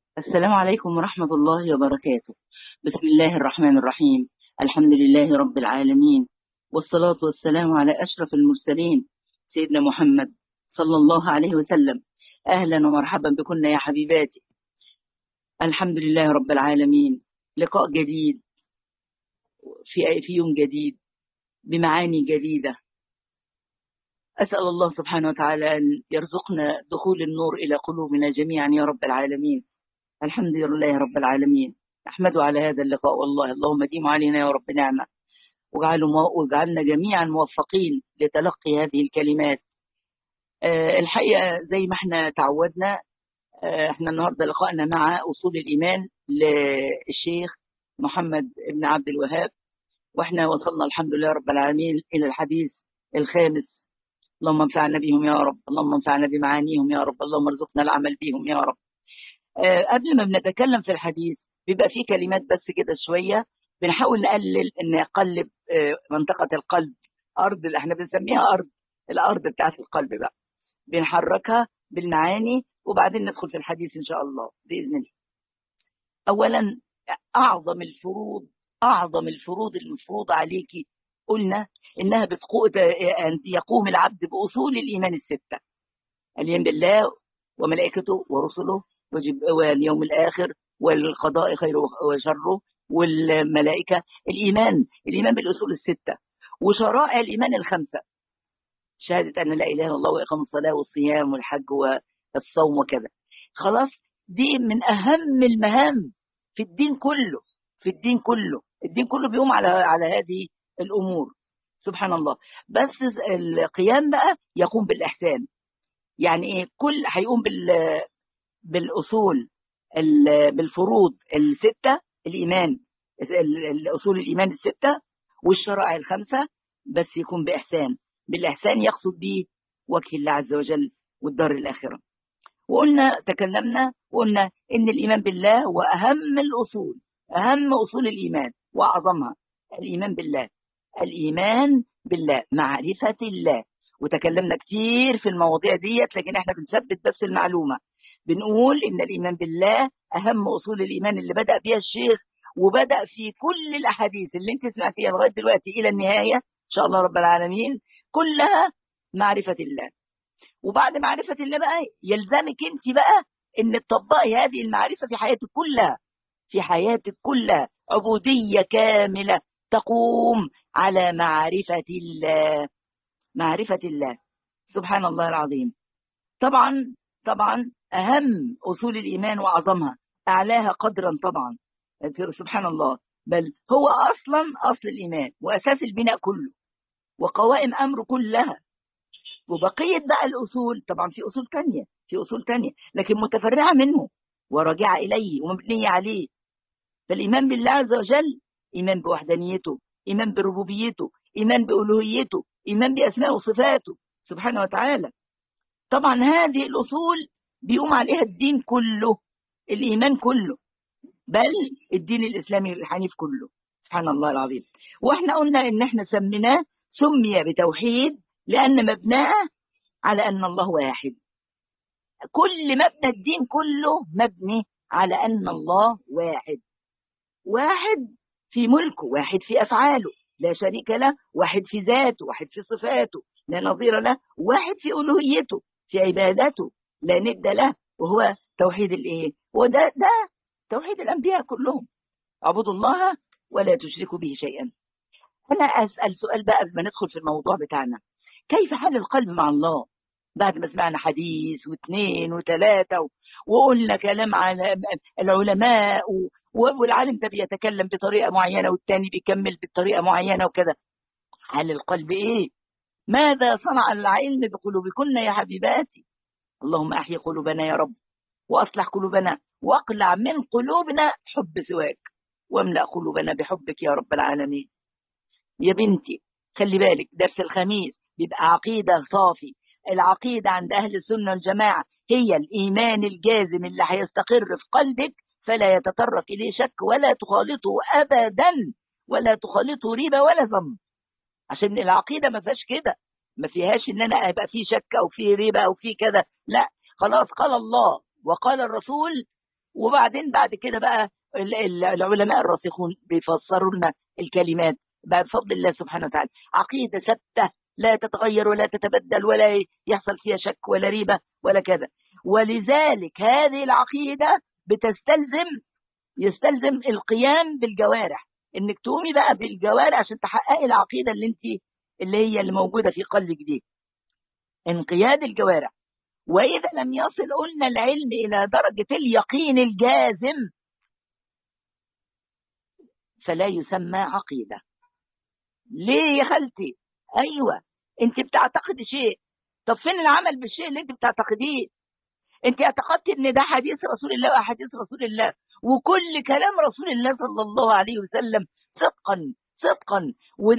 السلام عليكم ورحمة الله وبركاته بسم الله الرحمن الرحيم الحمد لله رب العالمين والصلاة والسلام على أشرف المرسلين سيدنا محمد صلى الله عليه وسلم أهلا ومرحبا بكم يا حبيباتي الحمد لله رب العالمين لقاء جديد في في يوم جديد بمعاني جديدة أسأل الله سبحانه وتعالى أن يرزقنا دخول النور إلى قلوبنا جميعا يا رب العالمين الحمد لله رب العالمين أحمد على هذا اللقاء والله اللهم ديم علينا يا رب نعمة واجعلنا جميعا موفقين لتلقي هذه الكلمات أه الحقيقة زي ما احنا تعودنا أه احنا النهاردة لقائنا مع أصول الإيمان للشيخ محمد بن عبد الوهاب واحنا وصلنا الحمد لله رب العالمين إلى الحديث الخامس اللهم انفعنا بهم يا رب اللهم انفعنا بمعانيهم يا رب اللهم ارزقنا العمل بهم يا رب أه قبل ما بنتكلم في الحديث بيبقى في كلمات بس كده شوية بنحاول نقلل ان نقلب منطقة القلب ارض اللي احنا بنسميها ارض الارض بتاعت القلب بقى بنحركها بالمعاني وبعدين ندخل في الحديث ان شاء الله باذن الله اولا اعظم الفروض اعظم الفروض المفروض عليكي قلنا انها بتقود ان يقوم العبد باصول الايمان السته الايمان بالله وملائكته ورسله واليوم الاخر والقضاء خيره وشره والملائكة الإيمان الإيمان بالأصول الستة وشرائع الإيمان الخمسة شهادة أن لا إله إلا الله وإقام الصلاة والصيام والحج والصوم وكذا خلاص دي من أهم المهام في الدين كله في الدين كله الدين كله بيقوم على على هذه الأمور سبحان الله بس القيام بقى يقوم بالإحسان يعني إيه كل هيقوم بال بالأصول بالفروض الستة الإيمان الأصول الإيمان الستة والشرائع الخمسة بس يكون بإحسان بالإحسان يقصد به وجه الله عز وجل والدار الآخرة وقلنا تكلمنا وقلنا إن الإيمان بالله هو أهم الأصول أهم أصول الإيمان وأعظمها الإيمان بالله الإيمان بالله معرفة الله وتكلمنا كتير في المواضيع ديت لكن احنا بنثبت بس المعلومة بنقول إن الإيمان بالله أهم أصول الإيمان اللي بدأ بها الشيخ وبدأ في كل الأحاديث اللي انت سمعتيها لغاية دلوقتي إلى النهاية إن شاء الله رب العالمين كلها معرفة الله وبعد معرفة الله بقى يلزمك انت بقى ان تطبقي هذه المعرفة في حياتك كلها في حياتك كلها عبودية كاملة تقوم على معرفة الله معرفة الله سبحان الله العظيم طبعا طبعا أهم أصول الإيمان وأعظمها أعلاها قدرا طبعا سبحان الله بل هو أصلا أصل الإيمان وأساس البناء كله وقوائم أمره كلها وبقية بقى الأصول طبعا في أصول تانية في أصول تانية لكن متفرعة منه وراجعة إليه ومبنية عليه فالإيمان بالله عز وجل إيمان بوحدانيته إيمان بربوبيته إيمان بألوهيته إيمان بأسماء وصفاته سبحانه وتعالى طبعا هذه الأصول بيقوم عليها الدين كله الإيمان كله بل الدين الإسلامي الحنيف كله سبحان الله العظيم وإحنا قلنا إن إحنا سميناه سمي بتوحيد لأن مبناه على أن الله واحد كل مبنى الدين كله مبني على أن الله واحد واحد في ملكه واحد في أفعاله لا شريك له واحد في ذاته واحد في صفاته لا نظير له واحد في ألوهيته في عبادته لا ند له وهو توحيد الايه وده ده توحيد الانبياء كلهم اعبدوا الله ولا تشركوا به شيئا انا اسال سؤال بقى قبل ما ندخل في الموضوع بتاعنا كيف حال القلب مع الله بعد ما سمعنا حديث واثنين وثلاثة وقلنا كلام على العلماء والعالم ده بيتكلم بطريقة معينة والتاني بيكمل بطريقة معينة وكذا حال القلب ايه ماذا صنع العلم بقلوبكن يا حبيباتي اللهم احيي قلوبنا يا رب واصلح قلوبنا واقلع من قلوبنا حب سواك واملا قلوبنا بحبك يا رب العالمين يا بنتي خلي بالك درس الخميس بيبقى عقيده صافي العقيده عند اهل السنه والجماعه هي الايمان الجازم اللي هيستقر في قلبك فلا يتطرق اليه شك ولا تخالطه ابدا ولا تخالطه ريبه ولا ذنب عشان العقيده ما فيهاش كده ما فيهاش ان انا ابقى في شك او في ريبه او في كذا لا خلاص قال الله وقال الرسول وبعدين بعد كده بقى العلماء الراسخون بيفسروا لنا الكلمات بفضل الله سبحانه وتعالى عقيدة ثابتة لا تتغير ولا تتبدل ولا يحصل فيها شك ولا ريبة ولا كذا ولذلك هذه العقيدة بتستلزم يستلزم القيام بالجوارح انك تقومي بقى بالجوارح عشان تحققي العقيدة اللي انت اللي هي اللي موجودة في قلبك دي انقياد الجوارح وإذا لم يصل قلنا العلم إلى درجة اليقين الجازم فلا يسمى عقيدة ليه يا خالتي أيوة أنت بتعتقد شيء طب فين العمل بالشيء اللي أنت بتعتقديه أنت اعتقدت أن ده حديث رسول الله وأحاديث رسول الله وكل كلام رسول الله صلى الله عليه وسلم صدقا صدقا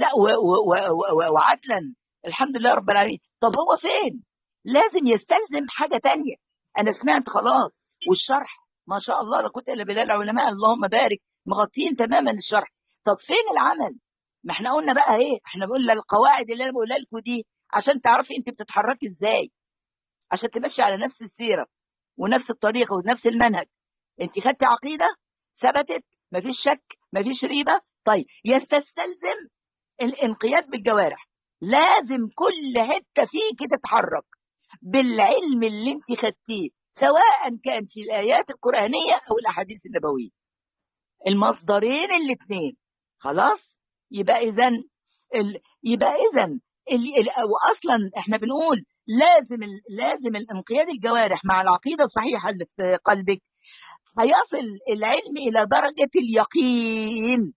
وعدلا الحمد لله رب العالمين طب هو فين لازم يستلزم حاجة تانية أنا سمعت خلاص والشرح ما شاء الله لا قوه الا بالله العلماء اللهم بارك مغطين تماما الشرح طب فين العمل ما احنا قلنا بقى ايه احنا بنقول القواعد اللي انا بقولها لكم دي عشان تعرفي انت بتتحركي ازاي عشان تمشي على نفس السيره ونفس الطريقه ونفس المنهج انت خدتي عقيده ثبتت مفيش شك مفيش ريبه طيب يستلزم الانقياد بالجوارح لازم كل حته فيك تتحرك بالعلم اللي انت خدتيه سواء كان في الايات القرانيه او الاحاديث النبويه المصدرين الاثنين خلاص يبقى اذا ال... يبقى اذا ال... ال... واصلا احنا بنقول لازم ال... لازم الانقياد الجوارح مع العقيده الصحيحه اللي في قلبك هيصل العلم الى درجه اليقين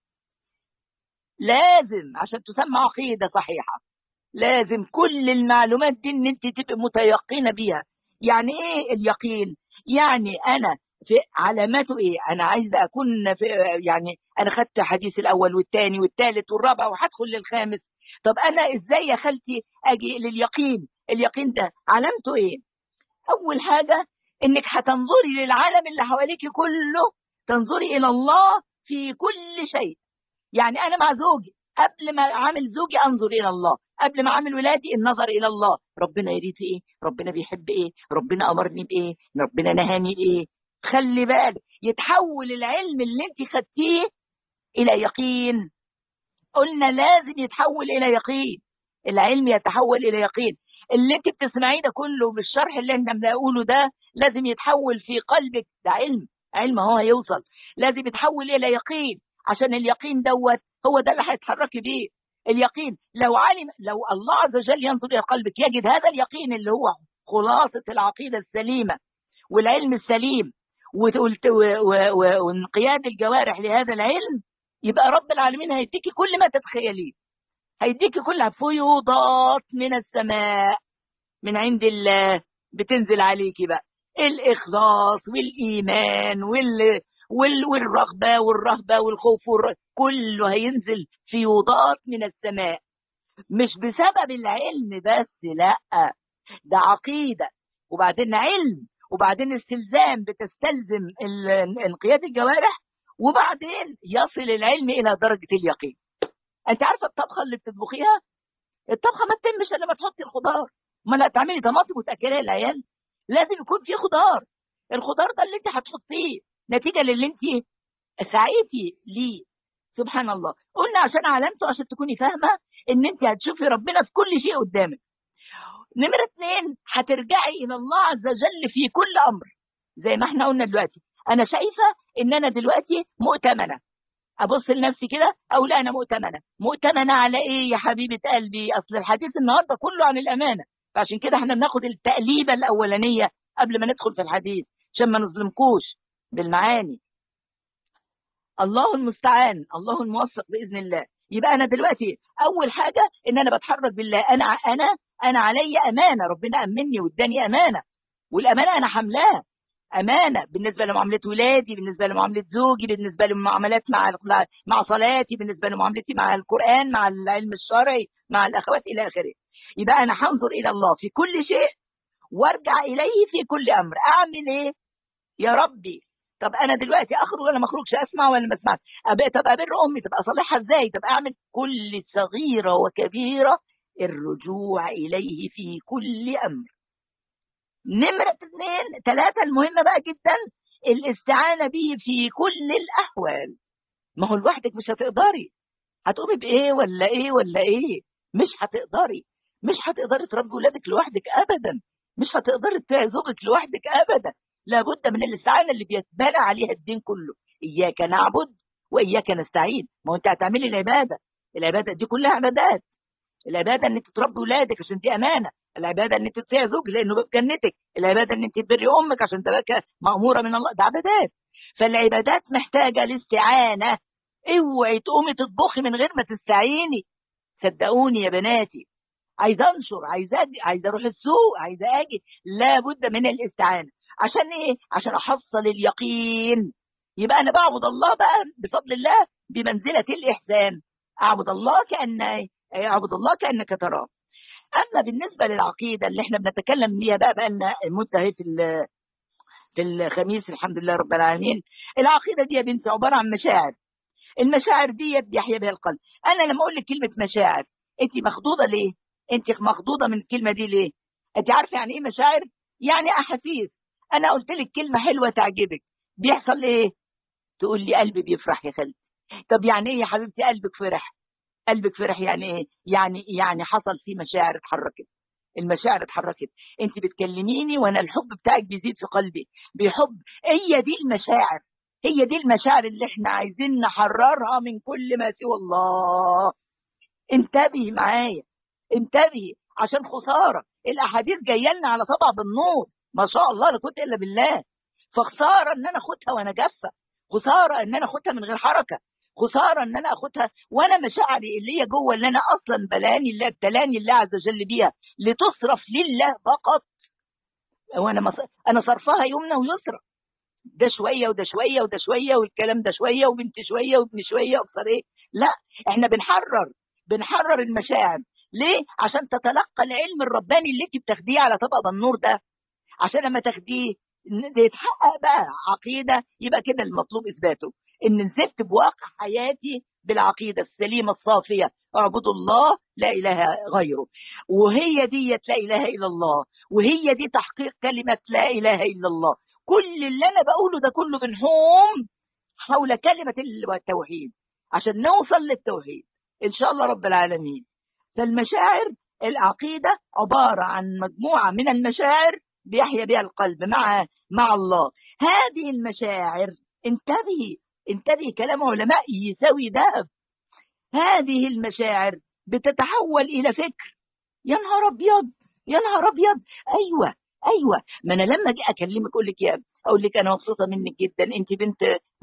لازم عشان تسمى عقيده صحيحه لازم كل المعلومات دي ان انت تبقى متيقنه بيها يعني ايه اليقين يعني انا في علاماته ايه انا عايز اكون في يعني انا خدت حديث الاول والثاني والثالث والرابع وهدخل للخامس طب انا ازاي يا خالتي اجي لليقين اليقين ده علامته ايه اول حاجه انك هتنظري للعالم اللي حواليك كله تنظري الى الله في كل شيء يعني انا مع زوجي قبل ما اعامل زوجي انظر الى الله قبل ما اعمل ولادي النظر الى الله ربنا يريد ايه ربنا بيحب ايه ربنا امرني بايه ربنا نهاني بايه خلي بالك يتحول العلم اللي انت خدتيه الى يقين قلنا لازم يتحول الى يقين العلم يتحول الى يقين اللي انت بتسمعيه ده كله بالشرح اللي احنا بنقوله ده لازم يتحول في قلبك ده علم علم هو هيوصل لازم يتحول الى يقين عشان اليقين دوت هو ده اللي هيتحركي بيه اليقين لو علم لو الله عز وجل ينظر الى قلبك يجد هذا اليقين اللي هو خلاصه العقيده السليمه والعلم السليم وانقياد الجوارح لهذا العلم يبقى رب العالمين هيديكي كل ما تتخيليه هيديكي كل فيوضات من السماء من عند الله بتنزل عليكي بقى الاخلاص والايمان وال وال... والرغبه والرهبه والخوف والر... كله هينزل فيوضات من السماء مش بسبب العلم بس لا ده عقيده وبعدين علم وبعدين استلزام بتستلزم انقياد الجوارح وبعدين يصل العلم الى درجه اليقين انت عارفه الطبخه اللي بتطبخيها الطبخه ما تتمش الا ما تحطي الخضار ما لا تعملي طماطم وتاكليها العيال لازم يكون في خضار الخضار ده اللي انت هتحطيه نتيجه للي انت سعيتي ليه سبحان الله قلنا عشان علامته عشان تكوني فاهمه ان انت هتشوفي ربنا في كل شيء قدامك نمرة اثنين هترجعي إلى الله عز وجل في كل أمر زي ما احنا قلنا دلوقتي أنا شايفة إن أنا دلوقتي مؤتمنة أبص لنفسي كده أو لا أنا مؤتمنة مؤتمنة على إيه يا حبيبة قلبي أصل الحديث النهاردة كله عن الأمانة فعشان كده احنا بناخد التقليبة الأولانية قبل ما ندخل في الحديث عشان ما نظلمكوش بالمعاني الله المستعان الله الموفق بإذن الله يبقى أنا دلوقتي أول حاجة إن أنا بتحرك بالله أنا أنا انا علي امانه ربنا امني واداني امانه والامانه انا حملاها امانه بالنسبه لمعامله ولادي بالنسبه لمعامله زوجي بالنسبه للمعاملات مع مع صلاتي بالنسبه لمعاملتي مع القران مع العلم الشرعي مع الاخوات الى اخره يبقى انا هنظر الى الله في كل شيء وارجع اليه في كل امر اعمل ايه يا ربي طب انا دلوقتي اخرج ولا ما اخرجش اسمع ولا ما اسمعش طب ابر امي طب اصلحها ازاي طب اعمل كل صغيره وكبيره الرجوع إليه في كل أمر نمرة اثنين ثلاثة المهمة بقى جدا الاستعانة به في كل الأحوال ما هو لوحدك مش هتقدري هتقومي بإيه ولا إيه ولا إيه مش هتقدري مش هتقدري تربي ولادك لوحدك أبدا مش هتقدري تطيعي زوجك لوحدك أبدا لابد من الاستعانة اللي بيتبنى عليها الدين كله إياك نعبد وإياك نستعين ما هو أنت هتعملي العبادة العبادة دي كلها عبادات العبادة ان انت تربي ولادك عشان دي امانة العبادة ان انت تطيع زوج لانه باب جنتك العبادة ان انت تبري امك عشان تبقى مأمورة من الله ده عبادات فالعبادات محتاجة الاستعانة اوعي تقومي تطبخي من غير ما تستعيني صدقوني يا بناتي عايز انشر عايز اجي عايز اروح السوق عايز اجي لابد من الاستعانه عشان ايه عشان احصل اليقين يبقى انا بعبد الله بقى بفضل الله بمنزله الاحسان اعبد الله كان اعبد الله كانك تراه اما بالنسبه للعقيده اللي احنا بنتكلم بيها بقى بقى لنا مده اهي في في الخميس الحمد لله رب العالمين العقيده دي يا بنتي عباره عن مشاعر المشاعر دي بيحيا بها القلب انا لما اقول لك كلمه مشاعر انت مخضوضه ليه انت مخضوضه من الكلمه دي ليه انت عارفه يعني ايه مشاعر يعني احاسيس انا قلت لك كلمه حلوه تعجبك بيحصل ايه تقول لي قلبي بيفرح يا خالتي طب يعني ايه يا حبيبتي قلبك فرح قلبك فرح يعني ايه يعني يعني حصل فيه مشاعر اتحركت المشاعر اتحركت انت بتكلميني وانا الحب بتاعك بيزيد في قلبي بيحب هي دي المشاعر هي دي المشاعر اللي احنا عايزين نحررها من كل ما سوى الله انتبهي معايا انتبهي عشان خساره الاحاديث جايه لنا على طبع بالنور ما شاء الله لا قوه الا بالله فخساره ان انا اخدها وانا جافه خساره ان انا اخدها من غير حركه خساره ان انا اخدها وانا مشاعري اللي هي جوه اللي انا اصلا بلاني الله ابتلاني الله عز وجل بيها لتصرف لله فقط وانا مص... انا صرفها يمنى ويسرى ده شويه وده شويه وده شويه والكلام ده شويه وبنت شويه وابن شويه اكثر ايه لا احنا بنحرر بنحرر المشاعر ليه عشان تتلقى العلم الرباني اللي انت بتاخديه على طبق النور ده عشان لما تاخديه يتحقق بقى عقيده يبقى كده المطلوب اثباته ان نزلت بواقع حياتي بالعقيده السليمه الصافيه اعبدوا الله لا اله غيره وهي ديت لا اله الا الله وهي دي تحقيق كلمه لا اله الا الله كل اللي انا بقوله ده كله بنحوم حول كلمه التوحيد عشان نوصل للتوحيد ان شاء الله رب العالمين فالمشاعر العقيده عباره عن مجموعه من المشاعر بيحيا بها القلب مع مع الله هذه المشاعر انتبهي انتبهي كلام علماء يساوي ذهب هذه المشاعر بتتحول الى فكر يا نهار ابيض يا نهار ابيض ايوه ايوه ما انا لما اجي اكلمك اقول لك يا اقول لك انا مبسوطه منك جدا انت بنت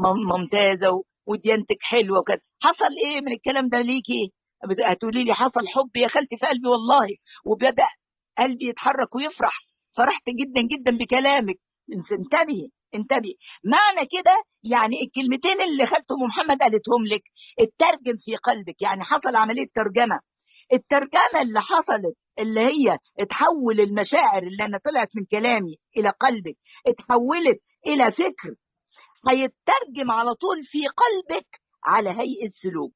ممتازه وديانتك حلوه وكذا حصل ايه من الكلام ده ليكي هتقولي لي حصل حب يا خالتي في قلبي والله وبدا قلبي يتحرك ويفرح فرحت جدا جدا بكلامك انتبهي انتبهي معنى كده يعني الكلمتين اللي خالته محمد قالتهم لك اترجم في قلبك يعني حصل عمليه ترجمه الترجمه اللي حصلت اللي هي اتحول المشاعر اللي انا طلعت من كلامي الى قلبك اتحولت الى فكر هيترجم على طول في قلبك على هيئه سلوك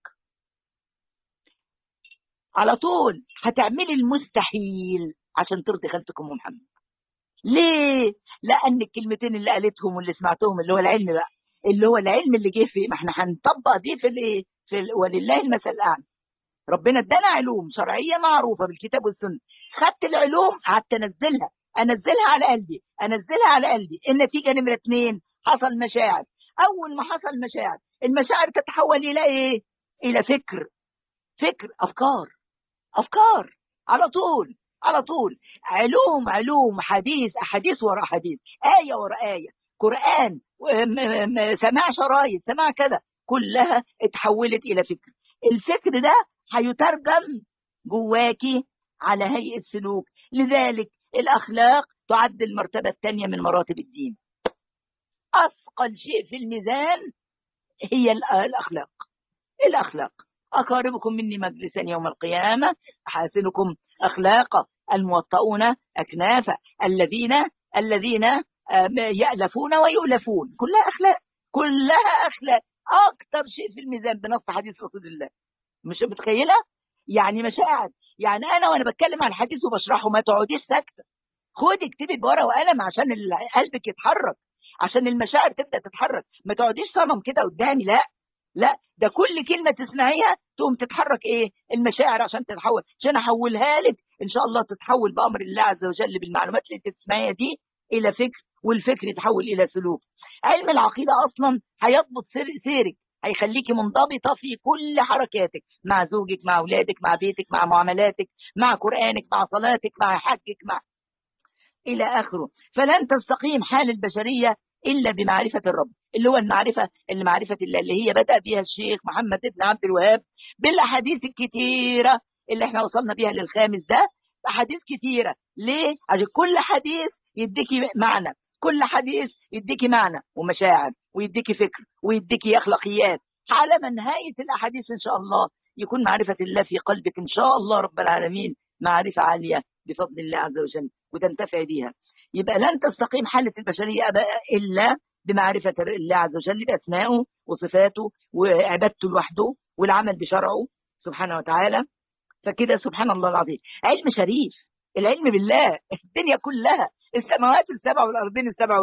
على طول هتعملي المستحيل عشان ترضي خالتك ام محمد ليه لان الكلمتين اللي قالتهم واللي سمعتهم اللي هو العلم بقى اللي هو العلم اللي جه في ما احنا هنطبق دي في الايه في ال... ولله المثل الاعلى ربنا ادانا علوم شرعيه معروفه بالكتاب والسنه خدت العلوم قعدت انزلها انزلها على قلبي انزلها على قلبي النتيجه نمره اثنين حصل مشاعر اول ما حصل مشاعر المشاعر تتحول الى ايه الى فكر فكر افكار افكار على طول على طول علوم علوم حديث احاديث ورا حديث ايه ورا ايه قران سماع شرايط سماع كذا كلها اتحولت الى فكر الفكر ده هيترجم جواكي على هيئه سلوك لذلك الاخلاق تعد المرتبه الثانيه من مراتب الدين اثقل شيء في الميزان هي الاخلاق الاخلاق اقاربكم مني مجلسا يوم القيامه احاسنكم اخلاقا الموطؤون اكنافا الذين الذين يألفون ويؤلفون كلها اخلاق كلها اخلاق اكتر شيء في الميزان بنص حديث رسول الله مش متخيله يعني مشاعر يعني انا وانا بتكلم عن الحديث وبشرحه ما تقعديش ساكته خدي اكتبي بورقه وقلم عشان قلبك يتحرك عشان المشاعر تبدا تتحرك ما تقعديش صنم كده قدامي لا لا ده كل كلمه تسمعيها تقوم تتحرك ايه المشاعر عشان تتحول عشان احولها لك ان شاء الله تتحول بامر الله عز وجل بالمعلومات اللي انت تسمعيها دي الى فكر والفكر يتحول الى سلوك علم العقيده اصلا هيضبط سيرك هيخليكي منضبطة في كل حركاتك مع زوجك مع أولادك مع بيتك مع معاملاتك مع قرآنك مع صلاتك مع حجك مع إلى آخره فلن تستقيم حال البشرية إلا بمعرفة الرب اللي هو المعرفة اللي معرفة الله اللي هي بدأ بها الشيخ محمد بن عبد الوهاب بالأحاديث الكتيرة اللي احنا وصلنا بيها للخامس ده أحاديث كتيرة ليه؟ عشان كل حديث يديكي معنى كل حديث يديكي معنى ومشاعر ويديكي فكر ويديكي أخلاقيات على نهاية الأحاديث إن شاء الله يكون معرفة الله في قلبك إن شاء الله رب العالمين معرفة عالية بفضل الله عز وجل وتنتفع بها يبقى لن تستقيم حالة البشرية إلا بمعرفة الله عز وجل بأسمائه وصفاته وعبادته لوحده والعمل بشرعه سبحانه وتعالى فكده سبحان الله العظيم علم شريف العلم بالله الدنيا كلها السماوات السبع والارضين السبع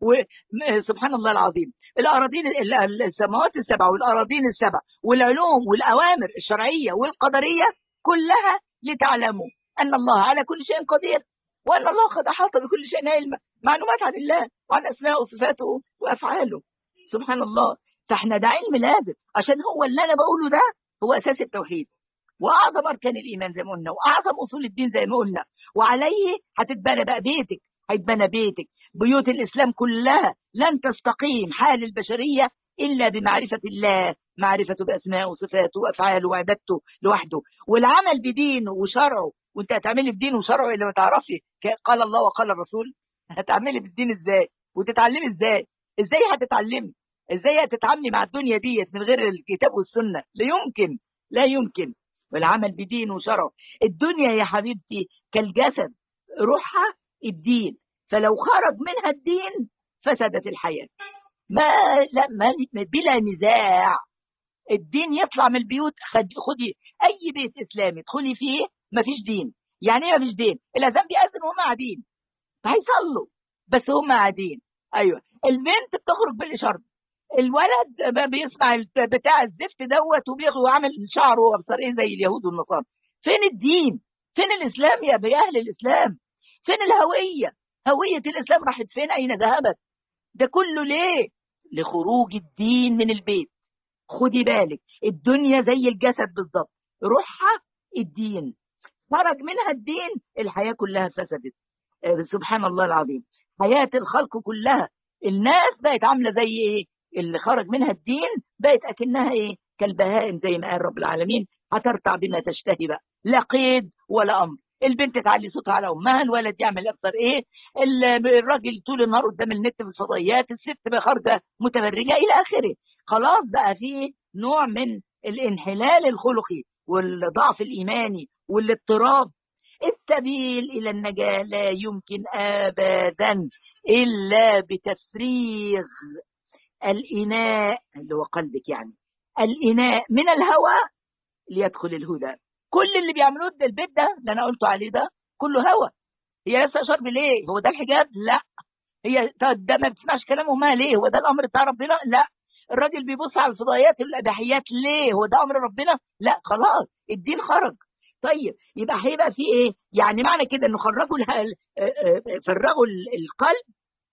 وسبحان الله العظيم الاراضين السماوات السبع والاراضين السبع والعلوم والاوامر الشرعيه والقدريه كلها لتعلموا ان الله على كل شيء قدير وان الله قد احاط بكل شيء علما معلومات عن الله وعن اسمائه وصفاته وافعاله سبحان الله فاحنا ده علم لازم عشان هو اللي انا بقوله ده هو اساس التوحيد واعظم اركان الايمان زي ما قلنا واعظم اصول الدين زي ما قلنا وعليه هتتبنى بقى بيتك هيتبنى بيتك بيوت الاسلام كلها لن تستقيم حال البشريه الا بمعرفه الله معرفته باسمائه وصفاته وافعاله وعبادته لوحده والعمل بدينه وشرعه وانت هتعملي بدينه وشرعه اللي ما تعرفي قال الله وقال الرسول هتعملي بالدين ازاي وتتعلمي ازاي ازاي هتتعلمي ازاي هتتعاملي مع الدنيا ديت من غير الكتاب والسنه لا يمكن لا يمكن والعمل بدين وشرع الدنيا يا حبيبتي كالجسد روحها الدين فلو خرج منها الدين فسدت الحياة ما لا ما بلا نزاع الدين يطلع من البيوت خدي اي بيت اسلامي ادخلي فيه ما فيش دين يعني ايه ما فيش دين الاذان بيأذن وهم قاعدين هيصلوا بس هم قاعدين ايوه البنت بتخرج بالاشاره الولد بيسمع بتاع الزفت دوت وبياخد وعامل شعره وابصر ايه زي اليهود والنصارى فين الدين فين الاسلام يا باهل الاسلام فين الهويه هويه الاسلام راحت فين اين ذهبت ده كله ليه لخروج الدين من البيت خدي بالك الدنيا زي الجسد بالظبط روحها الدين خرج منها الدين الحياه كلها فسدت سبحان الله العظيم حياه الخلق كلها الناس بقت عامله زي ايه اللي خرج منها الدين بقت اكنها ايه كالبهائم زي ما قال رب العالمين هترتع بما تشتهي بقى لا قيد ولا امر البنت تعلي صوتها على امها الولد يعمل اكثر ايه الراجل طول النهار قدام النت في الفضائيات الست بقى خارجه متبرجه الى اخره خلاص بقى في نوع من الانحلال الخلقي والضعف الايماني والاضطراب السبيل الى النجاه لا يمكن ابدا الا بتفريغ الإناء اللي هو قلبك يعني الإناء من الهوى ليدخل الهدى كل اللي بيعملوه ده البيت ده اللي أنا قلته عليه ده كله هوى هي لسه شرب ليه هو ده الحجاب لا هي ده ما بتسمعش كلامه ما ليه هو ده الأمر بتاع ربنا لا الراجل بيبص على الفضائيات والأباحيات ليه هو ده أمر ربنا لا خلاص الدين خرج طيب يبقى هيبقى في ايه يعني معنى كده انه خرجوا فرغوا القلب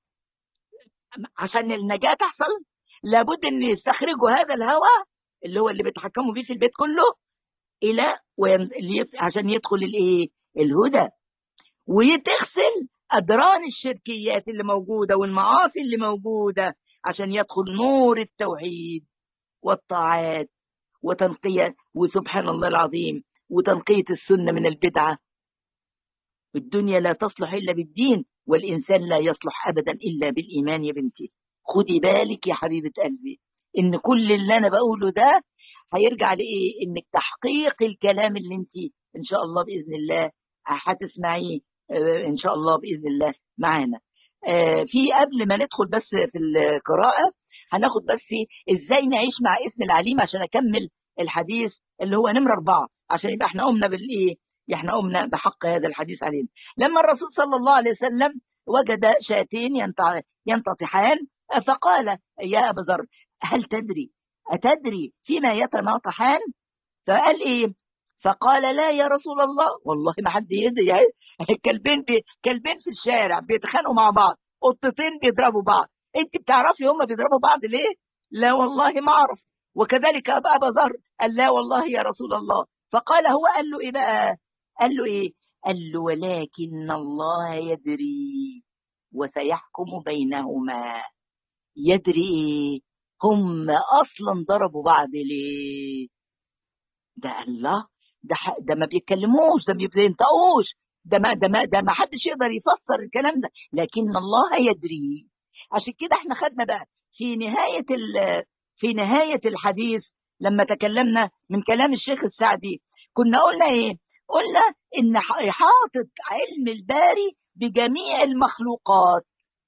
عشان النجاة تحصل لابد ان يستخرجوا هذا الهوى اللي هو اللي بيتحكموا فيه في البيت كله الى وين... عشان يدخل الايه الهدى ويتغسل ادران الشركيات اللي موجوده والمعاصي اللي موجوده عشان يدخل نور التوحيد والطاعات وتنقية وسبحان الله العظيم وتنقية السنة من البدعة الدنيا لا تصلح إلا بالدين والإنسان لا يصلح أبدا إلا بالإيمان يا بنتي خدي بالك يا حبيبة قلبي إن كل اللي أنا بقوله ده هيرجع لإيه إنك تحقيق الكلام اللي أنت إن شاء الله بإذن الله هتسمعيه إن شاء الله بإذن الله معانا في قبل ما ندخل بس في القراءة هناخد بس إزاي نعيش مع اسم العليم عشان أكمل الحديث اللي هو نمرة أربعة عشان يبقى احنا قمنا بالإيه احنا قمنا بحق هذا الحديث علينا لما الرسول صلى الله عليه وسلم وجد شاتين ينتطحان فقال يا أبا ذر هل تدري أتدري فيما يتناطحان فقال إيه فقال لا يا رسول الله والله ما حد يدري يعني كلبين بي كلبين في الشارع بيتخانقوا مع بعض قطتين بيضربوا بعض انت بتعرفي هم بيضربوا بعض ليه لا والله ما اعرف وكذلك ابا ابا ذر قال لا والله يا رسول الله فقال هو قال له ايه بقى قال له ايه قال له ولكن الله يدري وسيحكم بينهما يدري ايه هم اصلا ضربوا بعض ليه ده الله ده ده ما بيتكلموش ده ما بينطقوش ده ما ده ما ده ما حدش يقدر يفسر الكلام ده لكن الله يدري عشان كده احنا خدنا بقى في نهايه في نهايه الحديث لما تكلمنا من كلام الشيخ السعدي كنا قلنا ايه قلنا ان حاطط علم الباري بجميع المخلوقات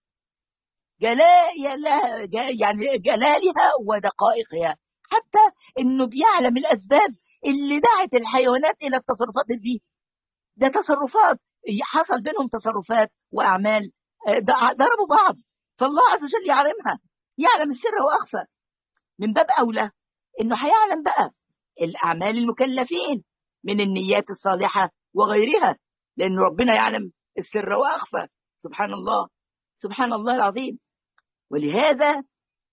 جلالها يعني جلالها ودقائقها حتى انه بيعلم الاسباب اللي دعت الحيوانات الى التصرفات دي ده تصرفات حصل بينهم تصرفات واعمال ضربوا بعض فالله عز وجل يعلمها يعلم السر واخفى من باب اولى انه هيعلم بقى الاعمال المكلفين من النيات الصالحه وغيرها لان ربنا يعلم السر واخفى سبحان الله سبحان الله العظيم ولهذا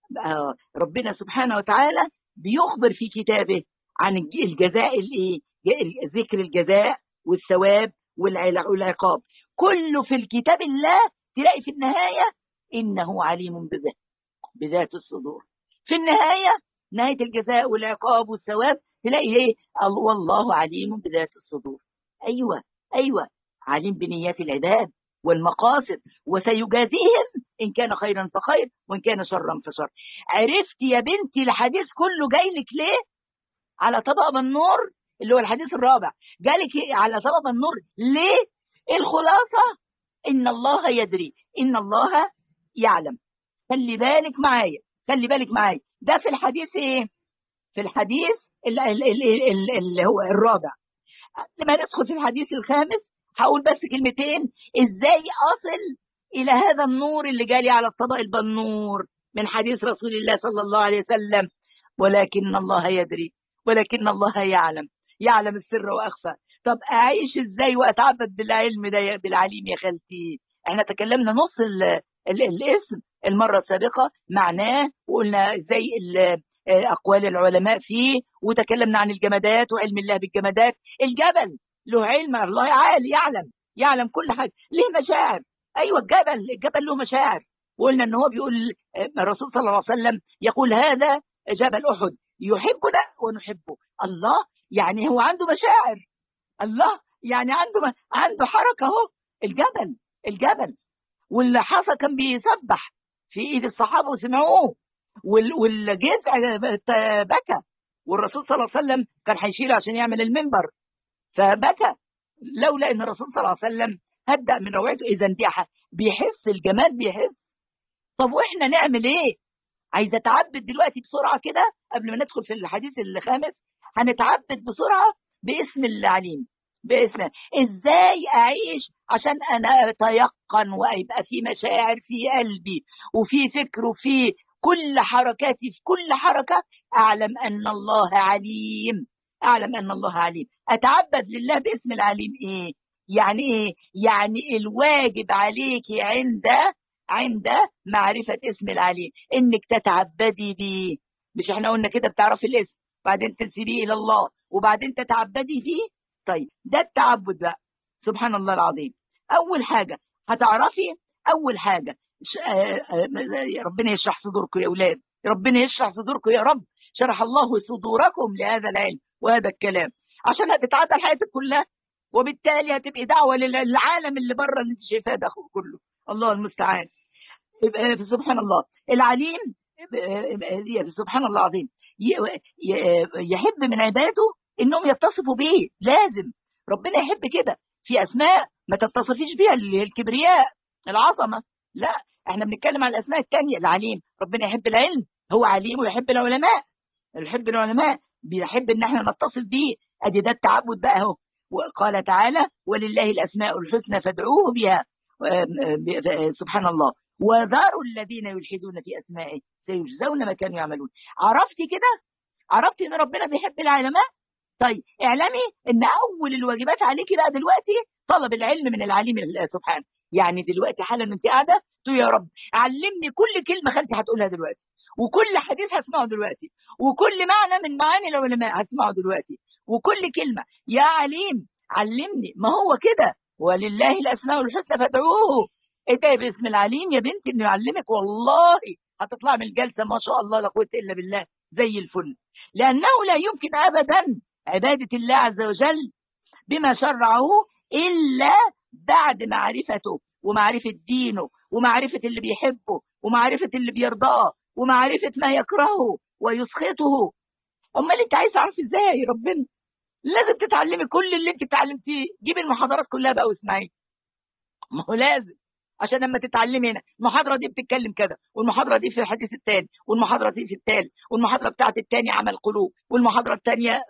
ربنا سبحانه وتعالى بيخبر في كتابه عن الجزاء الايه ذكر الجزاء والثواب والعقاب كله في الكتاب الله تلاقي في النهايه انه عليم بذات بذات الصدور في النهايه نهايه الجزاء والعقاب والثواب تلاقي ايه والله عليم بذات الصدور ايوه ايوه عليم بنيات العباد والمقاصد وسيجازيهم إن كان خيرا فخير وإن كان شرا فشر عرفت يا بنتي الحديث كله جاي لك ليه على طبق من نور اللي هو الحديث الرابع جالك على طبق من نور ليه الخلاصة إن الله يدري إن الله يعلم خلي بالك معايا خلي بالك معايا ده في الحديث إيه في الحديث اللي, اللي, اللي هو الرابع قبل ما ندخل في الحديث الخامس هقول بس كلمتين ازاي اصل الى هذا النور اللي جالي على الطبق البنور من حديث رسول الله صلى الله عليه وسلم ولكن الله يدري ولكن الله يعلم يعلم السر واخفى طب اعيش ازاي واتعبد بالعلم ده بالعليم يا خالتي احنا تكلمنا نص ال ال الاسم المرة السابقة معناه وقلنا ازاي اقوال العلماء فيه وتكلمنا عن الجمادات وعلم الله بالجمادات الجبل له علم الله عالي يعلم يعلم كل حاجه ليه مشاعر ايوه الجبل الجبل له مشاعر وقلنا ان هو بيقول الرسول صلى الله عليه وسلم يقول هذا جبل احد يحبنا ونحبه الله يعني هو عنده مشاعر الله يعني عنده عنده حركه اهو الجبل الجبل واللي حصل كان بيسبح في ايد الصحابه وسمعوه والجذع بكى والرسول صلى الله عليه وسلم كان هيشيله عشان يعمل المنبر فبكى لولا ان الرسول صلى الله عليه وسلم هدأ من روعته اذا دي بيحس الجمال بيحس طب واحنا نعمل ايه عايزه اتعبد دلوقتي بسرعه كده قبل ما ندخل في الحديث الخامس هنتعبد بسرعه باسم العليم باسم ازاي اعيش عشان انا اتيقن ويبقى في مشاعر في قلبي وفي فكر وفي كل حركاتي في كل حركه اعلم ان الله عليم اعلم ان الله عليم اتعبد لله باسم العليم ايه يعني ايه يعني الواجب عليك عند عند معرفة اسم العليم انك تتعبدي بيه مش احنا قلنا كده بتعرفي الاسم بعدين تنسبيه الى الله وبعدين تتعبدي بيه طيب ده التعبد بقى سبحان الله العظيم اول حاجة هتعرفي اول حاجة ربنا يشرح صدوركم يا اولاد ربنا يشرح صدوركم يا رب شرح الله صدوركم لهذا العلم وهذا الكلام عشان هتتعدل حياتك كلها وبالتالي هتبقي دعوه للعالم اللي بره اللي انت شايفاه ده كله الله المستعان سبحان الله العليم سبحان الله العظيم يحب من عباده انهم يتصفوا به لازم ربنا يحب كده في اسماء ما تتصفيش بيها اللي هي الكبرياء العظمه لا احنا بنتكلم عن الاسماء الثانيه العليم ربنا يحب العلم هو عليم ويحب العلماء يحب العلماء بيحب ان احنا نتصل بيه ادي ده التعبد بقى اهو وقال تعالى ولله الاسماء الحسنى فادعوه بها سبحان الله وذروا الذين يلحدون في أسمائه سيجزون ما كانوا يعملون عرفتي كده عرفتي ان ربنا بيحب العلماء طيب اعلمي ان اول الواجبات عليكي بقى دلوقتي طلب العلم من العليم سبحانه يعني دلوقتي حالا انت قاعده تقول يا رب علمني كل كلمه خالتي هتقولها دلوقتي وكل حديث هسمعه دلوقتي وكل معنى من معاني العلماء هسمعه دلوقتي وكل كلمه يا عليم علمني ما هو كده ولله الاسماء الحسنى فادعوه ادعي باسم العليم يا بنتي انه يعلمك والله هتطلع من الجلسه ما شاء الله لا قوه الا بالله زي الفل لانه لا يمكن ابدا عباده الله عز وجل بما شرعه الا بعد معرفته ومعرفه دينه ومعرفه اللي بيحبه ومعرفه اللي بيرضاه ومعرفه ما يكرهه ويسخطه امال انت عايز تعرفي ازاي ربنا لازم تتعلمي كل اللي انت اتعلمتيه جيبي المحاضرات كلها بقى واسمعي ما هو لازم عشان لما تتعلمي هنا المحاضره دي بتتكلم كده والمحاضره دي في الحديث الثاني والمحاضره دي في الثالث والمحاضره بتاعت الثاني عمل قلوب والمحاضره الثانيه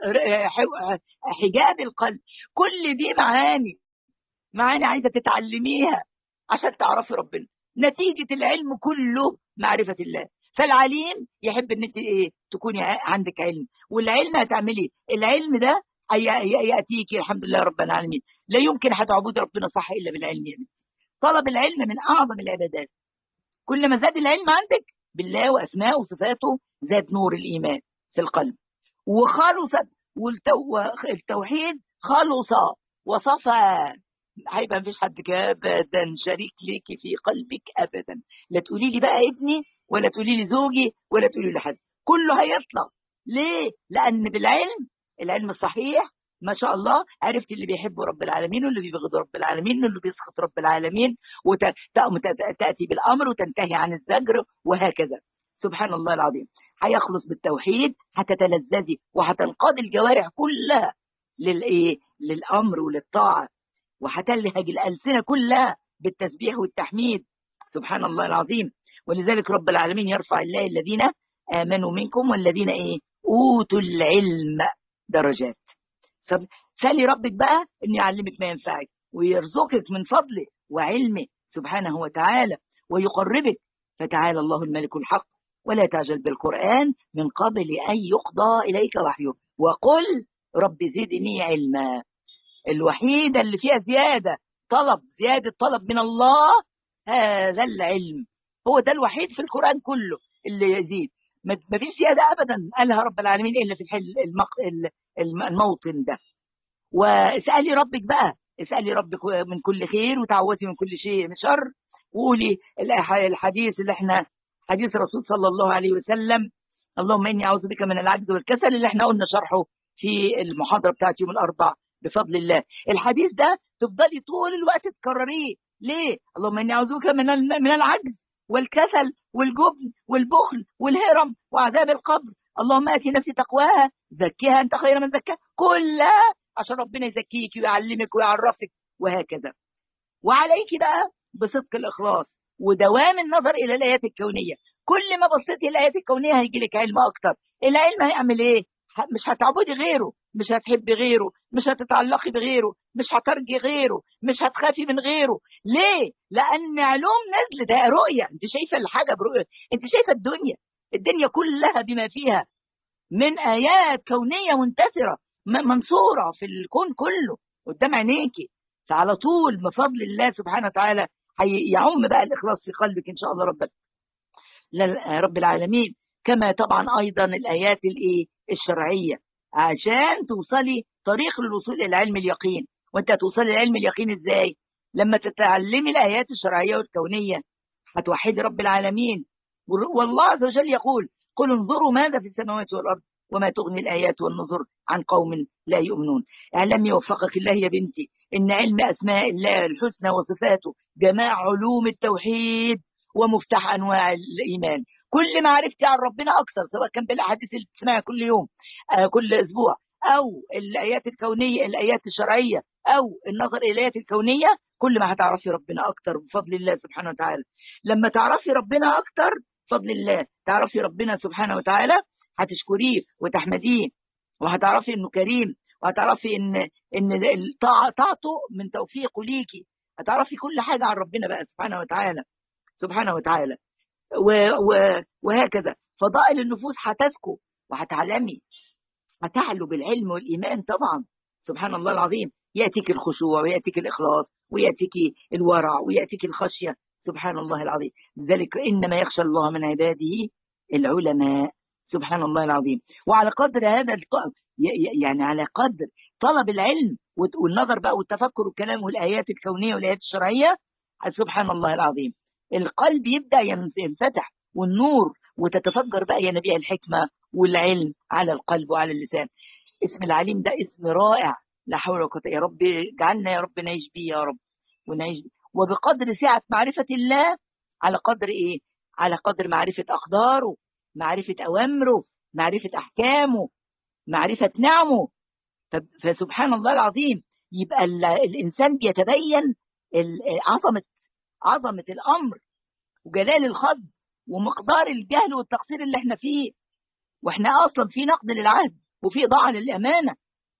حجاب القلب كل دي معاني معاني عايزه تتعلميها عشان تعرفي ربنا نتيجه العلم كله معرفه الله فالعليم يحب ان انت ايه تكوني عندك علم والعلم هتعملي العلم ده ياتيك الحمد لله رب العالمين لا يمكن هتعبدي ربنا صح الا بالعلم يا بنتي طلب العلم من اعظم العبادات كل ما زاد العلم عندك بالله واسمائه وصفاته زاد نور الايمان في القلب وخلصت والتوحيد خلص وصفى هيبقى مفيش حد ابدا شريك ليكي في قلبك ابدا لا تقولي لي بقى ابني ولا تقولي لي زوجي ولا تقولي لي حد كله هيطلع ليه لان بالعلم العلم الصحيح ما شاء الله عرفت اللي بيحب رب العالمين واللي بيبغض رب العالمين واللي بيسخط رب العالمين وتأتي بالأمر وتنتهي عن الزجر وهكذا سبحان الله العظيم هيخلص بالتوحيد هتتلذذي وهتنقاد الجوارح كلها للايه للامر وللطاعه وهتلهج الالسنه كلها بالتسبيح والتحميد سبحان الله العظيم ولذلك رب العالمين يرفع الله الذين امنوا منكم والذين ايه اوتوا العلم درجات فسالي ربك بقى ان يعلمك ما ينفعك ويرزقك من فضله وعلمه سبحانه وتعالى ويقربك فتعالى الله الملك الحق ولا تعجل بالقرآن من قبل أن يقضى إليك وحيه وقل رب زدني علما الوحيدة اللي فيها زيادة طلب زيادة طلب من الله هذا العلم هو ده الوحيد في القرآن كله اللي يزيد ما فيش زيادة أبدا قالها رب العالمين إلا في الحل الموطن ده واسألي ربك بقى اسألي ربك من كل خير وتعوذي من كل شيء من شر وقولي الحديث اللي احنا حديث الرسول صلى الله عليه وسلم اللهم اني اعوذ بك من العجز والكسل اللي احنا قلنا شرحه في المحاضره بتاعت يوم الاربعاء بفضل الله الحديث ده تفضلي طول الوقت تكرريه ليه اللهم اني اعوذ بك من من العجز والكسل والجبن والبخل والهرم وعذاب القبر اللهم اتي نفسي تقواها زكيها انت خير من زكاها كلها عشان ربنا يزكيك ويعلمك ويعرفك وهكذا وعليك بقى بصدق الاخلاص ودوام النظر الى الايات الكونيه كل ما بصيتي الايات الكونيه هيجي لك علم اكتر العلم هيعمل ايه مش هتعبدي غيره مش هتحبي غيره مش هتتعلقي بغيره مش هترجي غيره مش هتخافي من غيره ليه لان علوم نزلت ده رؤيه انت شايفه الحاجه برؤيه انت شايفه الدنيا الدنيا كلها بما فيها من ايات كونيه منتثره منصوره في الكون كله قدام عينيكي فعلى طول بفضل الله سبحانه وتعالى يعم بقى الاخلاص في قلبك ان شاء الله رب رب العالمين كما طبعا ايضا الايات الايه الشرعيه عشان توصلي طريق للوصول الى علم اليقين وانت هتوصلي لعلم اليقين ازاي لما تتعلمي الايات الشرعيه والكونيه هتوحدي رب العالمين والله عز وجل يقول قل انظروا ماذا في السماوات والارض وما تغني الآيات والنظر عن قوم لا يؤمنون اعلم يوفقك الله يا بنتي إن علم أسماء الله الحسنى وصفاته جماع علوم التوحيد ومفتاح أنواع الإيمان كل ما عرفتي عن ربنا أكثر سواء كان بالأحاديث اللي بتسمعها كل يوم آه كل أسبوع أو الآيات الكونية الآيات الشرعية أو النظر إلى الآيات الكونية كل ما هتعرفي ربنا أكثر بفضل الله سبحانه وتعالى لما تعرفي ربنا أكثر بفضل الله تعرفي ربنا سبحانه وتعالى هتشكريه وتحمديه وهتعرفي انه كريم وهتعرفي ان ان طاعته من توفيقه ليكي هتعرفي كل حاجة عن ربنا بقى سبحانه وتعالى سبحانه وتعالى و و وهكذا فضائل النفوس هتزكو وهتعلمي هتعلو بالعلم والإيمان طبعا سبحان الله العظيم يأتيك الخشوع ويأتيك الإخلاص ويأتيك الورع ويأتيك الخشية سبحان الله العظيم لذلك إنما يخشى الله من عباده العلماء سبحان الله العظيم وعلى قدر هذا يعني على قدر طلب العلم والنظر بقى والتفكر والكلام والآيات الكونية والآيات الشرعية سبحان الله العظيم القلب يبدأ ينفتح والنور وتتفجر بقى ينابيع الحكمة والعلم على القلب وعلى اللسان اسم العليم ده اسم رائع لا حول ولا قوة يا رب اجعلنا يا رب نعيش بيه يا رب ونعيش بيه. وبقدر سعة معرفة الله على قدر ايه على قدر معرفة أقداره معرفة أوامره معرفة أحكامه معرفة نعمه فسبحان الله العظيم يبقى الإنسان بيتبين عظمة عظمة الأمر وجلال الخض ومقدار الجهل والتقصير اللي احنا فيه واحنا أصلا في نقد للعهد وفي ضاع للأمانة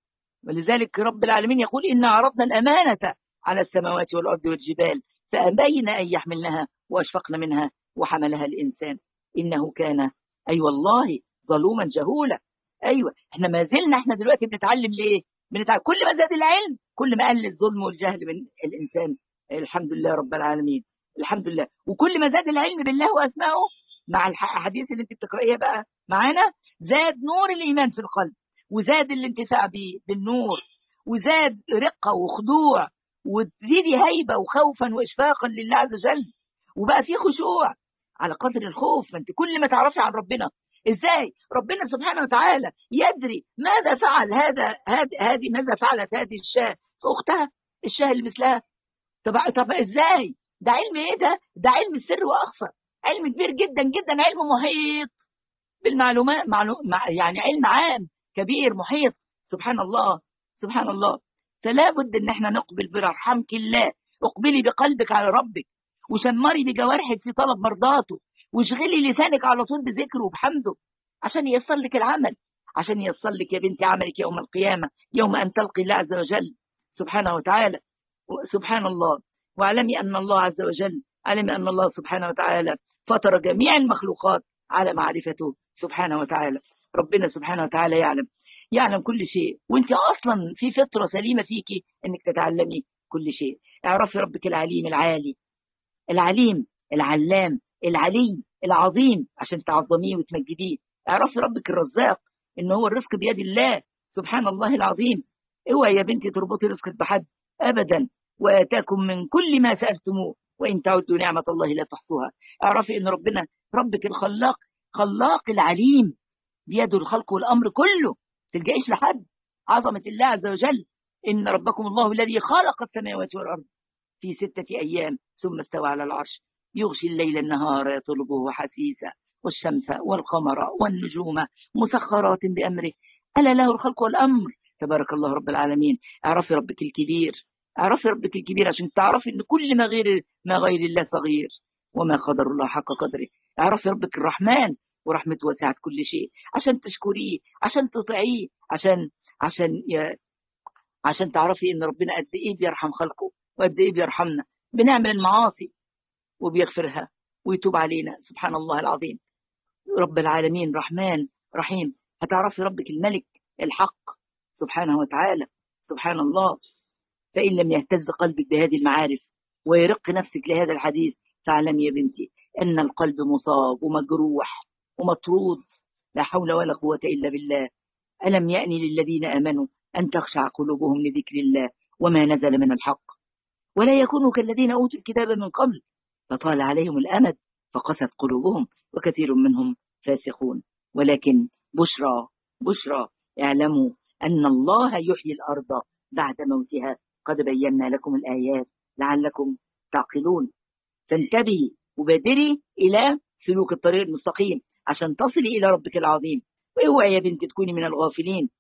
ولذلك رب العالمين يقول إن عرضنا الأمانة على السماوات والأرض والجبال فأبين أن يحملنها وأشفقن منها وحملها الإنسان إنه كان أي أيوة والله ظلوما جهولا أيوة احنا ما زلنا احنا دلوقتي بنتعلم ليه بنتعلم كل ما زاد العلم كل ما قل الظلم والجهل من الإنسان الحمد لله رب العالمين الحمد لله وكل ما زاد العلم بالله وأسمائه مع الحديث اللي انت بتقرأيها بقى معانا زاد نور الإيمان في القلب وزاد الانتفاع بالنور وزاد رقة وخضوع وتزيدي هيبة وخوفا وإشفاقا لله عز وجل وبقى في خشوع على قدر الخوف انت كل ما تعرفي عن ربنا ازاي ربنا سبحانه وتعالى يدري ماذا فعل هذا هذه ماذا فعلت هذه الشاه في اختها الشاه اللي مثلها طب طب ازاي ده علم ايه ده ده علم السر واخفى علم كبير جدا جدا علم محيط بالمعلومات معلوم يعني علم عام كبير محيط سبحان الله سبحان الله فلا بد ان احنا نقبل برحمك الله اقبلي بقلبك على ربك وشمري بجوارحك في طلب مرضاته واشغلي لسانك على طول بذكره وبحمده عشان ييسر لك العمل عشان ييسر لك يا بنتي عملك يوم القيامة يوم أن تلقي الله عز وجل سبحانه وتعالى سبحان الله واعلمي أن الله عز وجل علم أن الله سبحانه وتعالى فطر جميع المخلوقات على معرفته سبحانه وتعالى ربنا سبحانه وتعالى يعلم يعلم كل شيء وانت اصلا في فطره سليمه فيكي انك تتعلمي كل شيء اعرفي ربك العليم العالي العليم العلام العلي العظيم عشان تعظميه وتمجديه اعرفي ربك الرزاق ان هو الرزق بيد الله سبحان الله العظيم اوعي يا بنتي تربطي رزقك بحد ابدا واتاكم من كل ما سالتموه وان تعدوا نعمه الله لا تحصوها اعرفي ان ربنا ربك الخلاق خلاق العليم بيده الخلق والامر كله تلجئيش لحد عظمه الله عز وجل ان ربكم الله الذي خلق السماوات والارض في سته ايام ثم استوى على العرش يغشي الليل النهار يطلبه حسيسا والشمس والقمر والنجوم مسخرات بأمره ألا له الخلق والأمر تبارك الله رب العالمين اعرفي ربك الكبير اعرفي ربك الكبير عشان تعرفي ان كل ما غير ما غير الله صغير وما قدر الله حق قدره اعرفي ربك الرحمن ورحمته وسعت كل شيء عشان تشكريه عشان تطيعيه عشان عشان ي... عشان تعرفي ان ربنا قد ايه بيرحم خلقه وقد ايه بيرحمنا بنعمل المعاصي وبيغفرها ويتوب علينا سبحان الله العظيم رب العالمين رحمن رحيم هتعرفي ربك الملك الحق سبحانه وتعالى سبحان الله فإن لم يهتز قلبك بهذه المعارف ويرق نفسك لهذا الحديث فاعلمي يا بنتي أن القلب مصاب ومجروح ومطرود لا حول ولا قوة إلا بالله ألم يأني للذين آمنوا أن تخشع قلوبهم لذكر الله وما نزل من الحق ولا يكونوا كالذين أوتوا الكتاب من قبل فطال عليهم الأمد فقست قلوبهم وكثير منهم فاسقون ولكن بشرى بشرى اعلموا أن الله يحيي الأرض بعد موتها قد بينا لكم الآيات لعلكم تعقلون فانتبهي وبادري إلى سلوك الطريق المستقيم عشان تصلي إلى ربك العظيم واوعي يا بنت تكوني من الغافلين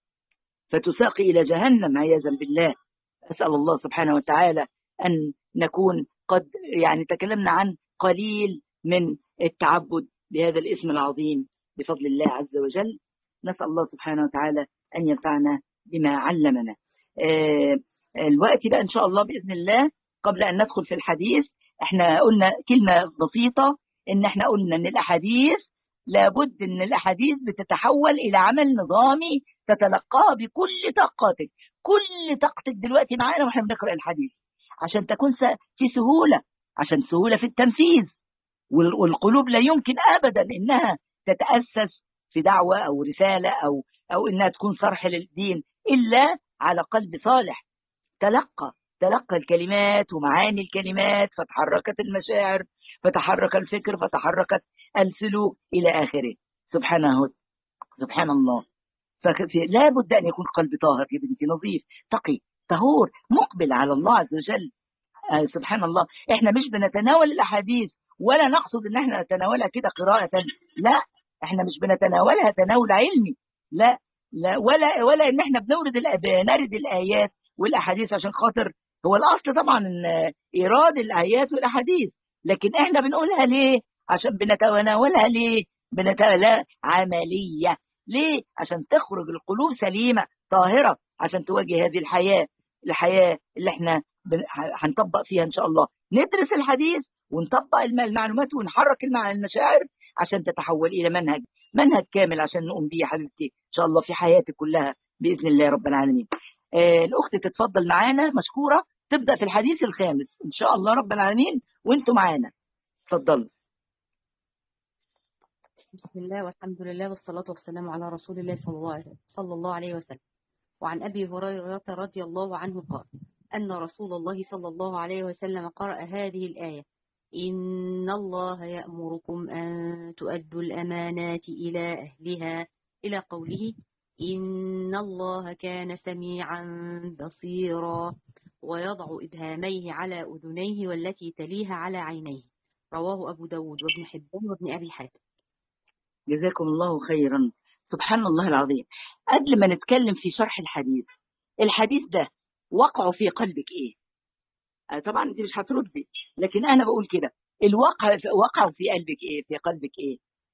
فتساقي إلى جهنم عياذا بالله أسأل الله سبحانه وتعالى أن نكون قد يعني تكلمنا عن قليل من التعبد بهذا الاسم العظيم بفضل الله عز وجل نسأل الله سبحانه وتعالى أن ينفعنا بما علمنا آه الوقت بقى إن شاء الله بإذن الله قبل ان ندخل في الحديث احنا قلنا كلمه بسيطه ان احنا قلنا ان الاحاديث لابد ان الاحاديث بتتحول الى عمل نظامي تتلقاها بكل طاقاتك كل طاقتك دلوقتي معانا واحنا بنقرا الحديث عشان تكون في سهوله عشان سهوله في التنفيذ والقلوب لا يمكن ابدا انها تتاسس في دعوه او رساله او او انها تكون صرح للدين الا على قلب صالح تلقى تلقى الكلمات ومعاني الكلمات فتحركت المشاعر فتحرك الفكر فتحركت السلوك الى اخره سبحانه سبحان الله فلا بد ان يكون قلب طاهر يا بنتي نظيف تقي طهور مقبل على الله عز وجل آه سبحان الله احنا مش بنتناول الاحاديث ولا نقصد ان احنا نتناولها كده قراءة لا احنا مش بنتناولها تناول علمي لا لا ولا ولا ان احنا بنورد بنرد الايات والاحاديث عشان خاطر هو الاصل طبعا ان ايراد الايات والاحاديث لكن احنا بنقولها ليه عشان بنتناولها ليه بنتناولها عمليه ليه عشان تخرج القلوب سليمه طاهره عشان تواجه هذه الحياه الحياه اللي احنا هنطبق فيها ان شاء الله ندرس الحديث ونطبق المعلومات ونحرك المشاعر عشان تتحول الى منهج منهج كامل عشان نقوم بيه يا حبيبتي ان شاء الله في حياتك كلها باذن الله رب العالمين آه الاخت تتفضل معانا مشكوره تبدا في الحديث الخامس ان شاء الله رب العالمين وانتم معانا اتفضلوا بسم الله والحمد لله والصلاة والسلام على رسول الله صلى الله عليه صلى الله عليه وسلم وعن أبي هريرة رضي الله عنه قال أن رسول الله صلى الله عليه وسلم قرأ هذه الآية إن الله يأمركم أن تؤدوا الأمانات إلى أهلها إلى قوله إن الله كان سميعا بصيرا ويضع إبهاميه على أذنيه والتي تليها على عينيه رواه أبو داود وابن حبان وابن أبي حاتم جزاكم الله خيرا سبحان الله العظيم قبل ما نتكلم في شرح الحديث الحديث ده وقعه في قلبك ايه طبعا انت مش هتردي لكن انا بقول كده الواقع وقع في قلبك ايه في قلبك ايه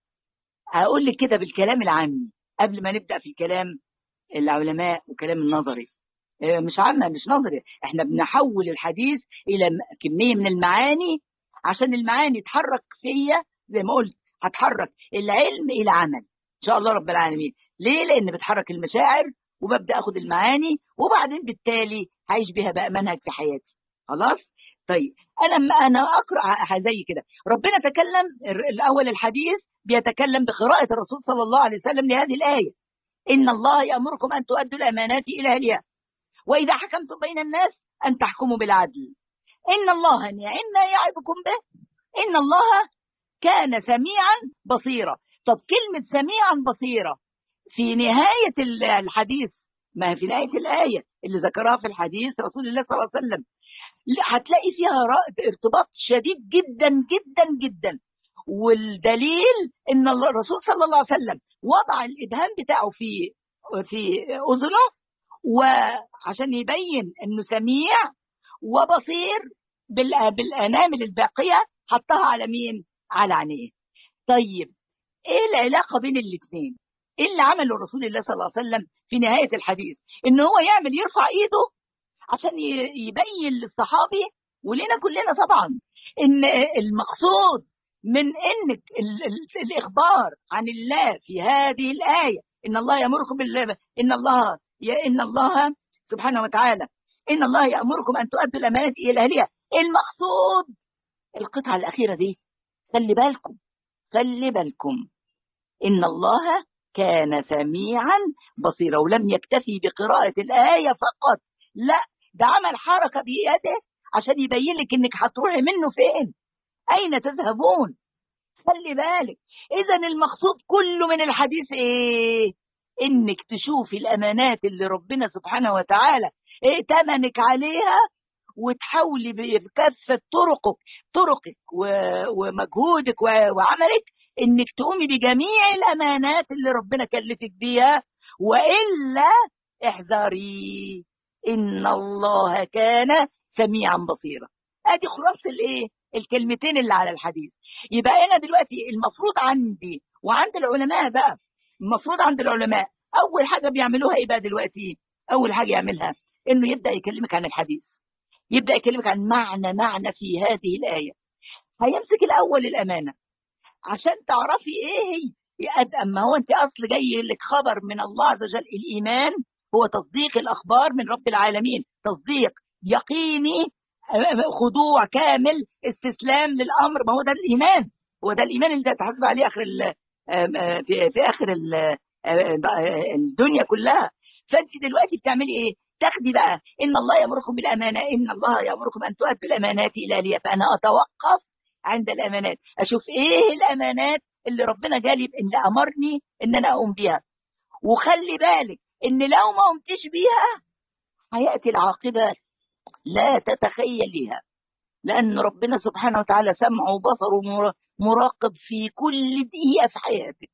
هقول لك كده بالكلام العامي قبل ما نبدا في الكلام العلماء وكلام النظري مش عامة مش نظري احنا بنحول الحديث الى كمية من المعاني عشان المعاني تحرك فيا زي ما قلت هتحرك العلم الى عمل ان شاء الله رب العالمين ليه لان بتحرك المشاعر وببدا اخد المعاني وبعدين بالتالي هعيش بها بقى منهج في حياتي خلاص طيب انا لما انا اقرا زي كده ربنا تكلم الاول الحديث بيتكلم بقراءه الرسول صلى الله عليه وسلم لهذه الايه ان الله يامركم ان تؤدوا الامانات الى اهلها واذا حكمتم بين الناس ان تحكموا بالعدل ان الله نعم يعظكم به ان الله كان سميعا بصيرا طب كلمه سميعا بصيرا في نهايه الحديث ما في نهايه الايه اللي ذكرها في الحديث رسول الله صلى الله عليه وسلم هتلاقي فيها ارتباط شديد جدا جدا جدا والدليل ان الرسول صلى الله عليه وسلم وضع الادهان بتاعه في في اذنه وعشان يبين انه سميع وبصير بالانامل الباقيه حطها على مين؟ على عينيه. طيب ايه العلاقه بين الاثنين؟ ايه اللي عمله رسول الله صلى الله عليه وسلم في نهايه الحديث؟ ان هو يعمل يرفع ايده عشان يبين للصحابي ولنا كلنا طبعا ان المقصود من انك الاخبار عن الله في هذه الايه ان الله يامركم بالله ان الله يا ان الله سبحانه وتعالى ان الله يامركم ان تؤدوا الامانات الى اهلها المقصود القطعه الاخيره دي خلي بالكم خلي بالكم ان الله كان سميعا بصيرا ولم يكتفي بقراءه الايه فقط لا ده عمل حركه بيده عشان يبين لك انك هتروحي منه فين اين تذهبون خلي بالك اذا المقصود كله من الحديث ايه انك تشوفي الامانات اللي ربنا سبحانه وتعالى ائتمنك عليها وتحاولي بكافه طرقك طرقك ومجهودك وعملك انك تقومي بجميع الامانات اللي ربنا كلفك بيها والا احذري ان الله كان سميعا بصيرا ادي خلاصه الايه الكلمتين اللي على الحديث يبقى انا دلوقتي المفروض عندي وعند العلماء بقى المفروض عند العلماء اول حاجه بيعملوها ايه بقى دلوقتي اول حاجه يعملها انه يبدا يكلمك عن الحديث يبدأ يكلمك عن معنى معنى في هذه الآية هيمسك الأول الأمانة عشان تعرفي إيه هي أما هو أنت أصل جاي لك خبر من الله عز وجل الإيمان هو تصديق الأخبار من رب العالمين تصديق يقيني خضوع كامل استسلام للأمر ما هو ده الإيمان هو ده الإيمان اللي تحاسب عليه آخر في, في آخر الدنيا كلها فأنت دلوقتي بتعملي إيه؟ تاخدي بقى إن الله يأمركم بالأمانة إن الله يأمركم أن تؤدوا الأمانات إلى أهلها فأنا أتوقف عند الأمانات أشوف إيه الأمانات اللي ربنا جالي اللي أمرني إن أنا أقوم بيها وخلي بالك إن لو ما قمتش بيها هيأتي العاقبة لا تتخيليها لأن ربنا سبحانه وتعالى سمع وبصر مراقب في كل دقيقة في حياتك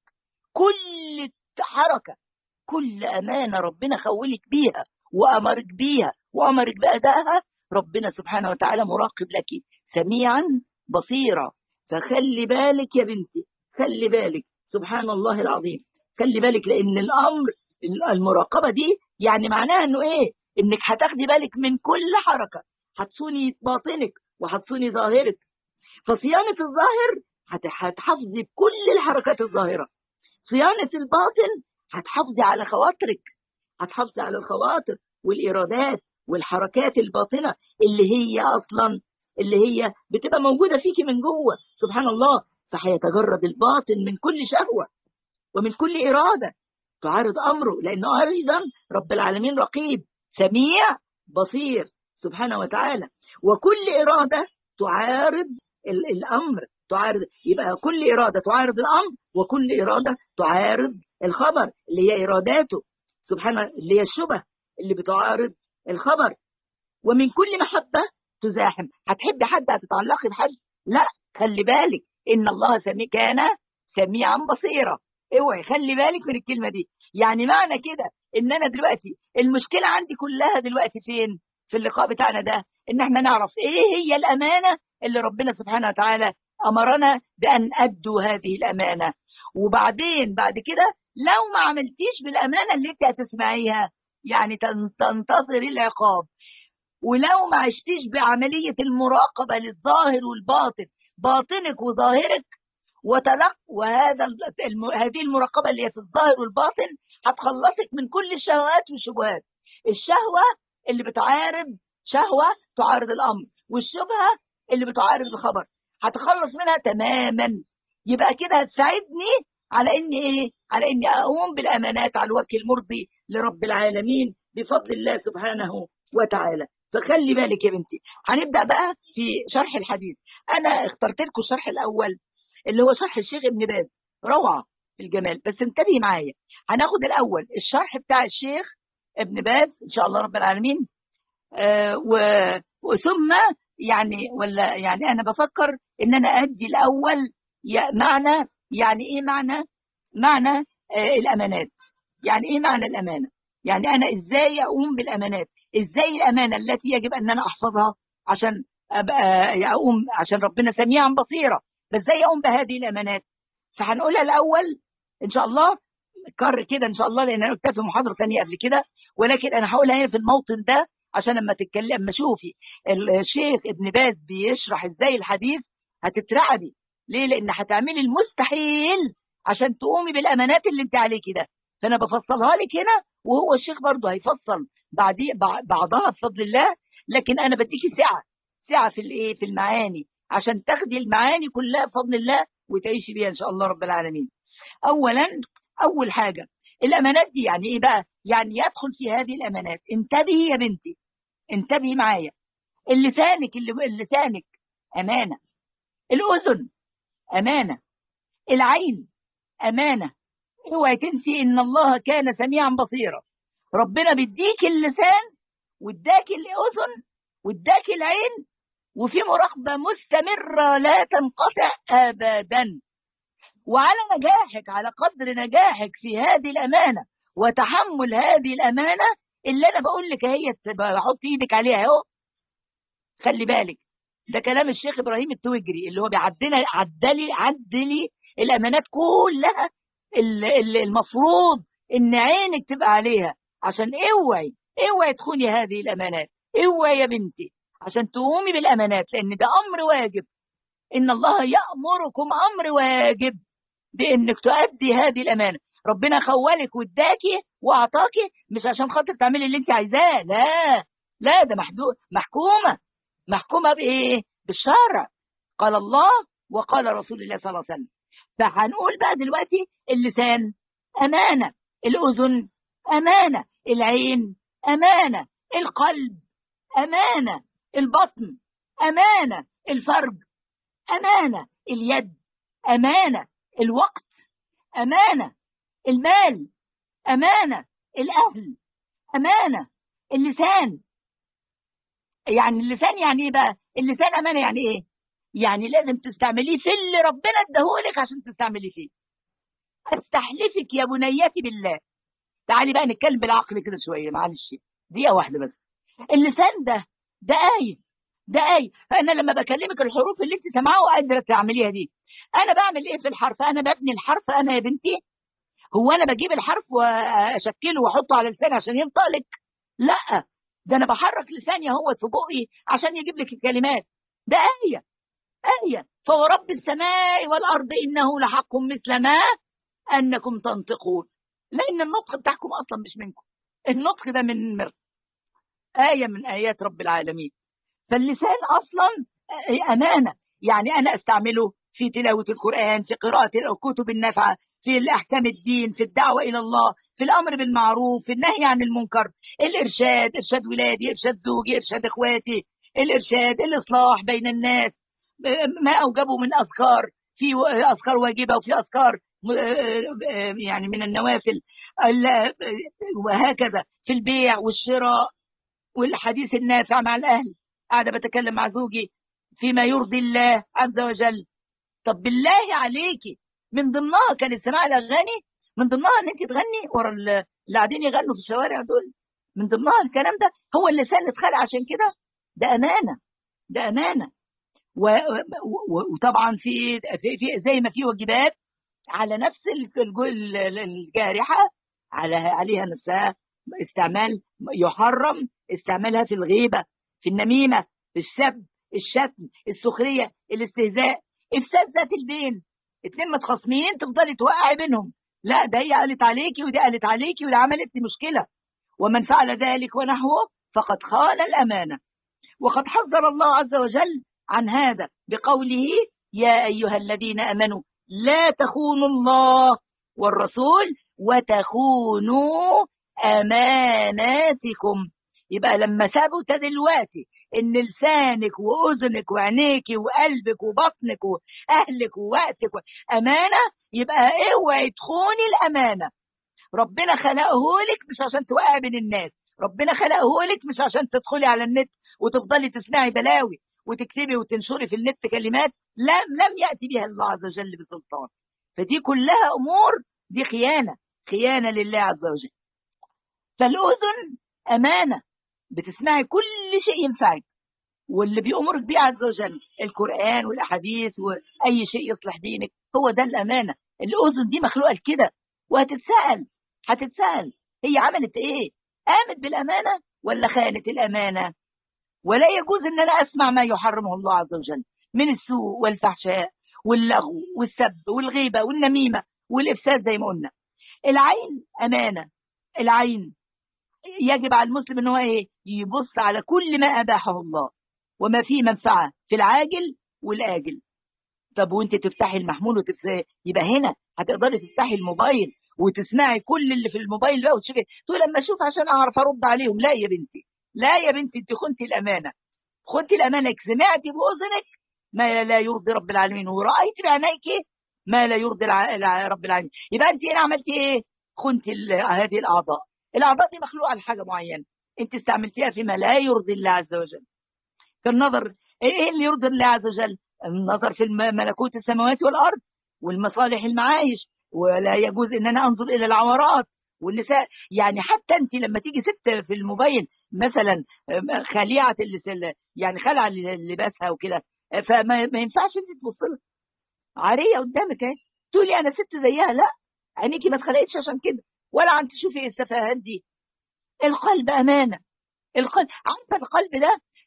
كل حركة كل أمانة ربنا خولك بيها وأمرك بيها وأمرك بأدائها ربنا سبحانه وتعالى مراقب لك سميعا بصيرا فخلي بالك يا بنتي خلي بالك سبحان الله العظيم خلي بالك لأن الأمر المراقبة دي يعني معناها أنه إيه إنك هتاخدي بالك من كل حركة هتصوني باطنك وهتصوني ظاهرك فصيانة الظاهر هتحافظي بكل الحركات الظاهرة صيانة الباطن هتحافظي على خواطرك هتحافظي على الخواطر والإرادات والحركات الباطنة اللي هي أصلا اللي هي بتبقى موجودة فيكي من جوه سبحان الله فهيتجرد الباطن من كل شهوة ومن كل إرادة تعارض أمره لأنه أيضا رب العالمين رقيب سميع بصير سبحانه وتعالى وكل إرادة تعارض الأمر تعارض يبقى كل إرادة تعارض الأمر وكل إرادة تعارض الخبر اللي هي إراداته سبحانه اللي هي الشبه اللي بتعارض الخبر ومن كل محبة تزاحم هتحبي حد هتتعلقي بحد لا خلي بالك إن الله سمي كان سميعا بصيرا اوعي خلي بالك من الكلمة دي يعني معنى كده ان انا دلوقتي المشكلة عندي كلها دلوقتي فين في اللقاء بتاعنا ده ان احنا نعرف ايه هي الامانة اللي ربنا سبحانه وتعالى امرنا بان ادوا هذه الامانة وبعدين بعد كده لو ما عملتيش بالامانة اللي انت هتسمعيها يعني تنتظري العقاب ولو ما عشتيش بعملية المراقبة للظاهر والباطن باطنك وظاهرك وتلق وهذا الم... هذه المراقبة اللي هي في الظاهر والباطن هتخلصك من كل الشهوات والشبهات الشهوة اللي بتعارض شهوة تعارض الأمر والشبهة اللي بتعارض الخبر هتخلص منها تماما يبقى كده هتساعدني على اني ايه على اني اقوم بالامانات على الوجه المرضي لرب العالمين بفضل الله سبحانه وتعالى فخلي بالك يا بنتي هنبدا بقى في شرح الحديث انا اخترت لكم الشرح الاول اللي هو شرح الشيخ ابن باز روعه في الجمال بس انتبهي معايا هناخد الاول الشرح بتاع الشيخ ابن باز ان شاء الله رب العالمين آه وثم يعني ولا يعني انا بفكر ان انا ادي الاول معنى يعني ايه معنى معنى آه الامانات يعني ايه معنى الامانه يعني انا ازاي اقوم بالامانات ازاي الامانه التي يجب ان انا احفظها عشان ابقى اقوم عشان ربنا سميعا بصيرا ازاي اقوم بهذه الامانات فهنقولها الاول ان شاء الله كر كده ان شاء الله لان انا قلتها في محاضره ثانيه قبل كده ولكن انا هقولها هنا في الموطن ده عشان لما تتكلم لما شوفي الشيخ ابن باز بيشرح ازاي الحديث هتترعبي ليه لان هتعملي المستحيل عشان تقومي بالامانات اللي انت عليكي ده فانا بفصلها لك هنا وهو الشيخ برضه هيفصل بعدي بعضها بفضل الله لكن انا بديكي سعه سعه في الايه في المعاني عشان تاخدي المعاني كلها بفضل الله وتعيشي بيها ان شاء الله رب العالمين اولا اول حاجه الامانات دي يعني ايه بقى يعني يدخل في هذه الامانات انتبهي يا بنتي انتبهي معايا اللسانك اللي لسانك امانه الاذن امانه العين امانه اوعي تنسي ان الله كان سميعا بصيرا ربنا بيديك اللسان واداك الاذن واداك العين وفي مراقبة مستمرة لا تنقطع أبدا وعلى نجاحك على قدر نجاحك في هذه الأمانة وتحمل هذه الأمانة اللي أنا بقول لك هي بحط إيدك عليها أهو خلي بالك ده كلام الشيخ إبراهيم التوجري اللي هو بيعدلي عدلي عدلي الأمانات كلها اللي المفروض إن عينك تبقى عليها عشان اوعي اوعي تخوني هذه الأمانات اوعي يا بنتي عشان تقومي بالامانات لان ده امر واجب ان الله يامركم امر واجب بانك تؤدي هذه الامانه ربنا خولك واداكي واعطاكي مش عشان خاطر تعملي اللي انت عايزاه لا لا ده محدود محكومه محكومه بايه بالشرع قال الله وقال رسول الله صلى الله عليه وسلم فهنقول بقى دلوقتي اللسان امانه الاذن امانه العين امانه القلب امانه البطن امانه الفرج امانه اليد امانه الوقت امانه المال امانه الاهل امانه اللسان يعني اللسان يعني ايه بقى اللسان امانه يعني ايه يعني لازم تستعمليه في اللي ربنا اداهولك عشان تستعملي فيه استحلفك يا بنيتي بالله تعالي بقى نتكلم بالعقل كده شويه معلش دقيقه واحده بس اللسان ده ده آية ده آية فأنا لما بكلمك الحروف اللي أنت سامعاها وقادرة تعمليها دي أنا بعمل إيه في الحرف أنا ببني الحرف أنا يا بنتي هو أنا بجيب الحرف وأشكله وأحطه على لساني عشان ينطق لك لا ده أنا بحرك لساني اهوت في بقي عشان يجيب لك الكلمات ده آية آية فورب السماء والأرض إنه لحق مثل ما أنكم تنطقون لأن النطق بتاعكم أصلا مش منكم النطق ده من مر آية من آيات رب العالمين فاللسان أصلا أمانة يعني أنا أستعمله في تلاوة القرآن في قراءة الكتب النافعة في الأحكام الدين في الدعوة إلى الله في الأمر بالمعروف في النهي عن المنكر الإرشاد إرشاد ولادي إرشاد زوجي إرشاد إخواتي الإرشاد الإصلاح بين الناس ما أوجبه من أذكار في أذكار واجبة وفي أذكار يعني من النوافل وهكذا في البيع والشراء والحديث النافع مع الأهل قاعدة بتكلم مع زوجي فيما يرضي الله عز وجل طب بالله عليكي من ضمنها كان استماع الأغاني من ضمنها ان انت تغني ورا اللي قاعدين يغنوا في الشوارع دول من ضمنها الكلام ده هو اللسان اتخلق عشان كده ده امانه ده امانه و... و... وطبعا في... في في زي ما في واجبات على نفس الجارحه على عليها نفسها استعمال يحرم استعمالها في الغيبه في النميمه في السب الشتم السخريه الاستهزاء افساد ذات البين اتنين متخاصمين تفضلي توقعي بينهم لا ده هي قالت عليكي ودي قالت عليكي ودي عملت لي مشكله ومن فعل ذلك ونحوه فقد خان الامانه وقد حذر الله عز وجل عن هذا بقوله يا ايها الذين امنوا لا تخونوا الله والرسول وتخونوا اماناتكم يبقى لما ثبت دلوقتي ان لسانك واذنك وعينيك وقلبك وبطنك واهلك ووقتك امانه يبقى اوعي تخوني الامانه ربنا خلقه لك مش عشان توقعي بين الناس ربنا خلقه لك مش عشان تدخلي على النت وتفضلي تسمعي بلاوي وتكتبي وتنشري في النت كلمات لم لم ياتي بها الله عز وجل بسلطان فدي كلها امور دي خيانه خيانه لله عز وجل فالاذن امانه بتسمعي كل شيء ينفعك واللي بيأمرك بيه عز وجل القرآن والأحاديث وأي شيء يصلح دينك هو ده الأمانة الأذن دي مخلوقة كده وهتتسأل هتتسأل هي عملت إيه؟ قامت بالأمانة ولا خانت الأمانة؟ ولا يجوز إن أنا أسمع ما يحرمه الله عز وجل من السوء والفحشاء واللغو والسب والغيبة والنميمة والإفساد زي ما قلنا العين أمانة العين يجب على المسلم ان هو ايه يبص على كل ما اباحه الله وما فيه منفعه في العاجل والاجل طب وانت تفتحي المحمول وتفتحي يبقى هنا هتقدري تفتحي الموبايل وتسمعي كل اللي في الموبايل بقى وتشوفي تقول لما اشوف عشان اعرف ارد عليهم لا يا بنتي لا يا بنتي انت خنتي الامانه خنتي الامانه سمعتي باذنك ما لا يرضي رب العالمين ورايتي بعينيك ما لا يرضي رب العالمين يبقى انت هنا عملتي ايه خنتي هذه الاعضاء الاعضاء دي مخلوقه لحاجه معينه انت استعملتيها فيما لا يرضي الله عز وجل كالنظر ايه اللي يرضي الله عز وجل النظر في ملكوت السماوات والارض والمصالح المعايش ولا يجوز ان انا انظر الى العورات والنساء يعني حتى انت لما تيجي ست في الموبايل مثلا خليعه يعني خلع لباسها وكده فما ما ينفعش انت تبص لها عاريه قدامك اهي تقولي انا ست زيها لا عينيكي ما اتخلقتش عشان كده ولا عم تشوفي السفاهات دي القلب امانه القلب عارفه القلب ده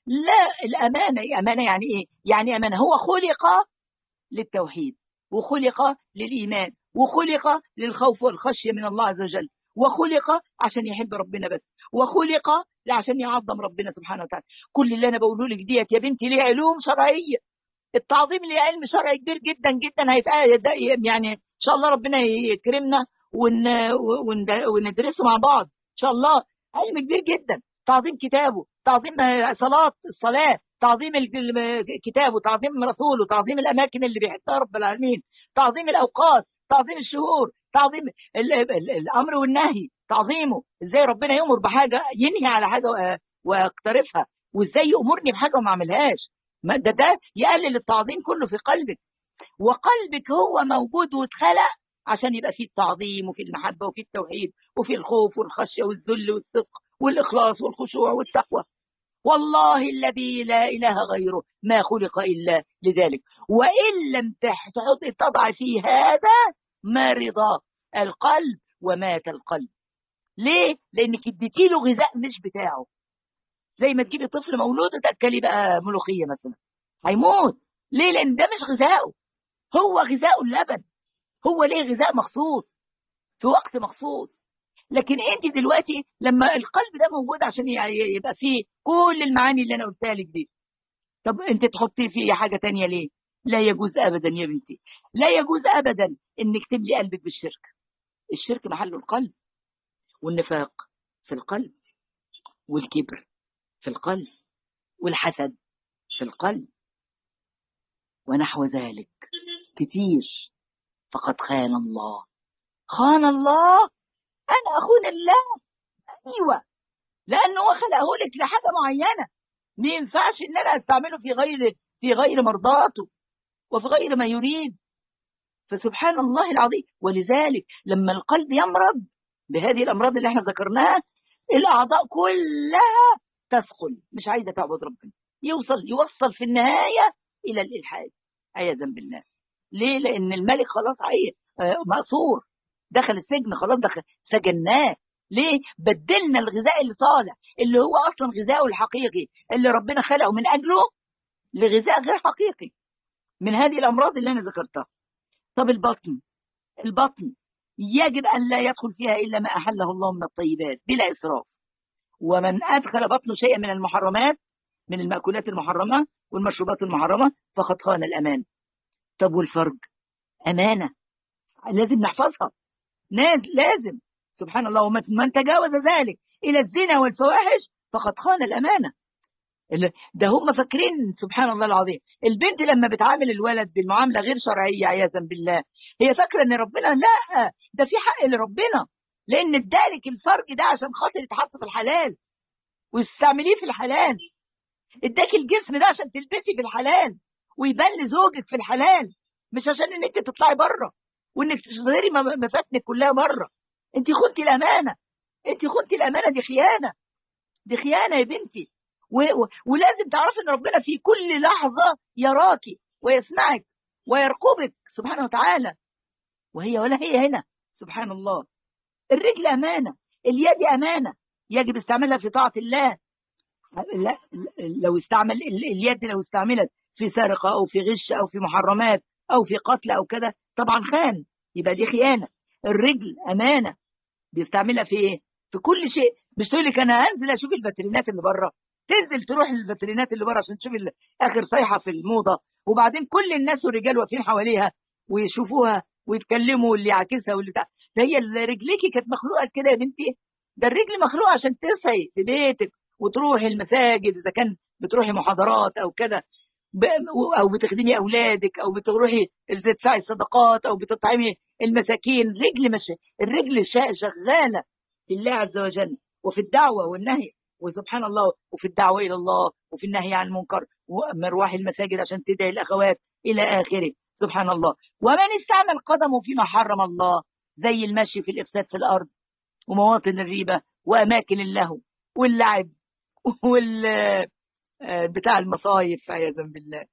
لا الأمانة أمانة يعني إيه؟ يعني أمانة هو خلق للتوحيد وخلق للإيمان وخلق للخوف والخشية من الله عز وجل وخلق عشان يحب ربنا بس وخلق عشان يعظم ربنا سبحانه وتعالى كل اللي أنا بقوله لك ديت يا بنتي ليه علوم شرعية التعظيم ليه علم شرعي كبير جدا جدا هيبقى يعني إن شاء الله ربنا يكرمنا ون... ون... وندرسه مع بعض إن شاء الله علم كبير جدا تعظيم كتابه تعظيم صلاة الصلاة تعظيم كتابه تعظيم رسوله تعظيم الأماكن اللي بيحبها رب العالمين تعظيم الأوقات تعظيم الشهور تعظيم ال ال الأمر والنهي تعظيمه إزاي ربنا يأمر بحاجة ينهي على حاجة ويقترفها وإزاي يأمرني بحاجة وما أعملهاش ده ده يقلل التعظيم كله في قلبك وقلبك هو موجود واتخلق عشان يبقى فيه التعظيم وفي المحبة وفي التوحيد وفي الخوف والخشية والذل والصدق والإخلاص والخشوع والتقوى والله الذي لا إله غيره ما خلق إلا لذلك وإن لم تحط تضع في هذا مرض القلب ومات القلب ليه؟ لأنك اديتي له غذاء مش بتاعه زي ما تجيبي طفل مولود وتأكلي بقى ملوخية مثلا هيموت ليه؟ لأن ده مش غذاؤه هو غذاء اللبن هو ليه غذاء مخصوص في وقت مخصوص لكن انت دلوقتي لما القلب ده موجود عشان يبقى فيه كل المعاني اللي انا قلتها لك دي طب انت تحطي فيه حاجه تانية ليه لا يجوز ابدا يا بنتي لا يجوز ابدا انك تملي قلبك بالشرك الشرك محله القلب والنفاق في القلب والكبر في القلب والحسد في القلب ونحو ذلك كتير فقد خان الله خان الله انا اخون الله ايوه لانه هو خلقه لك لحاجه معينه ما ينفعش ان انا استعمله في غير في غير مرضاته وفي غير ما يريد فسبحان الله العظيم ولذلك لما القلب يمرض بهذه الامراض اللي احنا ذكرناها الاعضاء كلها تثقل مش عايزه تعبد ربنا يوصل يوصل في النهايه الى الالحاد عياذا بالله ليه لان الملك خلاص عيب مأسور دخل السجن خلاص دخل سجناه ليه بدلنا الغذاء اللي طالع اللي هو اصلا غذاؤه الحقيقي اللي ربنا خلقه من اجله لغذاء غير حقيقي من هذه الامراض اللي انا ذكرتها طب البطن البطن يجب ان لا يدخل فيها الا ما احله الله من الطيبات بلا اسراف ومن ادخل بطنه شيئا من المحرمات من المأكولات المحرمة والمشروبات المحرمة فقد خان الأمان طب والفرج أمانة لازم نحفظها لازم سبحان الله ومن تجاوز ذلك إلى الزنا والفواحش فقد خان الأمانة ده هم فاكرين سبحان الله العظيم البنت لما بتعامل الولد بالمعامله غير شرعيه عياذا بالله هي فاكره ان ربنا لا ده في حق لربنا لان ادالك الفرج ده عشان خاطر يتحط في الحلال واستعمليه في الحلال اداك الجسم ده عشان تلبسي في الحلال ويبان لزوجك في الحلال مش عشان ان انت تطلعي بره وانك تشتري مفاتنك كلها بره انت خنتي الامانه انت خنتي الامانه دي خيانه دي خيانه يا بنتي و... و... ولازم تعرفي ان ربنا في كل لحظه يراكي ويسمعك ويرقبك سبحانه وتعالى وهي ولا هي هنا سبحان الله الرجل امانه اليد امانه يجب استعمالها في طاعه الله لا لو استعمل اليد لو استعملت في سرقه او في غش او في محرمات او في قتل او كده طبعا خان يبقى دي خيانه الرجل امانه بيستعملها في ايه في كل شيء مش تقول لك انا هنزل اشوف الفاترينات اللي بره تنزل تروح للفاترينات اللي بره عشان تشوف اخر صيحه في الموضه وبعدين كل الناس والرجال واقفين حواليها ويشوفوها ويتكلموا واللي يعاكسها واللي بتاع فهي رجليكي كانت مخلوقه كده يا بنتي ده الرجل مخلوقه عشان تسعي في بيتك وتروحي المساجد اذا كان بتروحي محاضرات او كده او بتخدمي اولادك او بتروحي تدفعي الصدقات او بتطعمي المساكين رجل مش الرجل شغاله في الله عز وجل وفي الدعوه والنهي وسبحان الله وفي الدعوه الى الله وفي النهي عن المنكر ومروح المساجد عشان تدعي الاخوات الى اخره سبحان الله ومن استعمل قدمه فيما حرم الله زي المشي في الافساد في الارض ومواطن الريبه واماكن اللهو واللعب وال بتاع المصايف عياذا بالله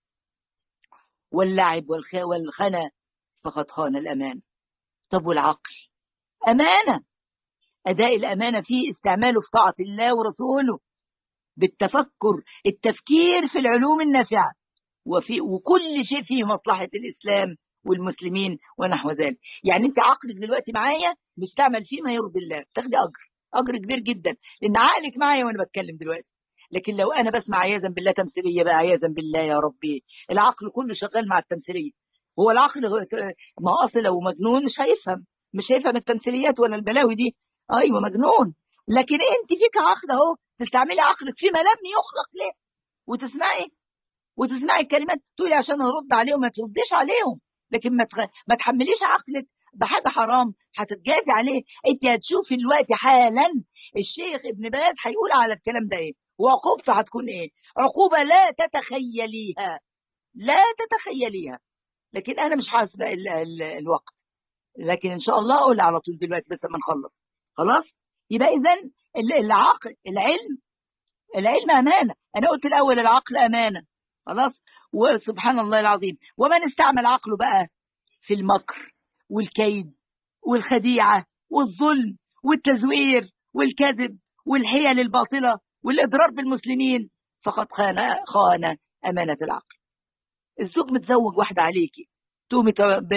واللعب والخنا فقد خان الأمان طب والعقل أمانة أداء الأمانة فيه استعماله في طاعة الله ورسوله بالتفكر التفكير في العلوم النافعة وفي وكل شيء فيه مصلحة الإسلام والمسلمين ونحو ذلك يعني انت عقلك دلوقتي معايا مستعمل فيه ما يرضي الله تاخدي اجر اجر كبير جدا لان عقلك معايا وانا بتكلم دلوقتي لكن لو انا بسمع عياذا بالله تمثيليه بقى عياذا بالله يا ربي العقل كله شغال مع التمثيليه هو العقل ما هو اصل لو مجنون مش هيفهم مش هيفهم التمثيليات ولا البلاوي دي ايوه مجنون لكن انت فيك عقل اهو تستعملي عقلك فيما لم يخلق له وتسمعي وتسمعي الكلمات تقولي عشان ارد عليهم ما ترديش عليهم لكن ما تخ... ما تحمليش عقلك بحاجه حرام هتتجازي عليه انت هتشوفي دلوقتي حالا الشيخ ابن باز هيقول على الكلام ده ايه وعقوبته هتكون ايه عقوبه لا تتخيليها لا تتخيليها لكن انا مش حاسبه ال... ال... الوقت لكن ان شاء الله اقول على طول دلوقتي بس لما نخلص خلاص يبقى اذا العقل العلم العلم امانه انا قلت الاول العقل امانه خلاص وسبحان الله العظيم ومن استعمل عقله بقى في المكر والكيد والخديعة والظلم والتزوير والكذب والحيل الباطلة والإضرار بالمسلمين فقد خان خان أمانة العقل الزوج متزوج واحدة عليكي تقومي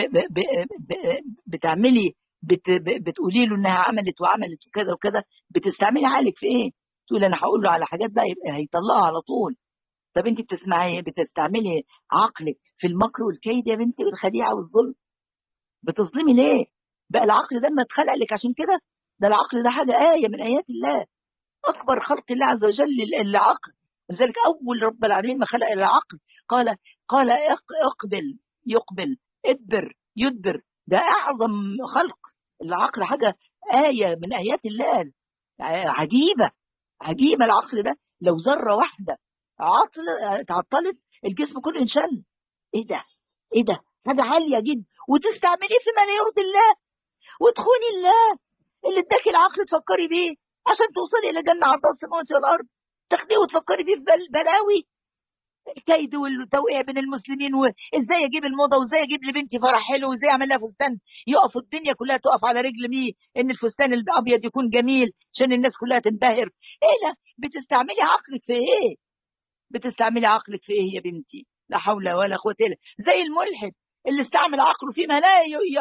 بتعملي بت بتقولي له انها عملت وعملت وكذا وكذا بتستعملي عقلك في ايه؟ تقول انا هقول له على حاجات بقى يبقى هيطلقها على طول طب انت بتسمعي بتستعملي عقلك في المكر والكيد يا بنتي والخديعه والظلم بتظلمي ليه بقى العقل ده ما اتخلق لك عشان كده ده العقل ده حاجه ايه من ايات الله اكبر خلق الله عز وجل العقل لذلك اول رب العالمين ما خلق العقل قال قال اقبل يقبل ادبر يدبر ده اعظم خلق العقل حاجه ايه من ايات الله عجيبه عجيبه العقل ده لو ذره واحده عطل اتعطلت الجسم كله انشل ايه ده ايه ده حاجه عاليه جدا وتستعمليه في ما لا يرضي الله وتخوني الله اللي اداكي العقل تفكري بيه عشان توصلي الى جنه عرضها السماوات والارض تاخديه وتفكري فيه في بلاوي الكيد والتوقيع بين المسلمين وازاي اجيب الموضه وازاي اجيب لبنتي فرح حلو وازاي اعمل لها فستان يقف الدنيا كلها تقف على رجل مين ان الفستان الابيض يكون جميل عشان الناس كلها تنبهر ايه ده بتستعملي عقلك في ايه بتستعملي عقلك في ايه يا بنتي لا حول ولا قوه الا زي الملحد اللي استعمل عقله فيما لا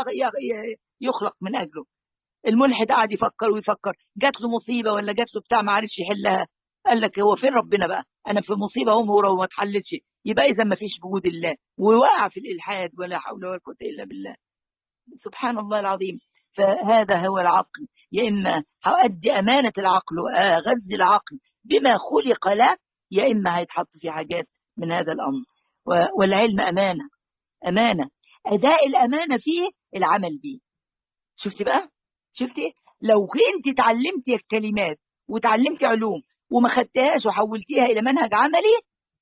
يخلق من اجله الملحد قاعد يفكر ويفكر جات له مصيبه ولا جات له بتاع ما عرفش يحلها قال لك هو فين ربنا بقى انا في مصيبه اهو مهوره وما اتحلتش يبقى اذا ما فيش وجود الله ووقع في الالحاد ولا حول ولا قوه الا بالله سبحان الله العظيم فهذا هو العقل يا اما هؤدي امانه العقل واغذي العقل بما خلق له يا إما هيتحط في حاجات من هذا الأمر والعلم أمانة أمانة أداء الأمانة فيه العمل به شفتي بقى شفتي لو انت تعلمتي الكلمات وتعلمتي علوم وما خدتهاش وحولتيها إلى منهج عملي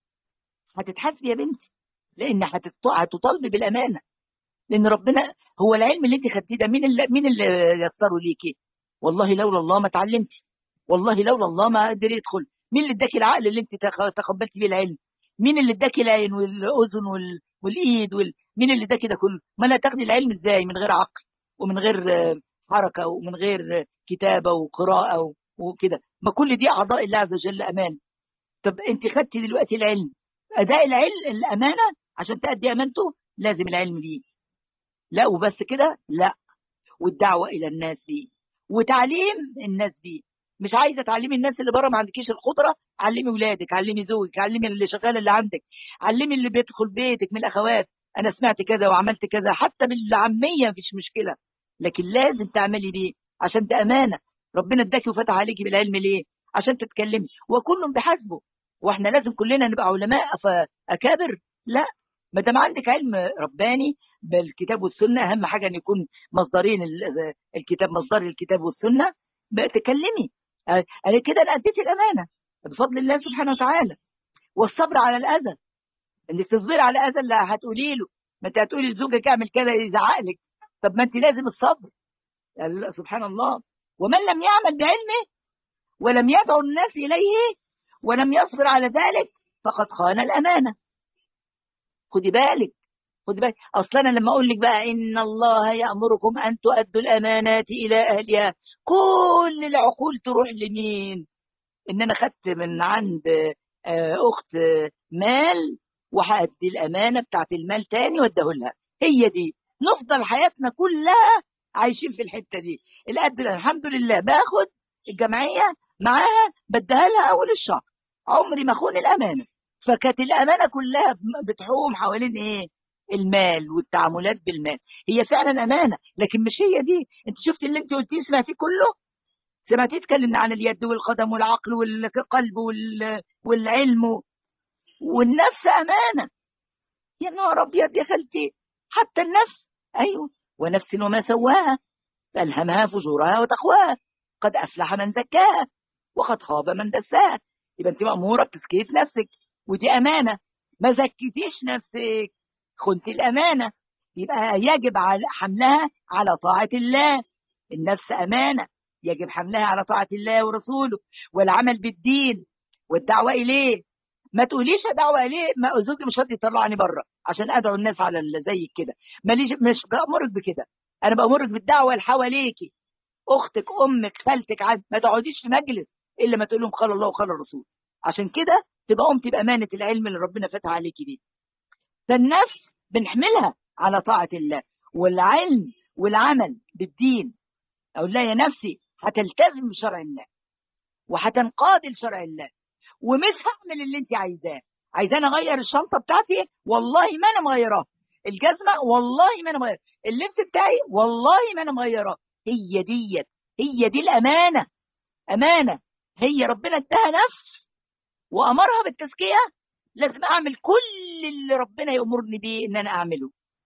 هتتحاسبي يا بنتي لأن هتطالبي بالأمانة لأن ربنا هو العلم اللي انت خدتيه ده مين اللي مين اللي يسره ليكي والله لولا الله ما اتعلمتي والله لولا الله ما قدر يدخل مين اللي اداكي العقل اللي انت تقبلتي بيه العلم مين اللي اداكي العين والاذن وال... والايد وال... مين اللي اداكي ده كله ما لا تاخدي العلم ازاي من غير عقل ومن غير حركه ومن غير كتابه وقراءه وكده ما كل دي اعضاء الله عز وجل امان طب انت خدتي دلوقتي العلم اداء العلم الامانه عشان تأدي امانته لازم العلم ليه لا وبس كده لا والدعوه الى الناس بيه وتعليم الناس بيه مش عايزه تعلمي الناس اللي بره ما عندكيش القدره علمي ولادك علمي زوجك علمي اللي شغال اللي عندك علمي اللي بيدخل بيتك من الاخوات انا سمعت كذا وعملت كذا حتى بالعاميه مفيش مشكله لكن لازم تعملي بيه عشان ده امانه ربنا اداكي وفتح عليكي بالعلم ليه عشان تتكلمي وكل بحسبه واحنا لازم كلنا نبقى علماء اكابر لا ما دام عندك علم رباني بالكتاب والسنه اهم حاجه ان يكون مصدرين الكتاب مصدر الكتاب والسنه تكلمي أنا كده أنا أديت الأمانة بفضل الله سبحانه وتعالى والصبر على الأذى إنك تصبري على الأذى اللي هتقولي له ما أنت هتقولي لزوجك اعمل كذا يزعق لك طب ما أنت لازم الصبر سبحان الله ومن لم يعمل بعلمه ولم يدعو الناس إليه ولم يصبر على ذلك فقد خان الأمانة خدي بالك خدي بالك اصلا انا لما اقول لك بقى ان الله يامركم ان تؤدوا الامانات الى اهلها كل العقول تروح لمين ان انا خدت من عند اخت مال وهادي الامانه بتاعت المال تاني واديه لها هي دي نفضل حياتنا كلها عايشين في الحته دي القد الحمد لله باخد الجمعيه معاها بديها لها اول الشهر عمري ما اخون الامانه فكانت الامانه كلها بتحوم حوالين ايه المال والتعاملات بالمال هي فعلا امانه لكن مش هي دي انت شفت اللي انت قلتيه سمعتيه كله سمعتيه اتكلمنا عن اليد والقدم والعقل والقلب والعلم والنفس امانه يا نهار ابيض يا خالتي حتى النفس ايوه ونفس وما سواها فالهمها فجورها وتقواها قد افلح من زكاها وقد خاب من دساها يبقى انت ماموره بتزكيه نفسك ودي امانه ما زكيتيش نفسك خنت الامانه يبقى يجب على حملها على طاعه الله النفس امانه يجب حملها على طاعه الله ورسوله والعمل بالدين والدعوه اليه ما تقوليش دعوه اليه ما زوجي مش راضي يطلعني بره عشان ادعو الناس على زيك كده ماليش مش بامرك بكده انا بامرك بالدعوه اللي حواليكي اختك امك خالتك عاد ما تقعديش في مجلس الا ما تقول لهم قال الله وقال الرسول عشان كده تبقى قمتي بامانه العلم اللي ربنا فتح عليكي دي فالنفس بنحملها على طاعه الله والعلم والعمل بالدين اقول لها يا نفسي هتلتزم بشرع الله وهتنقاد لشرع الله ومش هعمل اللي انت عايزاه عايزاني اغير الشنطه بتاعتي والله ما انا مغيراها الجزمه والله ما انا مغيرها اللبس بتاعي والله ما انا مغيراه هي ديت هي دي الامانه امانه هي ربنا اداها نفس وامرها بالتزكيه لازم اعمل كل اللي ربنا يامرني بيه ان انا اعمله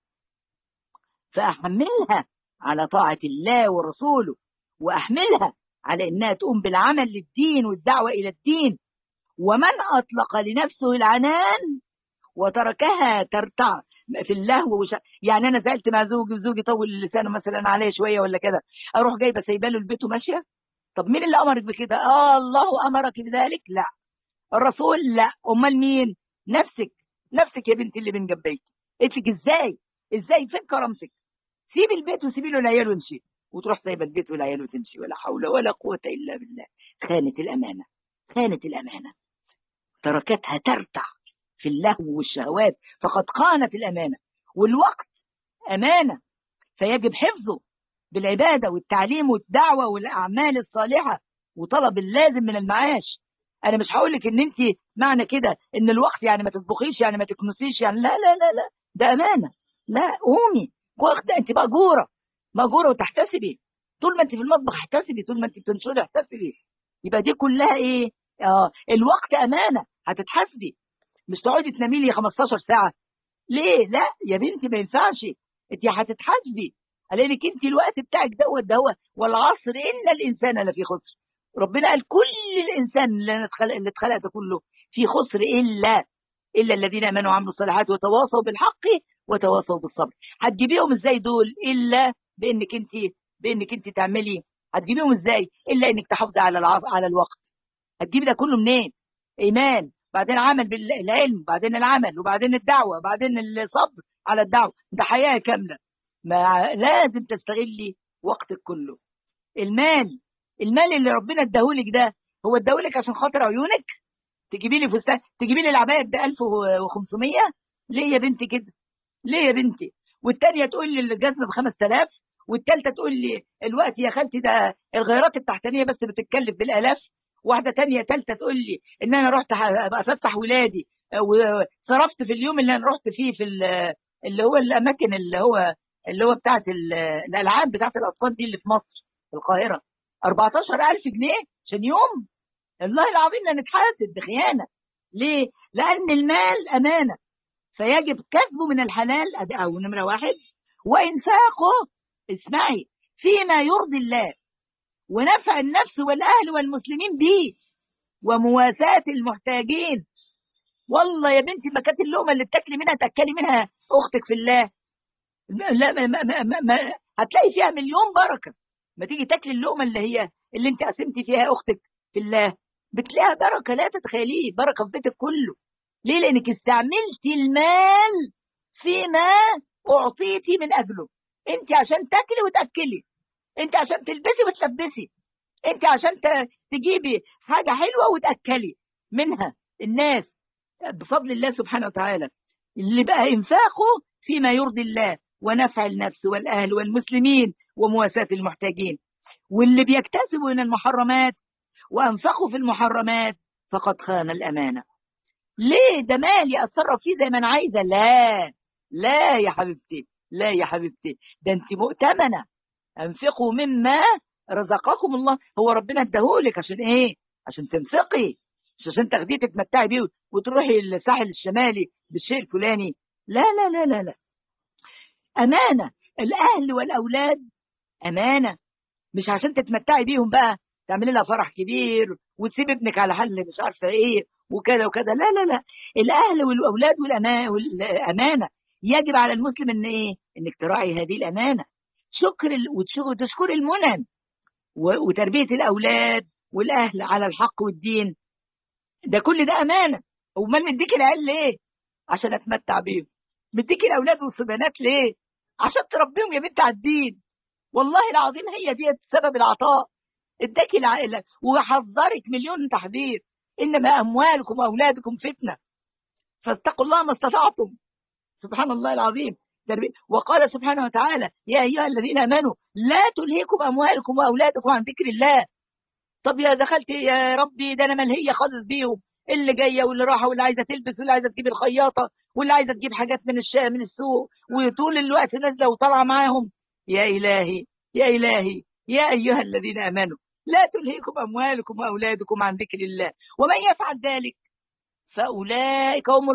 فاحملها على طاعه الله ورسوله واحملها على انها تقوم بالعمل للدين والدعوه الى الدين ومن اطلق لنفسه العنان وتركها ترتع في اللهو وش... يعني انا زعلت مع زوجي وزوجي طول لسانه مثلا عليه شويه ولا كده اروح جايبه سايبه له البيت وماشيه طب مين اللي امرك بكده اه الله امرك بذلك لا الرسول لا امال مين نفسك نفسك يا بنتي اللي بين جنبيك قلت ازاي ازاي فين كرامتك سيبي البيت وسيبي له العيال وامشي وتروح سايبه البيت والعيال وتمشي ولا حول ولا قوه الا بالله خانت الامانه خانت الامانه تركتها ترتع في اللهو والشهوات فقد خانت الامانه والوقت امانه فيجب حفظه بالعباده والتعليم والدعوه والاعمال الصالحه وطلب اللازم من المعاش انا مش هقول لك ان انت معنى كده ان الوقت يعني ما تطبخيش يعني ما تكنسيش يعني لا لا لا لا ده امانه لا قومي واخده انت ماجوره ماجوره وتحتسبي طول ما انت في المطبخ احتسبي طول ما انت بتنشري احتسبي يبقى دي كلها ايه اه الوقت امانه هتتحاسبي مش تقعدي تنامي لي 15 ساعه ليه لا يا بنتي ما ينفعش انت هتتحاسبي لانك انت الوقت بتاعك دوت دوت والعصر ان الانسان لفي خسر ربنا قال كل الانسان اللي اتخلق اللي اتخلق ده كله في خسر الا الا الذين امنوا وعملوا الصالحات وتواصوا بالحق وتواصوا بالصبر هتجيبيهم ازاي دول الا بانك انت بانك انت تعملي هتجيبيهم ازاي الا انك تحافظي على العص... على الوقت هتجيبي ده كله منين ايمان بعدين عمل بالعلم بعدين العمل وبعدين الدعوه بعدين الصبر على الدعوه ده حياه كامله ما لازم تستغلي وقتك كله المال المال اللي ربنا اداهولك ده هو اداهولك عشان خاطر عيونك تجيبي لي فستان تجيبي لي العبايه ب 1500 ليه يا بنتي كده ليه يا بنتي والتانية تقول لي الجزمه ب 5000 والتالتة تقول لي الوقت يا خالتي ده الغيارات التحتانيه بس بتتكلف بالالاف واحده تانية تالتة تقول لي ان انا رحت افسح ولادي وصرفت في اليوم اللي انا رحت فيه في اللي هو الاماكن اللي هو اللي هو بتاعت الالعاب بتاعت الاطفال دي اللي في مصر في القاهره 14000 جنيه عشان يوم والله العظيم نتحاسب بخيانه ليه؟ لان المال امانه فيجب كسبه من الحلال او نمره واحد وانفاقه اسمعي فيما يرضي الله ونفع النفس والاهل والمسلمين به ومواساة المحتاجين والله يا بنتي ما كانت اللقمه اللي بتاكلي منها تاكلي منها اختك في الله لا ما ما ما ما ما هتلاقي فيها مليون بركه ما تيجي تاكلي اللقمه اللي هي اللي انت قسمتي فيها اختك في الله بتلاقيها بركه لا تتخيليه بركه في بيتك كله ليه لانك استعملتي المال فيما اعطيتي من اجله انت عشان تاكلي وتاكلي انت عشان تلبسي وتلبسي انت عشان تجيبي حاجه حلوه وتاكلي منها الناس بفضل الله سبحانه وتعالى اللي بقى انفاقه فيما يرضي الله ونفع النفس والاهل والمسلمين ومواساة المحتاجين واللي بيكتسبوا من المحرمات وانفقوا في المحرمات فقد خان الامانه ليه ده مالي اتصرف فيه زي ما انا عايزه لا لا يا حبيبتي لا يا حبيبتي ده انت مؤتمنه انفقوا مما رزقكم الله هو ربنا اداهولك عشان ايه عشان تنفقي مش عشان تاخديه تتمتعي بيه وتروحي الساحل الشمالي بالشيء الفلاني لا لا لا لا لا امانه الاهل والاولاد امانه مش عشان تتمتعي بيهم بقى تعملي لها فرح كبير وتسيب ابنك على حل مش عارفه ايه وكذا وكذا لا لا لا الاهل والاولاد والامانه يجب على المسلم ان ايه انك تراعي هذه الامانه شكر وتشكر المنعم وتربيه الاولاد والاهل على الحق والدين ده كل ده امانه امال مديك العيال ليه عشان اتمتع بيهم مديك الاولاد والصبيانات ليه عشان تربيهم يا بنت على الدين والله العظيم هي دي سبب العطاء اداك العائله وحذرك مليون تحذير انما اموالكم واولادكم فتنه فاتقوا الله ما استطعتم سبحان الله العظيم وقال سبحانه وتعالى يا ايها الذين امنوا لا تلهيكم اموالكم واولادكم عن ذكر الله طب يا دخلت يا ربي ده انا ملهيه خالص بيهم اللي جايه واللي راحه واللي عايزه تلبس واللي عايزه تجيب الخياطه واللي عايزه تجيب حاجات من الشارع من السوق وطول الوقت نازله وطالعه معاهم يا الهي يا الهي يا ايها الذين امنوا لا تلهيكم اموالكم واولادكم عن ذكر الله ومن يفعل ذلك فاولئك هم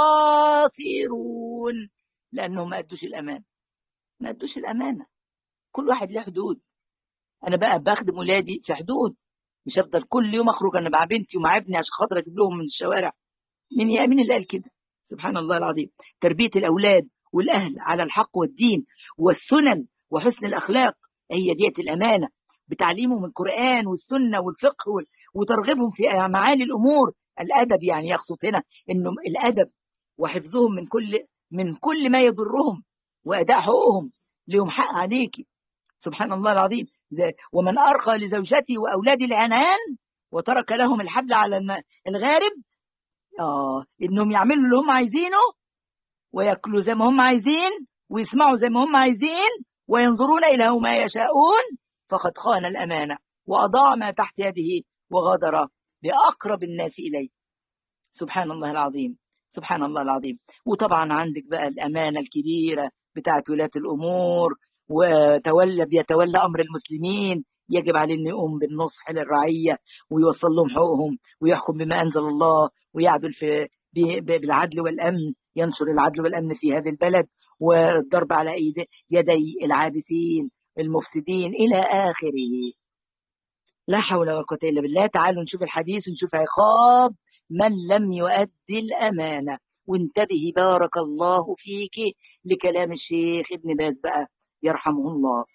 الخاسرون لانهم ما ادوش الامان ما ادوش الامانه كل واحد له حدود انا بقى بخدم ولادي في حدود مش هفضل كل يوم اخرج انا مع بنتي ومع ابني عشان خاطر اجيب لهم من الشوارع مين يا مين اللي قال كده سبحان الله العظيم تربيه الاولاد والاهل على الحق والدين والسنن وحسن الاخلاق هي ديت الامانه بتعليمهم القران والسنه والفقه وترغيبهم في معالي الامور الادب يعني يقصد هنا انه الادب وحفظهم من كل من كل ما يضرهم واداء حقوقهم لهم حق عليكي سبحان الله العظيم ومن ارقى لزوجتي واولادي العنان وترك لهم الحبل على الغارب اه انهم يعملوا اللي هم عايزينه وياكلوا زي ما هم عايزين ويسمعوا زي ما هم عايزين وينظرون الى ما يشاءون فقد خان الامانه واضاع ما تحت يده وغدر باقرب الناس اليه سبحان الله العظيم سبحان الله العظيم وطبعا عندك بقى الامانه الكبيره بتاعت ولاة الامور وتولى بيتولى امر المسلمين يجب عليه انه يقوم بالنصح للرعيه ويوصل لهم حقوقهم ويحكم بما انزل الله ويعدل في بالعدل والامن ينشر العدل والامن في هذا البلد والضرب على يدي العابثين المفسدين الى اخره لا حول ولا قوه الا بالله تعالوا نشوف الحديث ونشوف عقاب من لم يؤدي الامانه وانتبهي بارك الله فيك لكلام الشيخ ابن باز بقى يرحمه الله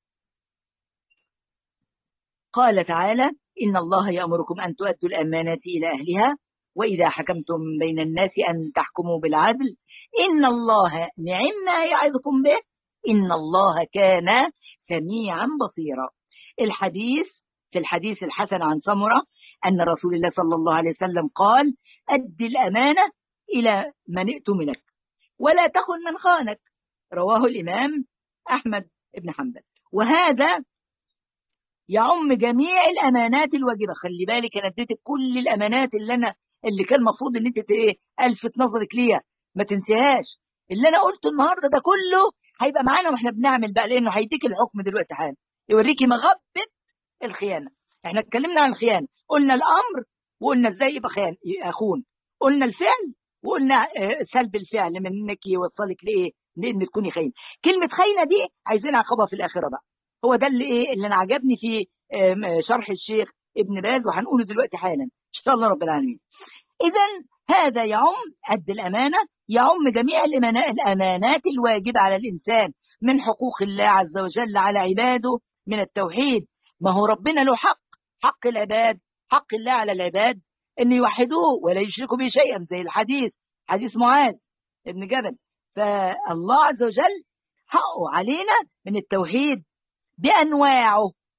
قال تعالى إن الله يأمركم أن تؤدوا الأمانات إلى أهلها وإذا حكمتم بين الناس أن تحكموا بالعدل إن الله نعم ما يعظكم به إن الله كان سميعا بصيرا الحديث في الحديث الحسن عن سمرة أن رسول الله صلى الله عليه وسلم قال أد الأمانة إلى من ائتمنك ولا تخن من خانك رواه الإمام أحمد بن حنبل وهذا يعم جميع الأمانات الواجبة خلي بالك أنا اديتك كل الأمانات اللي أنا اللي كان المفروض إن أنت إيه ألفت نظرك ليها ما تنسيهاش اللي أنا قلته النهاردة ده كله هيبقى معانا واحنا بنعمل بقى لأنه هيديك الحكم دلوقتي حالا يوريكي مغبة الخيانة احنا اتكلمنا عن الخيانة قلنا الأمر وقلنا ازاي يبقى خيان أخون قلنا الفعل وقلنا سلب الفعل منك يوصلك لايه لان تكوني خاينه كلمه خاينه دي عايزين عقبها في الاخره بقى هو ده اللي ايه اللي انا عجبني في شرح الشيخ ابن باز وهنقوله دلوقتي حالا ان شاء الله رب العالمين اذا هذا يعم قد الامانه يعم جميع الامانات الواجبه على الانسان من حقوق الله عز وجل على عباده من التوحيد ما هو ربنا له حق حق العباد حق الله على العباد ان يوحدوه ولا يشركوا به شيئا زي الحديث حديث معاذ ابن جبل فالله عز وجل حقه علينا من التوحيد بانواعه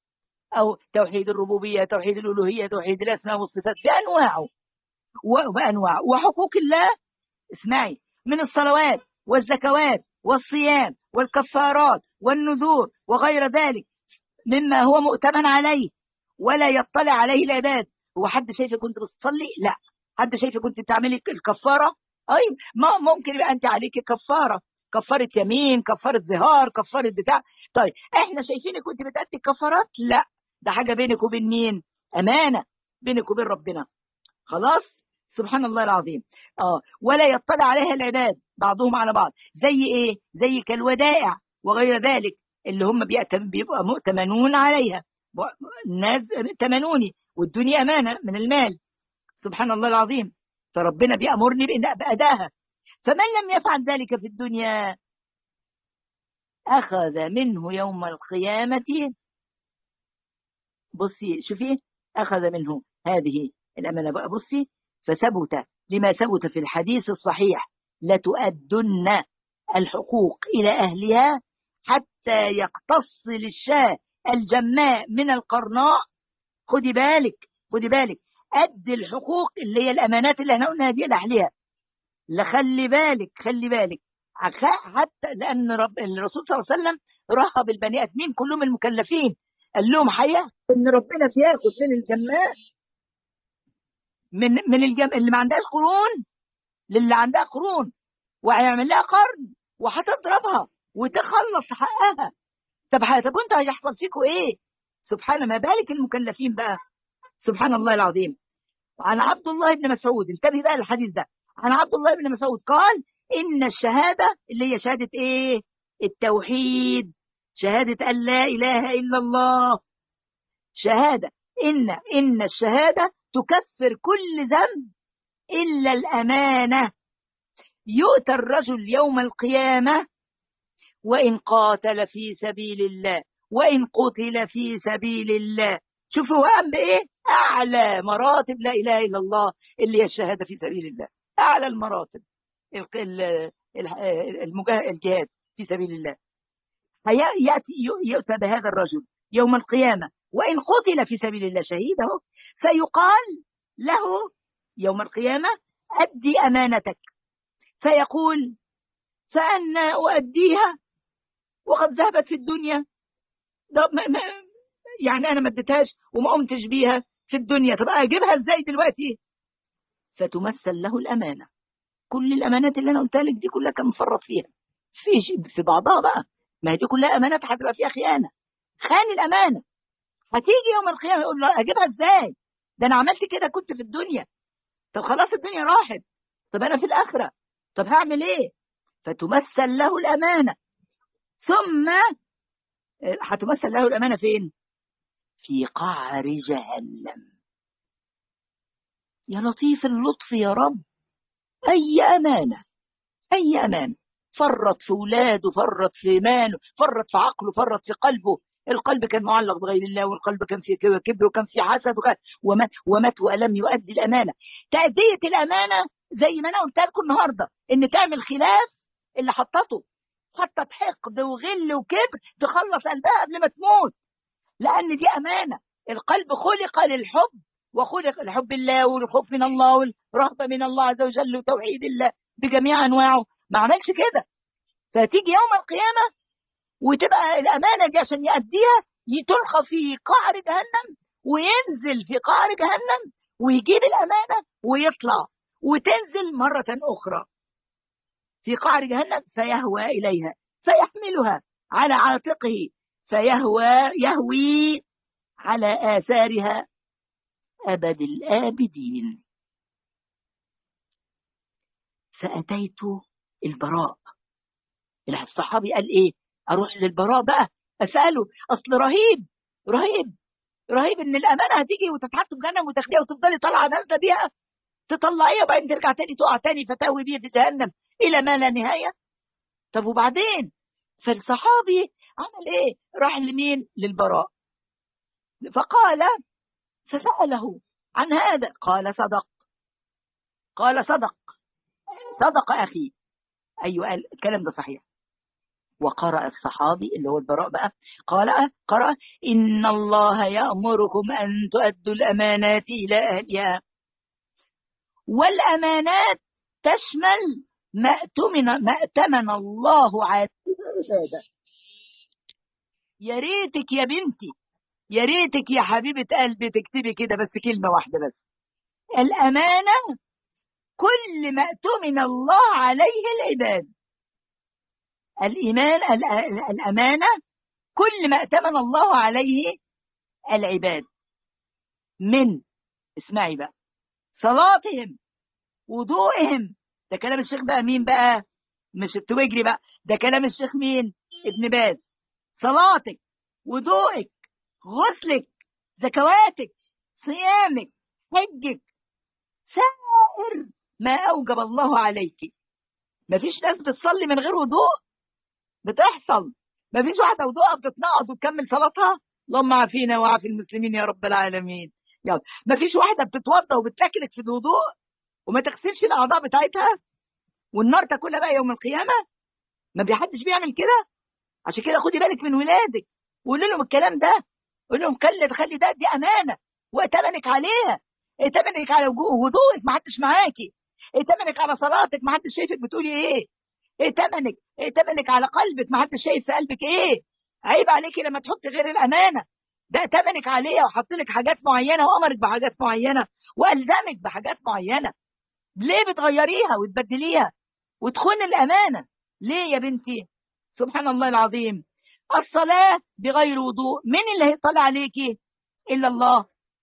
أو توحيد الربوبية توحيد الألوهية توحيد الأسماء والصفات بأنواعه وبأنواعه وحقوق الله اسمعي من الصلوات والزكوات والصيام والكفارات والنذور وغير ذلك مما هو مؤتمن عليه ولا يطلع عليه العباد هو حد شايفك كنت بتصلي لا حد شايفك كنت بتعملي الكفاره اي ما ممكن يبقى انت عليك كفاره كفاره يمين كفاره ظهار كفاره بتاع طيب احنا شايفينك كنت بتأدي الكفارات لا ده حاجه بينك وبين مين امانه بينك وبين ربنا خلاص سبحان الله العظيم اه ولا يطلع عليها العباد بعضهم على بعض زي ايه زي كالودائع وغير ذلك اللي هم بيبقى مؤتمنون عليها الناس ائتمنوني والدنيا امانه من المال سبحان الله العظيم فربنا بيأمرني بأدائها فمن لم يفعل ذلك في الدنيا أخذ منه يوم القيامة بصي شوفي أخذ منه هذه الأمانة بقى بصي فثبت لما ثبت في الحديث الصحيح لتؤدن الحقوق إلى أهلها حتى يقتص للشاة الجماء من القرناء خدي بالك خدي بالك أدي الحقوق اللي هي الأمانات اللي احنا قلنا دي لأهلها لخلي بالك خلي بالك حتى لأن رب الرسول صلى الله عليه وسلم رهب البني آدمين كلهم المكلفين قال لهم حقيقة إن ربنا سياخد من الجماء من من الجم اللي ما عندهاش قرون للي عندها قرون وهيعمل لها قرن وهتضربها وتخلص حقها طب طب انت هيحصل فيكم ايه؟ سبحان ما بالك المكلفين بقى سبحان الله العظيم عن عبد الله بن مسعود انتبه بقى للحديث ده عن عبد الله بن مسعود قال ان الشهاده اللي هي شهاده ايه؟ التوحيد شهاده ان لا اله الا الله شهاده ان ان الشهاده تكفر كل ذنب الا الامانه يؤتى الرجل يوم القيامه وإن قاتل في سبيل الله وإن قتل في سبيل الله شوفوا قام بإيه أعلى مراتب لا إله إلا الله اللي هي الشهادة في سبيل الله أعلى المراتب الجهاد في سبيل الله يأتي يؤتى بهذا الرجل يوم القيامة وإن قتل في سبيل الله شهيده فيقال له يوم القيامة أدي أمانتك فيقول فأنا أؤديها وقد ذهبت في الدنيا يعني انا ما اديتهاش وما قمتش بيها في الدنيا طب اجيبها ازاي دلوقتي فتمثل له الامانه كل الامانات اللي انا قلتها لك دي كلها كان مفرط فيها في في بعضها بقى ما هي دي كلها امانات هتبقى فيها خيانه خان الامانه هتيجي يوم القيامه يقول له اجيبها ازاي ده انا عملت كده كنت في الدنيا طب خلاص الدنيا راحت طب انا في الاخره طب هعمل ايه فتمثل له الامانه ثم هتمثل له الأمانة فين؟ في قعر جهنم يا لطيف اللطف يا رب أي أمانة أي أمانة فرط في ولاده فرط في ماله فرط في عقله فرط في قلبه القلب كان معلق بغير الله والقلب كان في كبر وكان في حسد وكان ومات, ومات ولم يؤدي الأمانة تأدية الأمانة زي ما أنا قلت لكم النهاردة إن تعمل خلاف اللي حطته خطط حقد وغل وكبر تخلص قلبها قبل ما تموت لأن دي أمانة القلب خلق للحب وخلق لحب الله والخوف من الله والرهبة من الله عز وجل وتوحيد الله بجميع أنواعه ما عملش كده فتيجي يوم القيامة وتبقى الأمانة دي عشان يأديها تلقى في قعر جهنم وينزل في قعر جهنم ويجيب الأمانة ويطلع وتنزل مرة أخرى في قعر جهنم فيهوى إليها فيحملها على عاتقه فيهوى يهوي على آثارها أبد الآبدين فأتيت البراء الصحابي قال إيه أروح للبراء بقى أسأله أصل رهيب رهيب رهيب إن الأمانة هتيجي وتتحط في جهنم وتاخديها وتفضلي طالعة نازلة بيها تطلعيها وبعدين ترجع تاني تقع تاني فتهوي بيها في جهنم إلى ما لا نهاية طب وبعدين فالصحابي عمل إيه راح لمين للبراء فقال فسأله عن هذا قال صدق قال صدق صدق أخي أيوة الكلام ده صحيح وقرأ الصحابي اللي هو البراء بقى قال قرأ إن الله يأمركم أن تؤدوا الأمانات إلى أهلها والأمانات تشمل ما اؤتمن ما ائتمن الله عليه العبادة يا ريتك يا بنتي يا ريتك يا حبيبة قلبي تكتبي كده بس كلمة واحدة بس الأمانة كل ما اؤتمن الله عليه العباد الإيمان الأمانة كل ما ائتمن الله عليه العباد من اسمعي بقى صلاتهم وضوئهم ده كلام الشيخ بقى مين بقى مش التويجري بقى ده كلام الشيخ مين ابن باز صلاتك وضوئك غسلك زكواتك صيامك حجك سائر ما أوجب الله عليك مفيش ناس بتصلي من غير وضوء بتحصل مفيش واحدة وضوءها بتتنقض وتكمل صلاتها اللهم عافينا وعافي المسلمين يا رب العالمين يلا مفيش واحدة بتتوضى وبتاكلك في الوضوء وما تغسلش الأعضاء بتاعتها والنار تاكلها بقى يوم القيامة ما بيحدش بيعمل كده عشان كده خدي بالك من ولادك وقولي لهم الكلام ده قول لهم خلي خلي ده دي أمانة واتمنك عليها ائتمنك على وضوءك ما حدش معاكي ائتمنك على صلاتك ما حدش شايفك بتقولي ايه ائتمنك ائتمنك على قلبك ما حدش شايف في قلبك ايه عيب عليكي لما تحطي غير الامانه ده ائتمنك عليها وحط لك حاجات معينه وامرك بحاجات معينه والزمك بحاجات معينه ليه بتغيريها وتبدليها وتخون الامانه ليه يا بنتي سبحان الله العظيم الصلاه بغير وضوء مين اللي هيطلع عليكي الا الله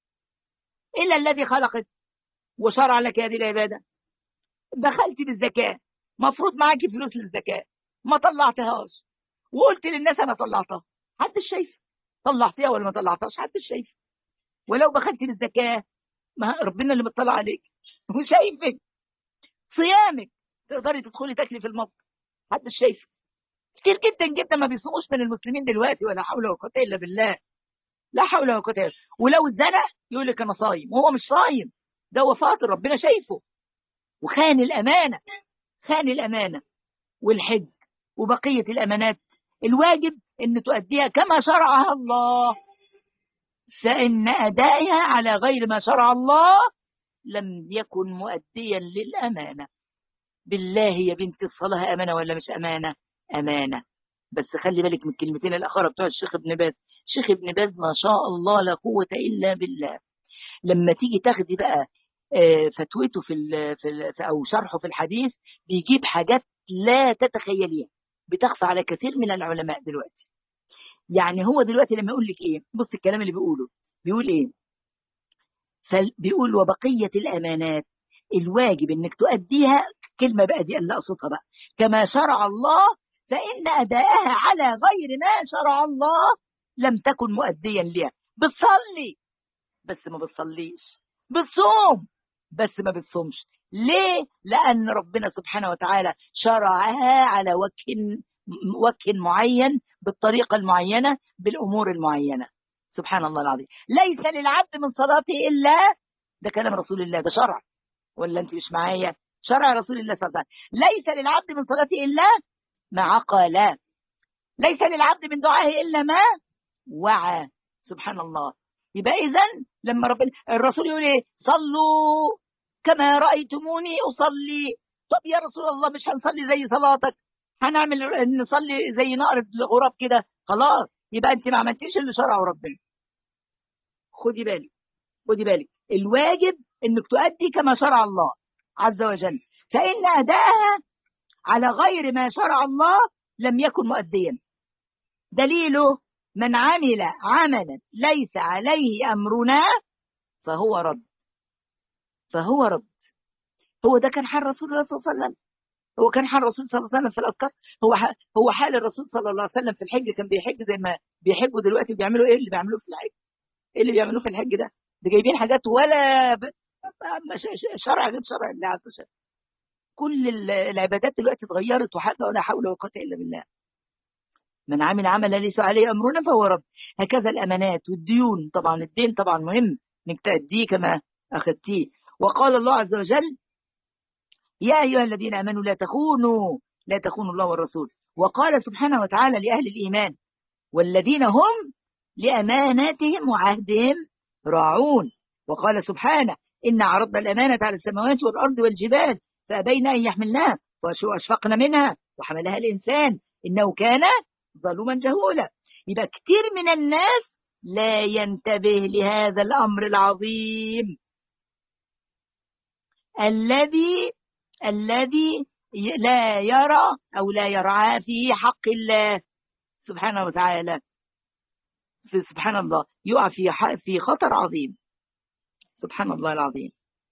الا الذي خلقك وشرع لك هذه العباده دخلتي بالزكاه مفروض معاكي فلوس للزكاه ما طلعتهاش وقلت للناس انا طلعتها محدش شايف طلعتيها ولا ما طلعتهاش محدش شايف ولو بخلتي بالزكاه ما ربنا اللي مطلع عليك وشايفك صيامك تقدري تدخلي تاكلي في المطبخ محدش شايفك كتير جدا جدا ما بيصوموش من المسلمين دلوقتي ولا حول ولا قوه الا بالله لا حول ولا قوه الا ولو اتزنق يقول لك انا صايم وهو مش صايم ده هو فاطر ربنا شايفه وخان الامانه خان الامانه والحج وبقيه الامانات الواجب ان تؤديها كما شرعها الله فان ادائها على غير ما شرع الله لم يكن مؤديا للامانه بالله يا بنت الصلاه امانه ولا مش امانه امانه بس خلي بالك من الكلمتين الاخرى بتوع الشيخ ابن باز الشيخ ابن باز ما شاء الله لا قوه الا بالله لما تيجي تاخدي بقى فتوته في, ال في, ال او شرحه في الحديث بيجيب حاجات لا تتخيليها بتخفى على كثير من العلماء دلوقتي يعني هو دلوقتي لما يقول لك ايه بص الكلام اللي بيقوله بيقول ايه بيقول وبقيه الامانات الواجب انك تؤديها كلمه بقى دي اللي اقصدها بقى كما شرع الله فان اداءها على غير ما شرع الله لم تكن مؤديا لها بتصلي بس ما بتصليش بتصوم بس ما بتصومش ليه لان ربنا سبحانه وتعالى شرعها على وجه وجه معين بالطريقه المعينه بالامور المعينه سبحان الله العظيم ليس للعبد من صلاته الا ده كلام رسول الله ده شرع ولا انت مش معايا شرع رسول الله صلى الله عليه وسلم ليس للعبد من صلاته الا ما عقل ليس للعبد من دعائه الا ما وعى سبحان الله يبقى اذا لما ربنا الرسول يقول ايه صلوا كما رايتموني اصلي طب يا رسول الله مش هنصلي زي صلاتك هنعمل نصلي زي نقر الغراب كده خلاص يبقى انت ما عملتيش اللي شرعه ربنا خدي بالك خدي بالك الواجب انك تؤدي كما شرع الله عز وجل فان اداءها على غير ما شرع الله لم يكن مؤديا دليله من عمل عملا ليس عليه امرنا فهو رد فهو رد هو ده كان حال رسول الله صلى الله عليه وسلم هو كان حال الرسول صلى الله عليه وسلم في الاذكار هو هو حال الرسول صلى الله عليه وسلم في الحج كان بيحج زي ما بيحجوا دلوقتي بيعملوا ايه اللي بيعملوه في الحج ايه اللي بيعملوه في الحج ده ده جايبين حاجات ولا ب... شرع غير شرع الله عز وجل كل العبادات دلوقتي اتغيرت وحاجه ولا حول ولا قوه الا بالله من عمل عملا ليس عليه امرنا فهو رد هكذا الامانات والديون طبعا الدين طبعا مهم انك تأديه كما اخذتيه وقال الله عز وجل يا ايها الذين امنوا لا تخونوا لا تخونوا الله والرسول وقال سبحانه وتعالى لأهل الإيمان والذين هم لأماناتهم وعهدهم راعون وقال سبحانه إن عرضنا الأمانة على السماوات والأرض والجبال فأبين أن يحملناها وأشفقنا منها وحملها الإنسان إنه كان ظلوما جهولا يبقى كتير من الناس لا ينتبه لهذا الأمر العظيم الذي الذي لا يرى أو لا يرعى في حق الله سبحانه وتعالى في سبحان الله يقع في في خطر عظيم سبحان الله العظيم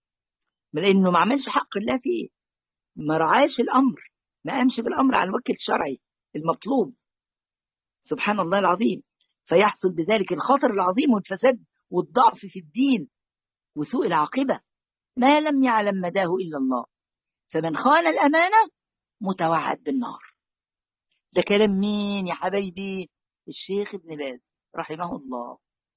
لأنه ما عملش حق الله فيه ما رعاش الأمر ما قامش بالأمر على الوجه الشرعي المطلوب سبحان الله العظيم فيحصل بذلك الخطر العظيم والفساد والضعف في الدين وسوء العاقبة ما لم يعلم مداه إلا الله فمن خان الأمانة متوعد بالنار ده كلام مين يا حبايبي الشيخ ابن باز رحمه الله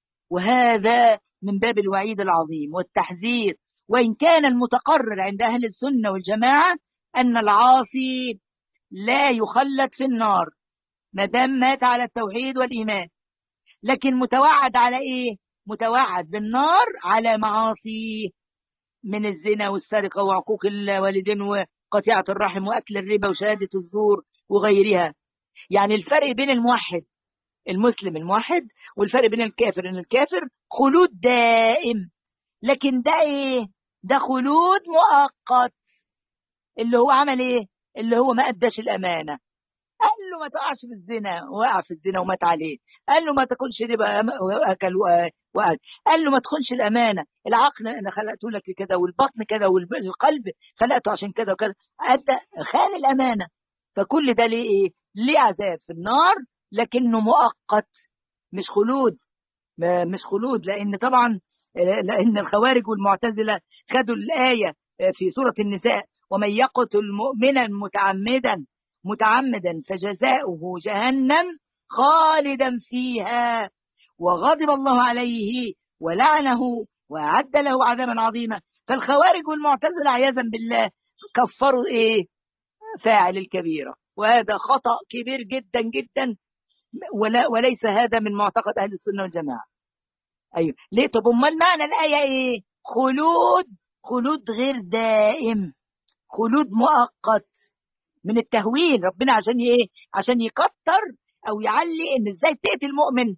وهذا من باب الوعيد العظيم والتحذير وإن كان المتقرر عند أهل السنة والجماعة أن العاصي لا يخلد في النار ما دام مات على التوحيد والإيمان لكن متوعد على إيه؟ متوعد بالنار على معاصيه من الزنا والسرقة وعقوق الوالدين وقطيعة الرحم وأكل الربا وشهادة الزور وغيرها يعني الفرق بين الموحد المسلم الموحد والفرق بين الكافر ان الكافر خلود دائم لكن ده ايه ده خلود مؤقت اللي هو عمل ايه اللي هو ما اداش الامانه قال له ما تقعش في الزنا وقع في الزنا ومات عليه قال له ما تاكلش ربا واكل وقال قال له ما تخونش الامانه العقل انا خلقته لك كده والبطن كده والقلب خلقته عشان كده وكذا خان الامانه فكل ده ليه ايه ليه عذاب في النار لكنه مؤقت مش خلود مش خلود لان طبعا لان الخوارج والمعتزله خدوا الايه في سوره النساء ومن يقتل مؤمنا متعمدا متعمدا فجزاؤه جهنم خالدا فيها وغضب الله عليه ولعنه وأعد له عذابا عظيما فالخوارج والمعتزلة عياذا بالله كفروا إيه فاعل الكبيرة وهذا خطأ كبير جدا جدا ولا وليس هذا من معتقد أهل السنة والجماعة أيوه ليه طب أمال معنى الآية إيه خلود خلود غير دائم خلود مؤقت من التهويل ربنا عشان ايه عشان يكتر او يعلي ان ازاي تقتل المؤمن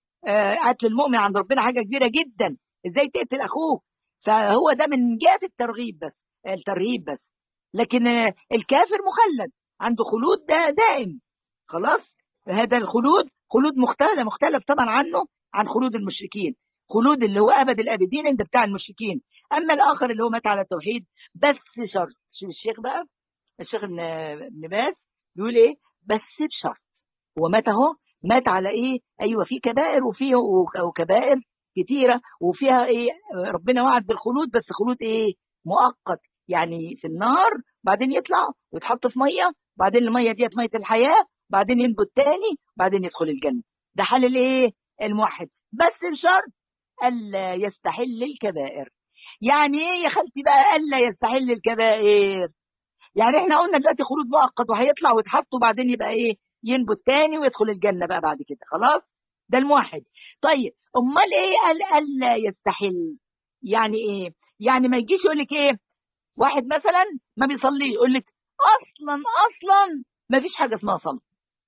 قتل المؤمن عند ربنا حاجه كبيره جدا ازاي تقتل اخوه فهو ده من جهه الترغيب بس الترهيب بس لكن الكافر مخلد عنده خلود ده دائم خلاص هذا الخلود خلود مختلف مختلف طبعا عنه عن خلود المشركين خلود اللي هو ابد الابدين عند بتاع المشركين اما الاخر اللي هو مات على التوحيد بس شرط شوف الشيخ بقى الشيخ ابن ابن باز بيقول ايه بس بشرط هو مات اهو مات على ايه ايوه في كبائر وفيه وكبائر كتيره وفيها ايه ربنا وعد بالخلود بس خلود ايه مؤقت يعني في النار بعدين يطلع ويتحط في ميه بعدين الميه ديت ميه الحياه بعدين ينبت تاني بعدين يدخل الجنه ده حال الايه الموحد بس بشرط الا يستحل الكبائر يعني ايه يا خالتي بقى الا يستحل الكبائر يعني احنا قلنا دلوقتي خروج مؤقت وهيطلع ويتحط وبعدين يبقى ايه ينبت تاني ويدخل الجنه بقى بعد كده خلاص ده الموحد طيب امال ايه قال الا يستحل يعني ايه يعني ما يجيش يقول لك ايه واحد مثلا ما بيصلي يقول لك اصلا اصلا ما فيش حاجه اسمها صلاه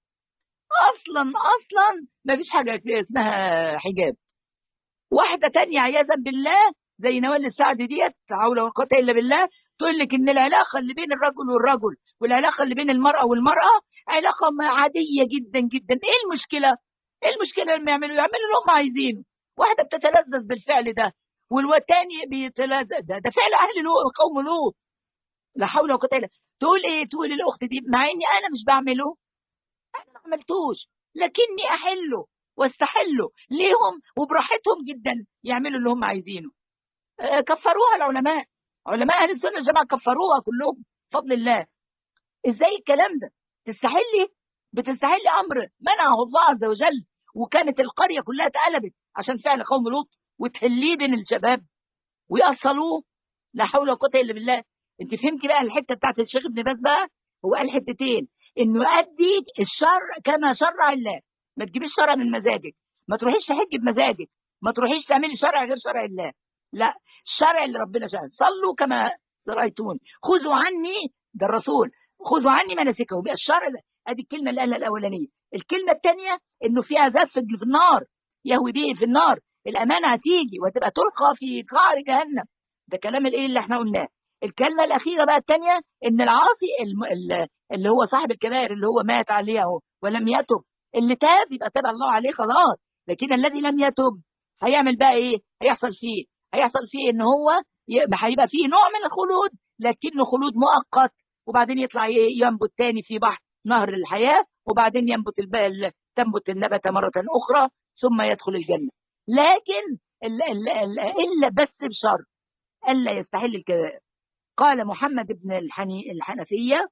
اصلا اصلا ما فيش حاجه اسمها حجاب واحده تانية عياذا بالله زي نوال السعد ديت حول ولا قوه الا بالله تقول لك ان العلاقه اللي بين الرجل والرجل والعلاقه اللي بين المراه والمراه علاقه عاديه جدا جدا ايه المشكله ايه المشكله لما يعملوا يعملوا اللي هم عايزينه واحده بتتلذذ بالفعل ده والتاني بيتلذذ ده, ده فعل اهل لوط قوم لوط لا حول ولا قوه الا تقول ايه تقول الاخت دي مع اني انا مش بعمله انا ما عملتوش لكني احله واستحله ليهم وبراحتهم جدا يعملوا اللي هم عايزينه كفروها العلماء علماء اهل السنه والجماعه كفروها كلهم بفضل الله ازاي الكلام ده تستحلي بتستحلي امر منعه الله عز وجل وكانت القريه كلها اتقلبت عشان فعل قوم لوط وتحليه بين الشباب ويأصلوه لا حول ولا قوه الا بالله انت فهمتي بقى الحته بتاعت الشيخ ابن باز بقى هو قال حتتين انه يؤدي الشر كما شرع الله ما تجيبيش شرع من مزاجك ما تروحيش تحج بمزاجك ما تروحيش تعملي شرع غير شرع الله لا الشرع اللي ربنا شاء صلوا كما رايتون خذوا عني ده الرسول خذوا عني مناسكهم بقى الشرع ده ادي الكلمه اللي قالها الاولانيه الكلمه الثانيه انه فيها زف في النار يهوي به في النار الامانه هتيجي وتبقى تلقى في قعر جهنم ده كلام الايه اللي احنا قلناه الكلمه الاخيره بقى الثانيه ان العاصي اللي هو صاحب الكبائر اللي هو مات عليه اهو ولم يتب اللي تاب يبقى تاب الله عليه خلاص لكن الذي لم يتب هيعمل بقى ايه هيحصل فيه هيحصل فيه ان هو هيبقى فيه نوع من الخلود لكنه خلود مؤقت وبعدين يطلع ينبت تاني في بحر نهر الحياه وبعدين ينبت البال تنبت النبته مره اخرى ثم يدخل الجنه لكن إلا, إلا, إلا, إلا بس بشرط ألا يستحل الكبائر قال محمد بن الحني الحنفية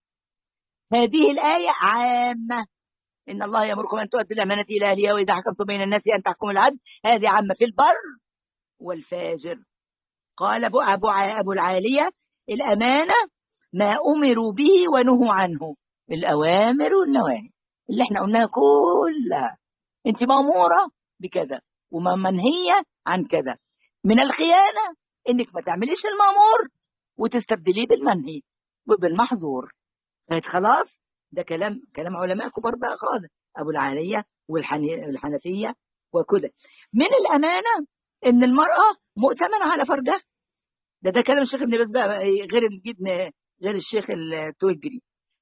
هذه الآية عامة إن الله يأمركم أن تؤدوا الأمانة إلى أهلها وإذا حكمتم بين الناس أن تحكموا العدل هذه عامة في البر والفاجر قال أبو, أبو, أبو العالية الأمانة ما أمروا به ونهوا عنه الأوامر والنواهي اللي احنا قلناها كلها انت مأمورة بكذا وما منهية عن كذا من الخيانة انك ما تعمليش المأمور وتستبدليه بالمنهي وبالمحظور خلاص ده كلام كلام علماء كبار بقى خالص ابو العالية والحنفية وكده من الأمانة ان المرأة مؤتمنة على فرجها ده ده كلام الشيخ ابن باز بقى غير الجبن غير الشيخ التوجري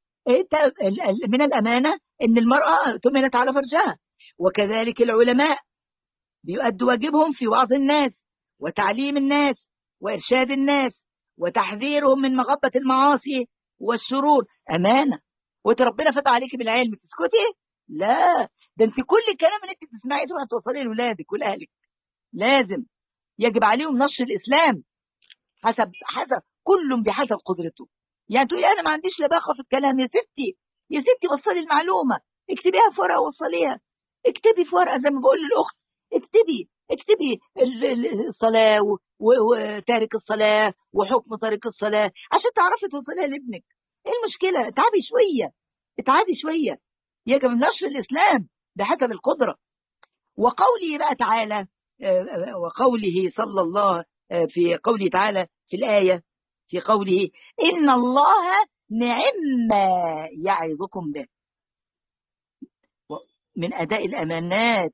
من الأمانة ان المرأة اؤتمنت على فرجها وكذلك العلماء بيؤدوا واجبهم في وعظ الناس وتعليم الناس وإرشاد الناس وتحذيرهم من مغبة المعاصي والشرور أمانة وانت ربنا فتح عليك بالعلم تسكتي لا ده انت كل الكلام اللي انت بتسمعيه تروح توصليه لاولادك ولاهلك لازم يجب عليهم نشر الاسلام حسب حسب كل بحسب قدرته يعني تقولي انا ما عنديش لباقه في الكلام يا ستي يا ستي وصلي المعلومه اكتبيها في ورقه ووصليها اكتبي في ورقه زي ما بقول للاخت اكتبي اكتبي الصلاة وتارك الصلاة وحكم تارك الصلاة عشان تعرفي توصليها لابنك ايه المشكلة اتعبي شوية اتعبي شوية يجب نشر الإسلام بحسب القدرة وقوله بقى تعالى وقوله صلى الله في قوله تعالى في الآية في قوله إن الله نعم ما يعظكم به من أداء الأمانات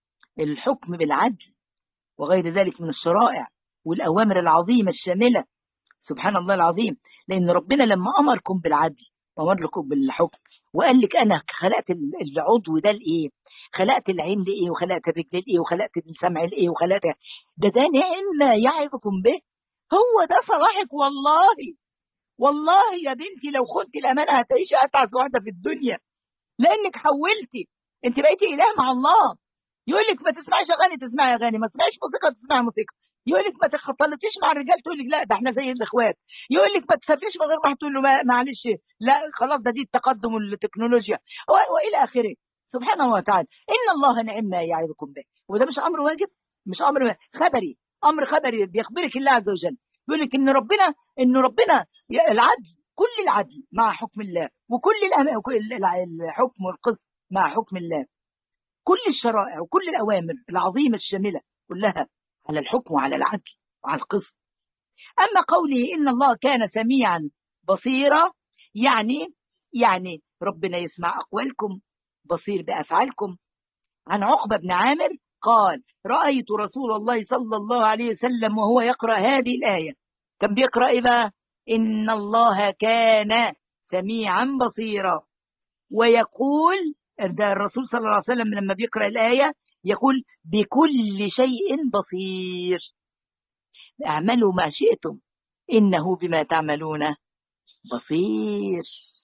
الحكم بالعدل وغير ذلك من الشرائع والأوامر العظيمة الشاملة سبحان الله العظيم لأن ربنا لما أمركم بالعدل وأمر لكم بالحكم وقال لك أنا خلقت العضو ده لإيه خلقت العين لإيه وخلقت الرجل لإيه وخلقت السمع لإيه وخلقت ده ده نعم يعظكم به هو ده صلاحك والله والله يا بنتي لو خدت الأمانة هتعيشي أتعس واحدة في الدنيا لأنك حولتي أنت بقيتي إله مع الله يقول لك ما تسمعيش اغاني تسمعي اغاني ما تسمعيش موسيقى تسمعي موسيقى يقول لك ما تختلطيش مع الرجال تقول لك لا ده احنا زي الاخوات يقول لك ما تسافريش من غير ما تقول له معلش لا خلاص ده دي التقدم والتكنولوجيا والى اخره سبحانه وتعالى ان الله نعم ما يعظكم به وده مش امر واجب مش امر خبري امر خبري بيخبرك الله عز وجل يقول لك ان ربنا ان ربنا العدل كل العدل مع حكم الله وكل الحكم والقسط مع حكم الله كل الشرائع وكل الأوامر العظيمة الشاملة كلها على الحكم وعلى العدل وعلى القسط أما قوله إن الله كان سميعا بصيرا يعني يعني ربنا يسمع أقوالكم بصير بأفعالكم عن عقبة بن عامر قال رأيت رسول الله صلى الله عليه وسلم وهو يقرأ هذه الآية كان بيقرأ إيه بقى إن الله كان سميعا بصيرا ويقول ده الرسول صلى الله عليه وسلم لما بيقرأ الآية يقول بكل شيء بصير اعملوا ما شئتم إنه بما تعملون بصير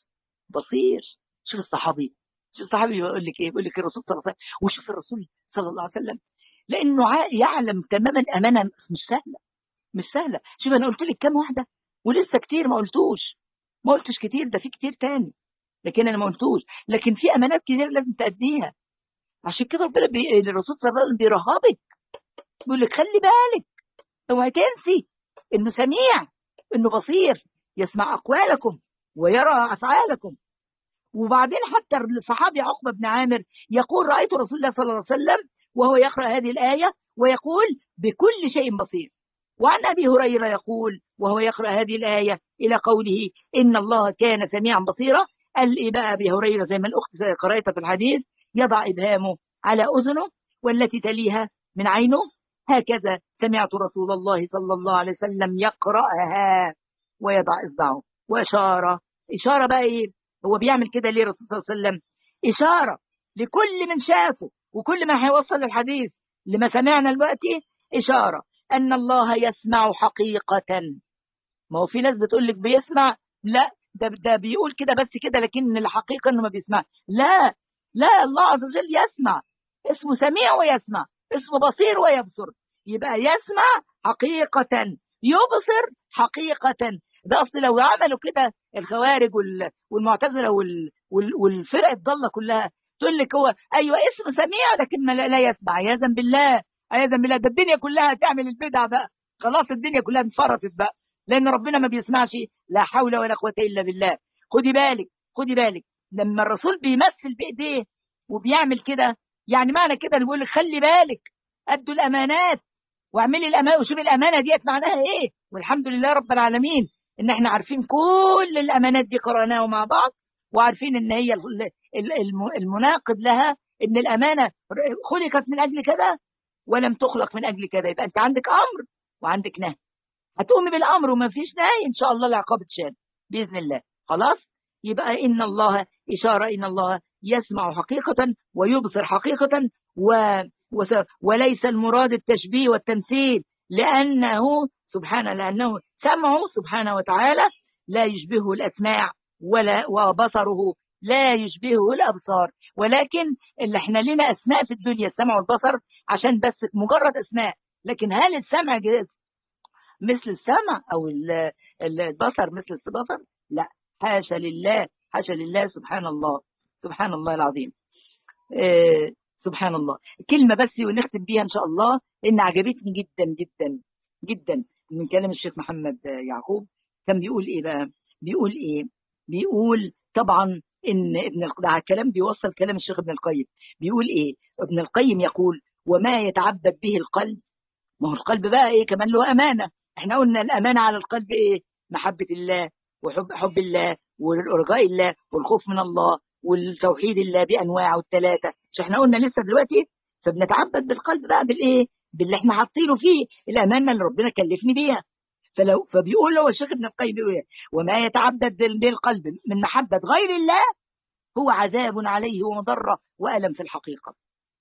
بصير شوف الصحابي شوف الصحابي بيقول لك ايه بيقول لك الرسول صلى الله عليه وسلم وشوف الرسول صلى الله عليه وسلم لانه يعلم تماما امانه مش سهله مش سهله شوف انا قلت لك كام واحده ولسه كتير ما قلتوش ما قلتش كتير ده في كتير تاني لكن انا ما قلتوش لكن في امانات كتير لازم تأديها عشان كده ربنا بي... الرسول صلى الله عليه وسلم بيرهبك بيقول لك خلي بالك اوعي تنسي انه سميع انه بصير يسمع اقوالكم ويرى افعالكم وبعدين حتى الصحابي عقبة بن عامر يقول رأيت رسول الله صلى الله عليه وسلم وهو يقرأ هذه الآية ويقول بكل شيء بصير وعن أبي هريرة يقول وهو يقرأ هذه الآية إلى قوله إن الله كان سميعا بصيرا قال إيه بقى أبي هريرة زي ما الأخت قرأتها في الحديث يضع إبهامه على أذنه والتي تليها من عينه هكذا سمعت رسول الله صلى الله عليه وسلم يقرأها ويضع إصبعه وإشارة إشارة بقى إيه هو بيعمل كده ليه الرسول صلى الله عليه وسلم إشارة لكل من شافه وكل ما هيوصل الحديث لما سمعنا دلوقتي إشارة أن الله يسمع حقيقة ما هو في ناس بتقول لك بيسمع لا ده, ده بيقول كده بس كده لكن الحقيقة أنه ما بيسمع لا لا الله عز وجل يسمع اسمه سميع ويسمع اسمه بصير ويبصر يبقى يسمع حقيقة يبصر حقيقة ده أصل لو عملوا كده الخوارج والمعتزلة والفرق الضالة كلها تقول لك هو أيوة اسمه سميع لكن لا يسمع عياذا بالله عياذا بالله ده الدنيا كلها تعمل البدع بقى خلاص الدنيا كلها انفرطت بقى لأن ربنا ما بيسمعش لا حول ولا قوة إلا بالله خدي بالك خدي بالك لما الرسول بيمثل بإيديه وبيعمل كده يعني معنى كده بيقول لك خلي بالك أدوا الأمانات واعملي الأمانة وشوفي الأمانة ديت معناها إيه والحمد لله رب العالمين إن إحنا عارفين كل الأمانات دي قرأناها مع بعض وعارفين إن هي المناقض لها إن الأمانة خلقت من أجل كذا ولم تخلق من أجل كذا يبقى أنت عندك أمر وعندك نهي هتقومي بالأمر وما فيش نهي إن شاء الله العقاب اتشال بإذن الله خلاص يبقى إن الله إشارة إن الله يسمع حقيقة ويبصر حقيقة و وليس المراد التشبيه والتمثيل لأنه سبحانه لأنه سمعه سبحانه وتعالى لا يشبهه الأسماع ولا وبصره لا يشبهه الأبصار ولكن اللي احنا لنا أسماء في الدنيا السمع والبصر عشان بس مجرد أسماء لكن هل السمع مثل السمع أو البصر مثل البصر لا حاشا لله حاشا لله سبحان الله سبحان الله العظيم آه سبحان الله كلمة بس ونختم بيها إن شاء الله إن عجبتني جدا جدا جدا من كلام الشيخ محمد يعقوب كان بيقول إيه بقى بيقول إيه بيقول طبعا إن ابن القيم الكلام بيوصل كلام الشيخ ابن القيم بيقول إيه ابن القيم يقول وما يتعبد به القلب ما هو القلب بقى إيه كمان له أمانة احنا قلنا الأمانة على القلب إيه محبة الله وحب حب الله ورجاء الله والخوف من الله والتوحيد الله بانواعه الثلاثه مش احنا قلنا لسه دلوقتي فبنتعبد بالقلب بقى بالايه باللي احنا حاطينه فيه الامانه اللي ربنا كلفني بيها فلو فبيقول له الشيخ ابن القيم بيقول وما يتعبد بالقلب من محبه غير الله هو عذاب عليه ومضره والم في الحقيقه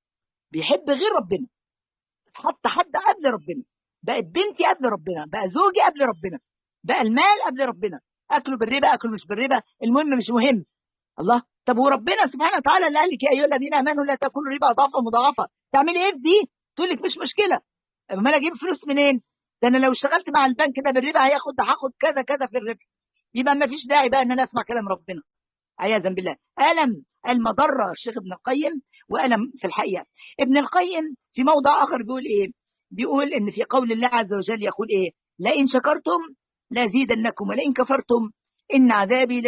بيحب غير ربنا حتى حد قبل ربنا بقت بنتي قبل ربنا بقى زوجي قبل ربنا بقى المال قبل ربنا اكله بالربا اكله مش بالربا المهم مش مهم الله طب وربنا سبحانه وتعالى اللي قال لك يا ايها الذين امنوا لا تاكلوا ربا اضعافا مضاعفه تعملي ايه في دي تقول لك مش مشكله اما انا اجيب فلوس منين ده انا لو اشتغلت مع البنك ده بالربا هياخد هاخد كذا كذا في الربا يبقى ما فيش داعي بقى ان انا اسمع كلام ربنا عياذا بالله الم المضره الشيخ ابن القيم والم في الحقيقه ابن القيم في موضع اخر بيقول ايه بيقول ان في قول الله عز وجل يقول ايه لئن شكرتم لازيدنكم ولئن كفرتم ان عذابي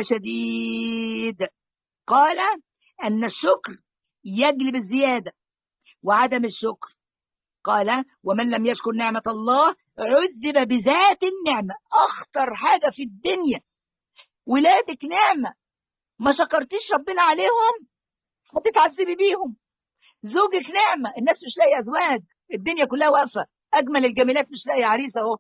لشديد قال أن الشكر يجلب الزيادة وعدم الشكر قال ومن لم يشكر نعمة الله عذب بذات النعمة أخطر حاجة في الدنيا ولادك نعمة ما شكرتيش ربنا عليهم هتتعذبي بيهم زوجك نعمة الناس مش لاقي أزواج الدنيا كلها واقفة أجمل الجميلات مش لاقي عريس أهو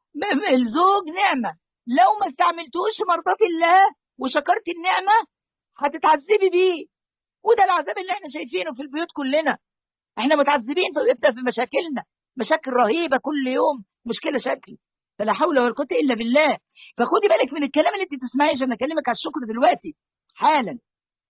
الزوج نعمة لو ما استعملتوش مرضات الله وشكرت النعمة هتتعذبي بيه وده العذاب اللي احنا شايفينه في البيوت كلنا احنا متعذبين في في مشاكلنا مشاكل رهيبة كل يوم مشكلة شكل فلا حول ولا قوة إلا بالله فخدي بالك من الكلام اللي انت بتسمعيه عشان اكلمك على الشكر دلوقتي حالا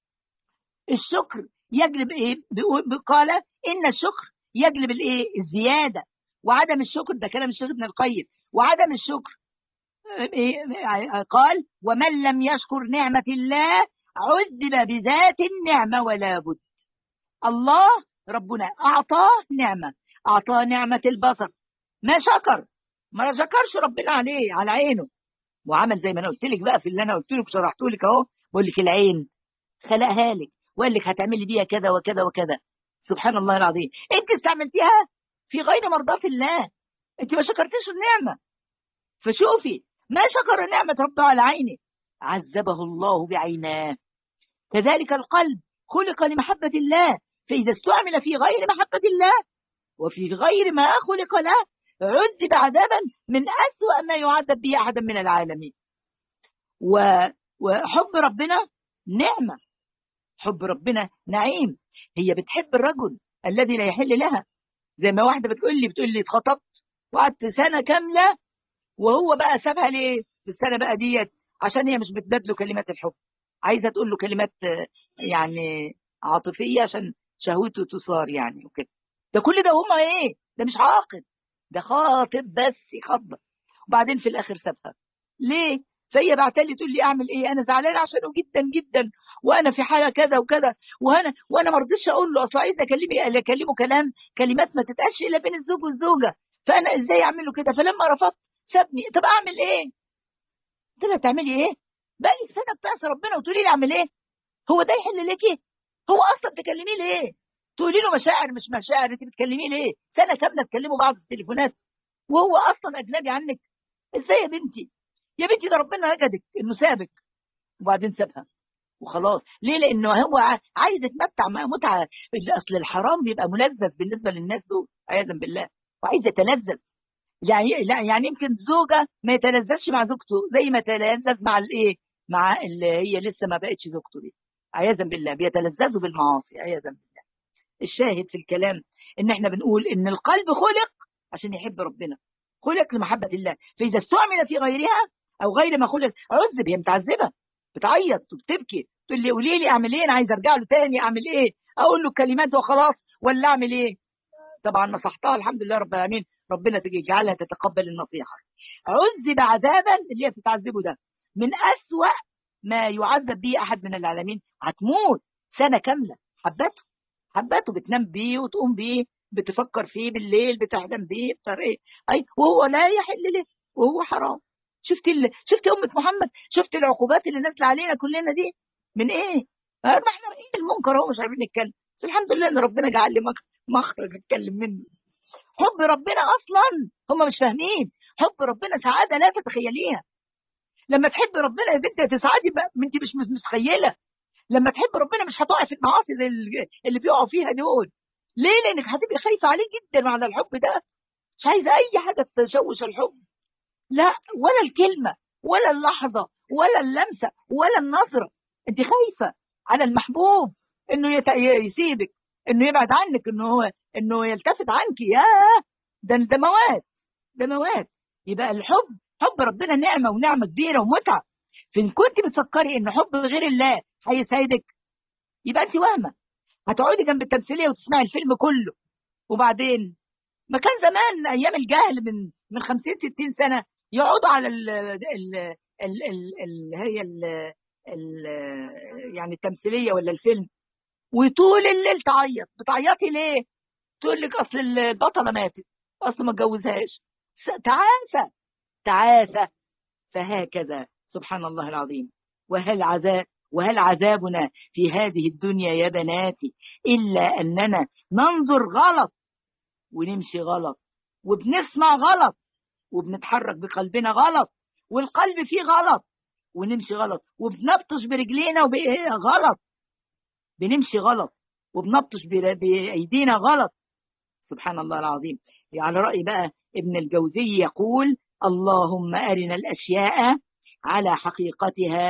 الشكر يجلب ايه قال ان الشكر يجلب الايه الزياده وعدم الشكر ده كلام الشيخ ابن القيم وعدم الشكر إيه قال ومن لم يشكر نعمه الله عذب بذات النعمة ولا بد الله ربنا أعطاه نعمة أعطاه نعمة البصر ما شكر ما شكرش ربنا عليه على عينه وعمل زي ما انا قلت لك بقى في اللي انا قلت لك شرحته لك اهو بقول لك العين خلقها لك وقال لك هتعملي بيها كذا وكذا وكذا سبحان الله العظيم انت استعملتيها في غير مرضاة الله انت ما شكرتيش النعمة فشوفي ما شكر نعمة ربه على عينه عذبه الله بعيناه كذلك القلب خلق لمحبة الله فإذا استعمل في غير محبة الله وفي غير ما خلق له عذب عذابا من أسوأ ما يعذب به أحدا من العالمين وحب ربنا نعمة حب ربنا نعيم هي بتحب الرجل الذي لا يحل لها زي ما واحدة بتقول لي بتقول لي اتخطبت وقعدت سنة كاملة وهو بقى سابها ليه في السنة بقى ديت عشان هي مش بتبادله كلمات الحب عايزة تقول له كلمات يعني عاطفية عشان شهوته تصار يعني وكده ده كل ده هما ايه ده مش عاقل ده خاطب بس يخبط وبعدين في الاخر سابها ليه فهي بعتلي تقول لي اعمل ايه انا زعلانه عشانه جدا جدا وانا في حاله كذا وكذا وانا وانا ما رضيتش اقول له اصل عايزه اكلمه اكلمه كلام كلمات ما تتقالش الا بين الزوج والزوجه فانا ازاي اعمل له كده فلما رفضت سابني طب اعمل ايه قلت لها تعملي ايه بقى لك سنه بتعصي ربنا وتقولي لي اعمل ايه هو ده يحل لك ايه هو اصلا تكلميه ليه تقولي له مشاعر مش مشاعر انت بتكلميه ليه سنه كامله تكلموا بعض في التليفونات وهو اصلا اجنبي عنك ازاي يا بنتي يا بنتي ده ربنا نجدك انه سابك وبعدين سابها وخلاص ليه لانه هو عايز يتمتع مع متعه اصل الحرام بيبقى ملذذ بالنسبه للناس دول عياذا بالله وعايز يتلذذ يعني لا يعني يمكن زوجه ما يتلذذش مع زوجته زي ما تلذذ مع الايه مع اللي هي لسه ما بقتش زوجته دي عياذا بالله بيتلذذوا بالمعاصي عياذا بالله الشاهد في الكلام ان احنا بنقول ان القلب خلق عشان يحب ربنا خلق لمحبه الله فاذا استعمل في غيرها او غير ما خلق عذب هي متعذبه بتعيط وبتبكي تقول لي قولي لي اعمل ايه انا عايز ارجع له تاني اعمل ايه اقول له كلمات وخلاص ولا اعمل ايه طبعا نصحتها الحمد لله رب العالمين ربنا يجعلها تتقبل النصيحه عذب عذابا اللي هي بتتعذبه ده من اسوا ما يعذب به احد من العالمين هتموت سنه كامله حبته حبته بتنام بيه وتقوم بيه بتفكر فيه بالليل بتحلم بيه بطريقه اي وهو لا يحل له وهو حرام شفت ال... شفت أمة محمد شفت العقوبات اللي نازلة علينا كلنا دي من إيه؟ ما احنا رأيين المنكر اهو مش عارفين نتكلم بس الحمد لله إن ربنا جعل لي مخرج أتكلم منه حب ربنا أصلا هم مش فاهمين حب ربنا سعادة لا تتخيليها لما تحب ربنا يا بنتي تسعدي بقى انت مش متخيله لما تحب ربنا مش هتقعي في المعاصي زي اللي بيقعوا فيها دول ليه لانك هتبقي خايفه عليه جدا على الحب ده مش عايزه اي حاجه تشوش الحب لا ولا الكلمة ولا اللحظة ولا اللمسة ولا النظرة انت خايفة على المحبوب انه يت... يسيبك انه يبعد عنك انه هو انه يلتفت عنك يا ده ده مواد ده مواد يبقى الحب حب ربنا نعمة ونعمة كبيرة ومتعة فإن كنت بتفكري إن حب غير الله هيسعدك يبقى أنت وهمة هتقعدي جنب التمثيلية وتسمعي الفيلم كله وبعدين ما كان زمان أيام الجهل من من 50 60 سنة يقعدوا على ال ال ال ال ال هي ال ال يعني التمثيليه ولا الفيلم وطول الليل تعيط بتعيطي ليه؟ تقول لك اصل البطله ماتت اصل ما اتجوزهاش تعاسه تعاسه فهكذا سبحان الله العظيم وهل عذاب وهل عذابنا في هذه الدنيا يا بناتي الا اننا ننظر غلط ونمشي غلط وبنسمع غلط وبنتحرك بقلبنا غلط والقلب فيه غلط ونمشي غلط وبنبطش برجلينا غلط بنمشي غلط وبنبطش بأيدينا غلط سبحان الله العظيم على رأي بقى ابن الجوزي يقول اللهم أرنا الأشياء على حقيقتها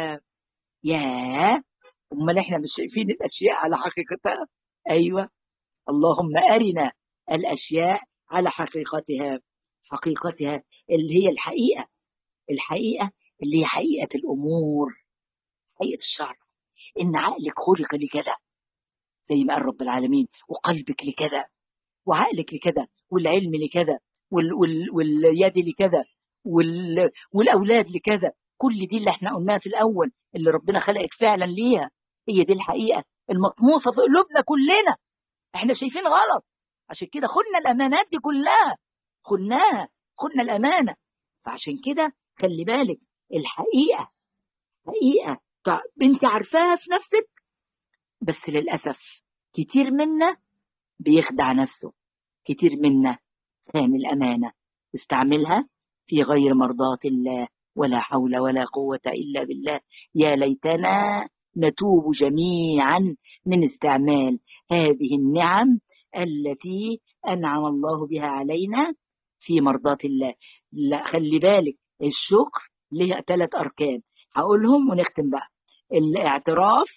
يا امال احنا مش شايفين الاشياء على حقيقتها ايوه اللهم ارنا الاشياء على حقيقتها حقيقتها اللي هي الحقيقة الحقيقة اللي هي حقيقة الأمور حقيقة الشرع إن عقلك خلق لكذا زي ما قال رب العالمين وقلبك لكذا وعقلك لكذا والعلم لكذا وال وال واليد لكذا وال والأولاد لكذا كل دي اللي احنا قلناها في الأول اللي ربنا خلقك فعلا ليها هي دي الحقيقة المطموسة في قلوبنا كلنا احنا شايفين غلط عشان كده خدنا الأمانات دي كلها خدناها خدنا الأمانة فعشان كده خلي بالك الحقيقة حقيقة انت عارفاها في نفسك بس للأسف كتير منا بيخدع نفسه كتير منا خان الأمانة استعملها في غير مرضاة الله ولا حول ولا قوة إلا بالله يا ليتنا نتوب جميعا من استعمال هذه النعم التي أنعم الله بها علينا في مرضاة الله لا خلي بالك الشكر لها ثلاث أركان هقولهم ونختم بقى الاعتراف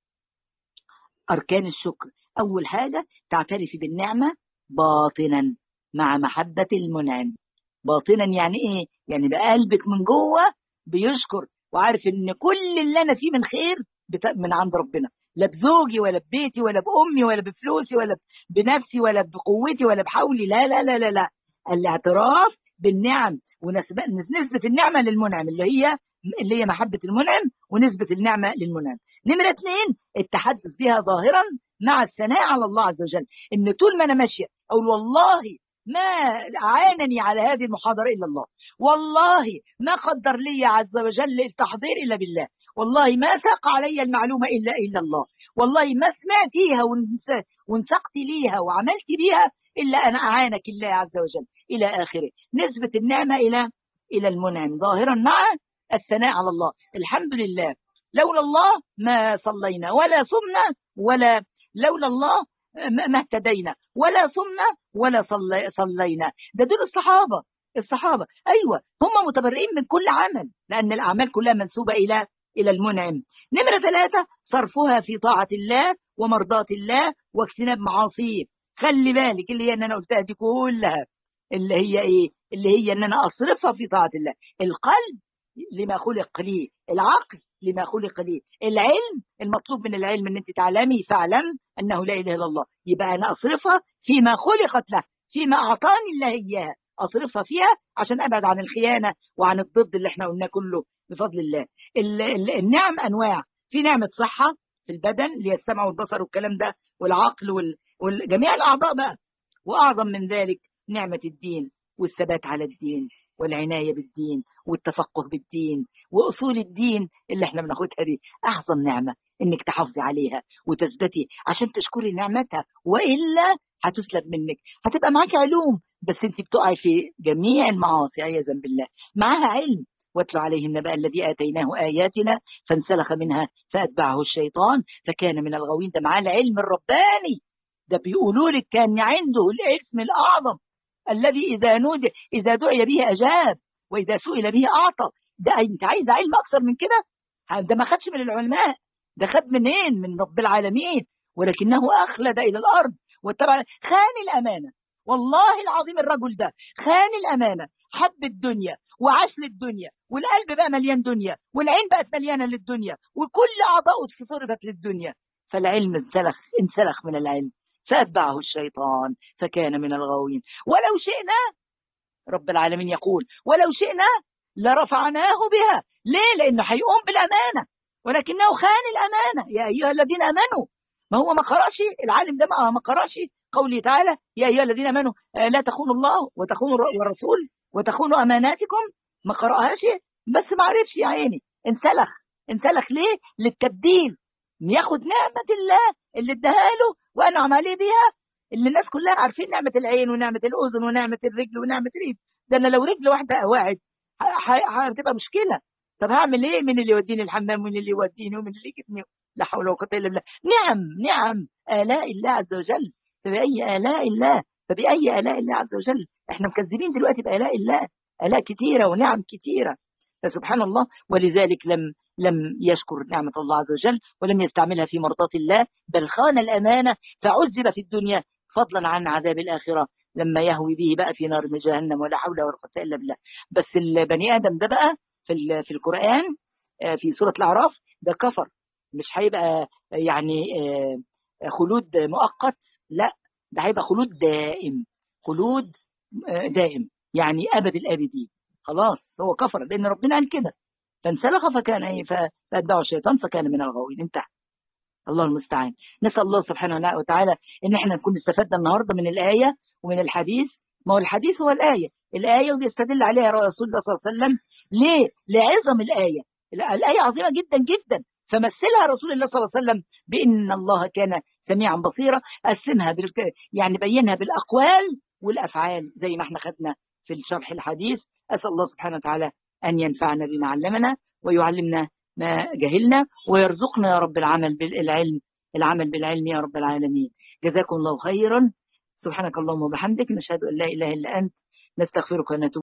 أركان الشكر أول حاجة تعترفي بالنعمة باطنا مع محبة المنعم باطنا يعني إيه؟ يعني بقلبك من جوه بيشكر وعارف إن كل اللي أنا فيه من خير من عند ربنا لا بزوجي ولا ببيتي ولا بأمي ولا بفلوسي ولا بنفسي ولا بقوتي ولا بحولي لا لا لا لا لا الاعتراف بالنعم ونسبة النعمة للمنعم اللي هي اللي هي محبة المنعم ونسبة النعمة للمنعم نمرة اثنين التحدث بها ظاهرا مع الثناء على الله عز وجل ان طول ما انا ماشيه اقول والله ما اعانني على هذه المحاضره الا الله والله ما قدر لي عز وجل التحضير الا بالله والله ما ساق علي المعلومه الا الا الله والله ما سمعتيها وانسقت ليها وعملت بيها الا ان اعانك الله عز وجل الى اخره نسبه النعمه الى الى المنعم ظاهرا مع الثناء على الله الحمد لله لولا الله ما صلينا ولا صمنا ولا لولا الله ما اهتدينا ولا صمنا ولا صلي صلينا ده دول الصحابة الصحابة أيوة هم متبرئين من كل عمل لأن الأعمال كلها منسوبة إلى إلى المنعم نمرة ثلاثة صرفها في طاعة الله ومرضاة الله واجتناب معاصيه خلي بالك اللي هي ان انا قلتها دي كلها اللي هي ايه اللي هي ان انا اصرفها في طاعه الله القلب لما خلق ليه العقل لما خلق ليه العلم المطلوب من العلم ان انت تعلمي فاعلم انه لا اله الا الله يبقى انا اصرفها فيما خلقت له فيما اعطاني الله اياها اصرفها فيها عشان ابعد عن الخيانه وعن الضد اللي احنا قلناه كله بفضل الله النعم انواع في نعمه صحه في البدن اللي هي السمع والبصر والكلام ده والعقل وال... وجميع الاعضاء بقى واعظم من ذلك نعمه الدين والثبات على الدين والعناية بالدين والتفقه بالدين وأصول الدين اللي احنا بناخدها دي أعظم نعمة إنك تحافظي عليها وتثبتي عشان تشكري نعمتها وإلا هتسلب منك هتبقى معاكي علوم بس انت بتقعي في جميع المعاصي عياذا بالله معاها علم واتل عليه النبأ الذي آتيناه آياتنا فانسلخ منها فأتبعه الشيطان فكان من الغاوين ده معاه العلم الرباني ده بيقولوا لك كان عنده الاسم الأعظم الذي إذا نودي إذا دعي به أجاب وإذا سئل به أعطى ده أنت عايز علم أكثر من كده ده ما خدش من العلماء ده خد منين من رب العالمين ولكنه أخلد إلى الأرض واتبع خان الأمانة والله العظيم الرجل ده خان الأمانة حب الدنيا وعاش للدنيا والقلب بقى مليان دنيا والعين بقت مليانة للدنيا وكل أعضاؤه صرفت للدنيا فالعلم انسلخ انسلخ من العلم فأتبعه الشيطان فكان من الغاوين ولو شئنا رب العالمين يقول ولو شئنا لرفعناه بها ليه لأنه هيقوم بالأمانة ولكنه خان الأمانة يا أيها الذين أمنوا ما هو ما قرأش العالم ده ما قرأش قوله تعالى يا أيها الذين أمنوا لا تخونوا الله وتخونوا الرسول وتخونوا أماناتكم ما قرأهاش بس ما عرفش يا عيني انسلخ انسلخ ليه للتبديل ياخد نعمة الله اللي اداها له وانعم عليه بيها اللي الناس كلها عارفين نعمة العين ونعمة الأذن ونعمة الرجل ونعمة الإيد ده أنا لو رجل واحدة واحد هتبقى مشكلة طب هعمل إيه من اللي يوديني الحمام ومن اللي يوديني ومن اللي يجيبني لا حول ولا قوة إلا بالله نعم نعم آلاء الله عز وجل فبأي آلاء الله فبأي آلاء الله عز وجل احنا مكذبين دلوقتي بآلاء الله آلاء كثيرة ونعم كثيرة فسبحان الله ولذلك لم لم يشكر نعمة الله عز وجل ولم يستعملها في مرضاة الله بل خان الأمانة فعذب في الدنيا فضلا عن عذاب الآخرة لما يهوي به بقى في نار جهنم ولا حول ولا قوة إلا بالله بس البني آدم ده بقى في في القرآن في سورة الأعراف ده كفر مش هيبقى يعني خلود مؤقت لا ده هيبقى خلود دائم خلود دائم يعني أبد الآبدين خلاص هو كفر لأن ربنا قال كده فانسلخ فكان ايه فاتبعه الشيطان فكان من الغاوين انتهى الله المستعان نسال الله سبحانه وتعالى ان احنا نكون استفدنا النهارده من الايه ومن الحديث ما هو الحديث هو الايه الايه وبيستدل عليها رسول الله صلى الله عليه وسلم ليه لعظم الايه الايه عظيمه جدا جدا فمثلها رسول الله صلى الله عليه وسلم بأن الله كان سميعا بصيرا قسمها بالك... يعني بينها بالأقوال والأفعال زي ما احنا خدنا في الشرح الحديث أسأل الله سبحانه وتعالى أن ينفعنا بما علمنا ويعلمنا ما جهلنا ويرزقنا يا رب العمل بالعلم العمل بالعلم يا رب العالمين جزاكم الله خيرا سبحانك اللهم وبحمدك نشهد أن لا إله إلا أنت نستغفرك ونتوب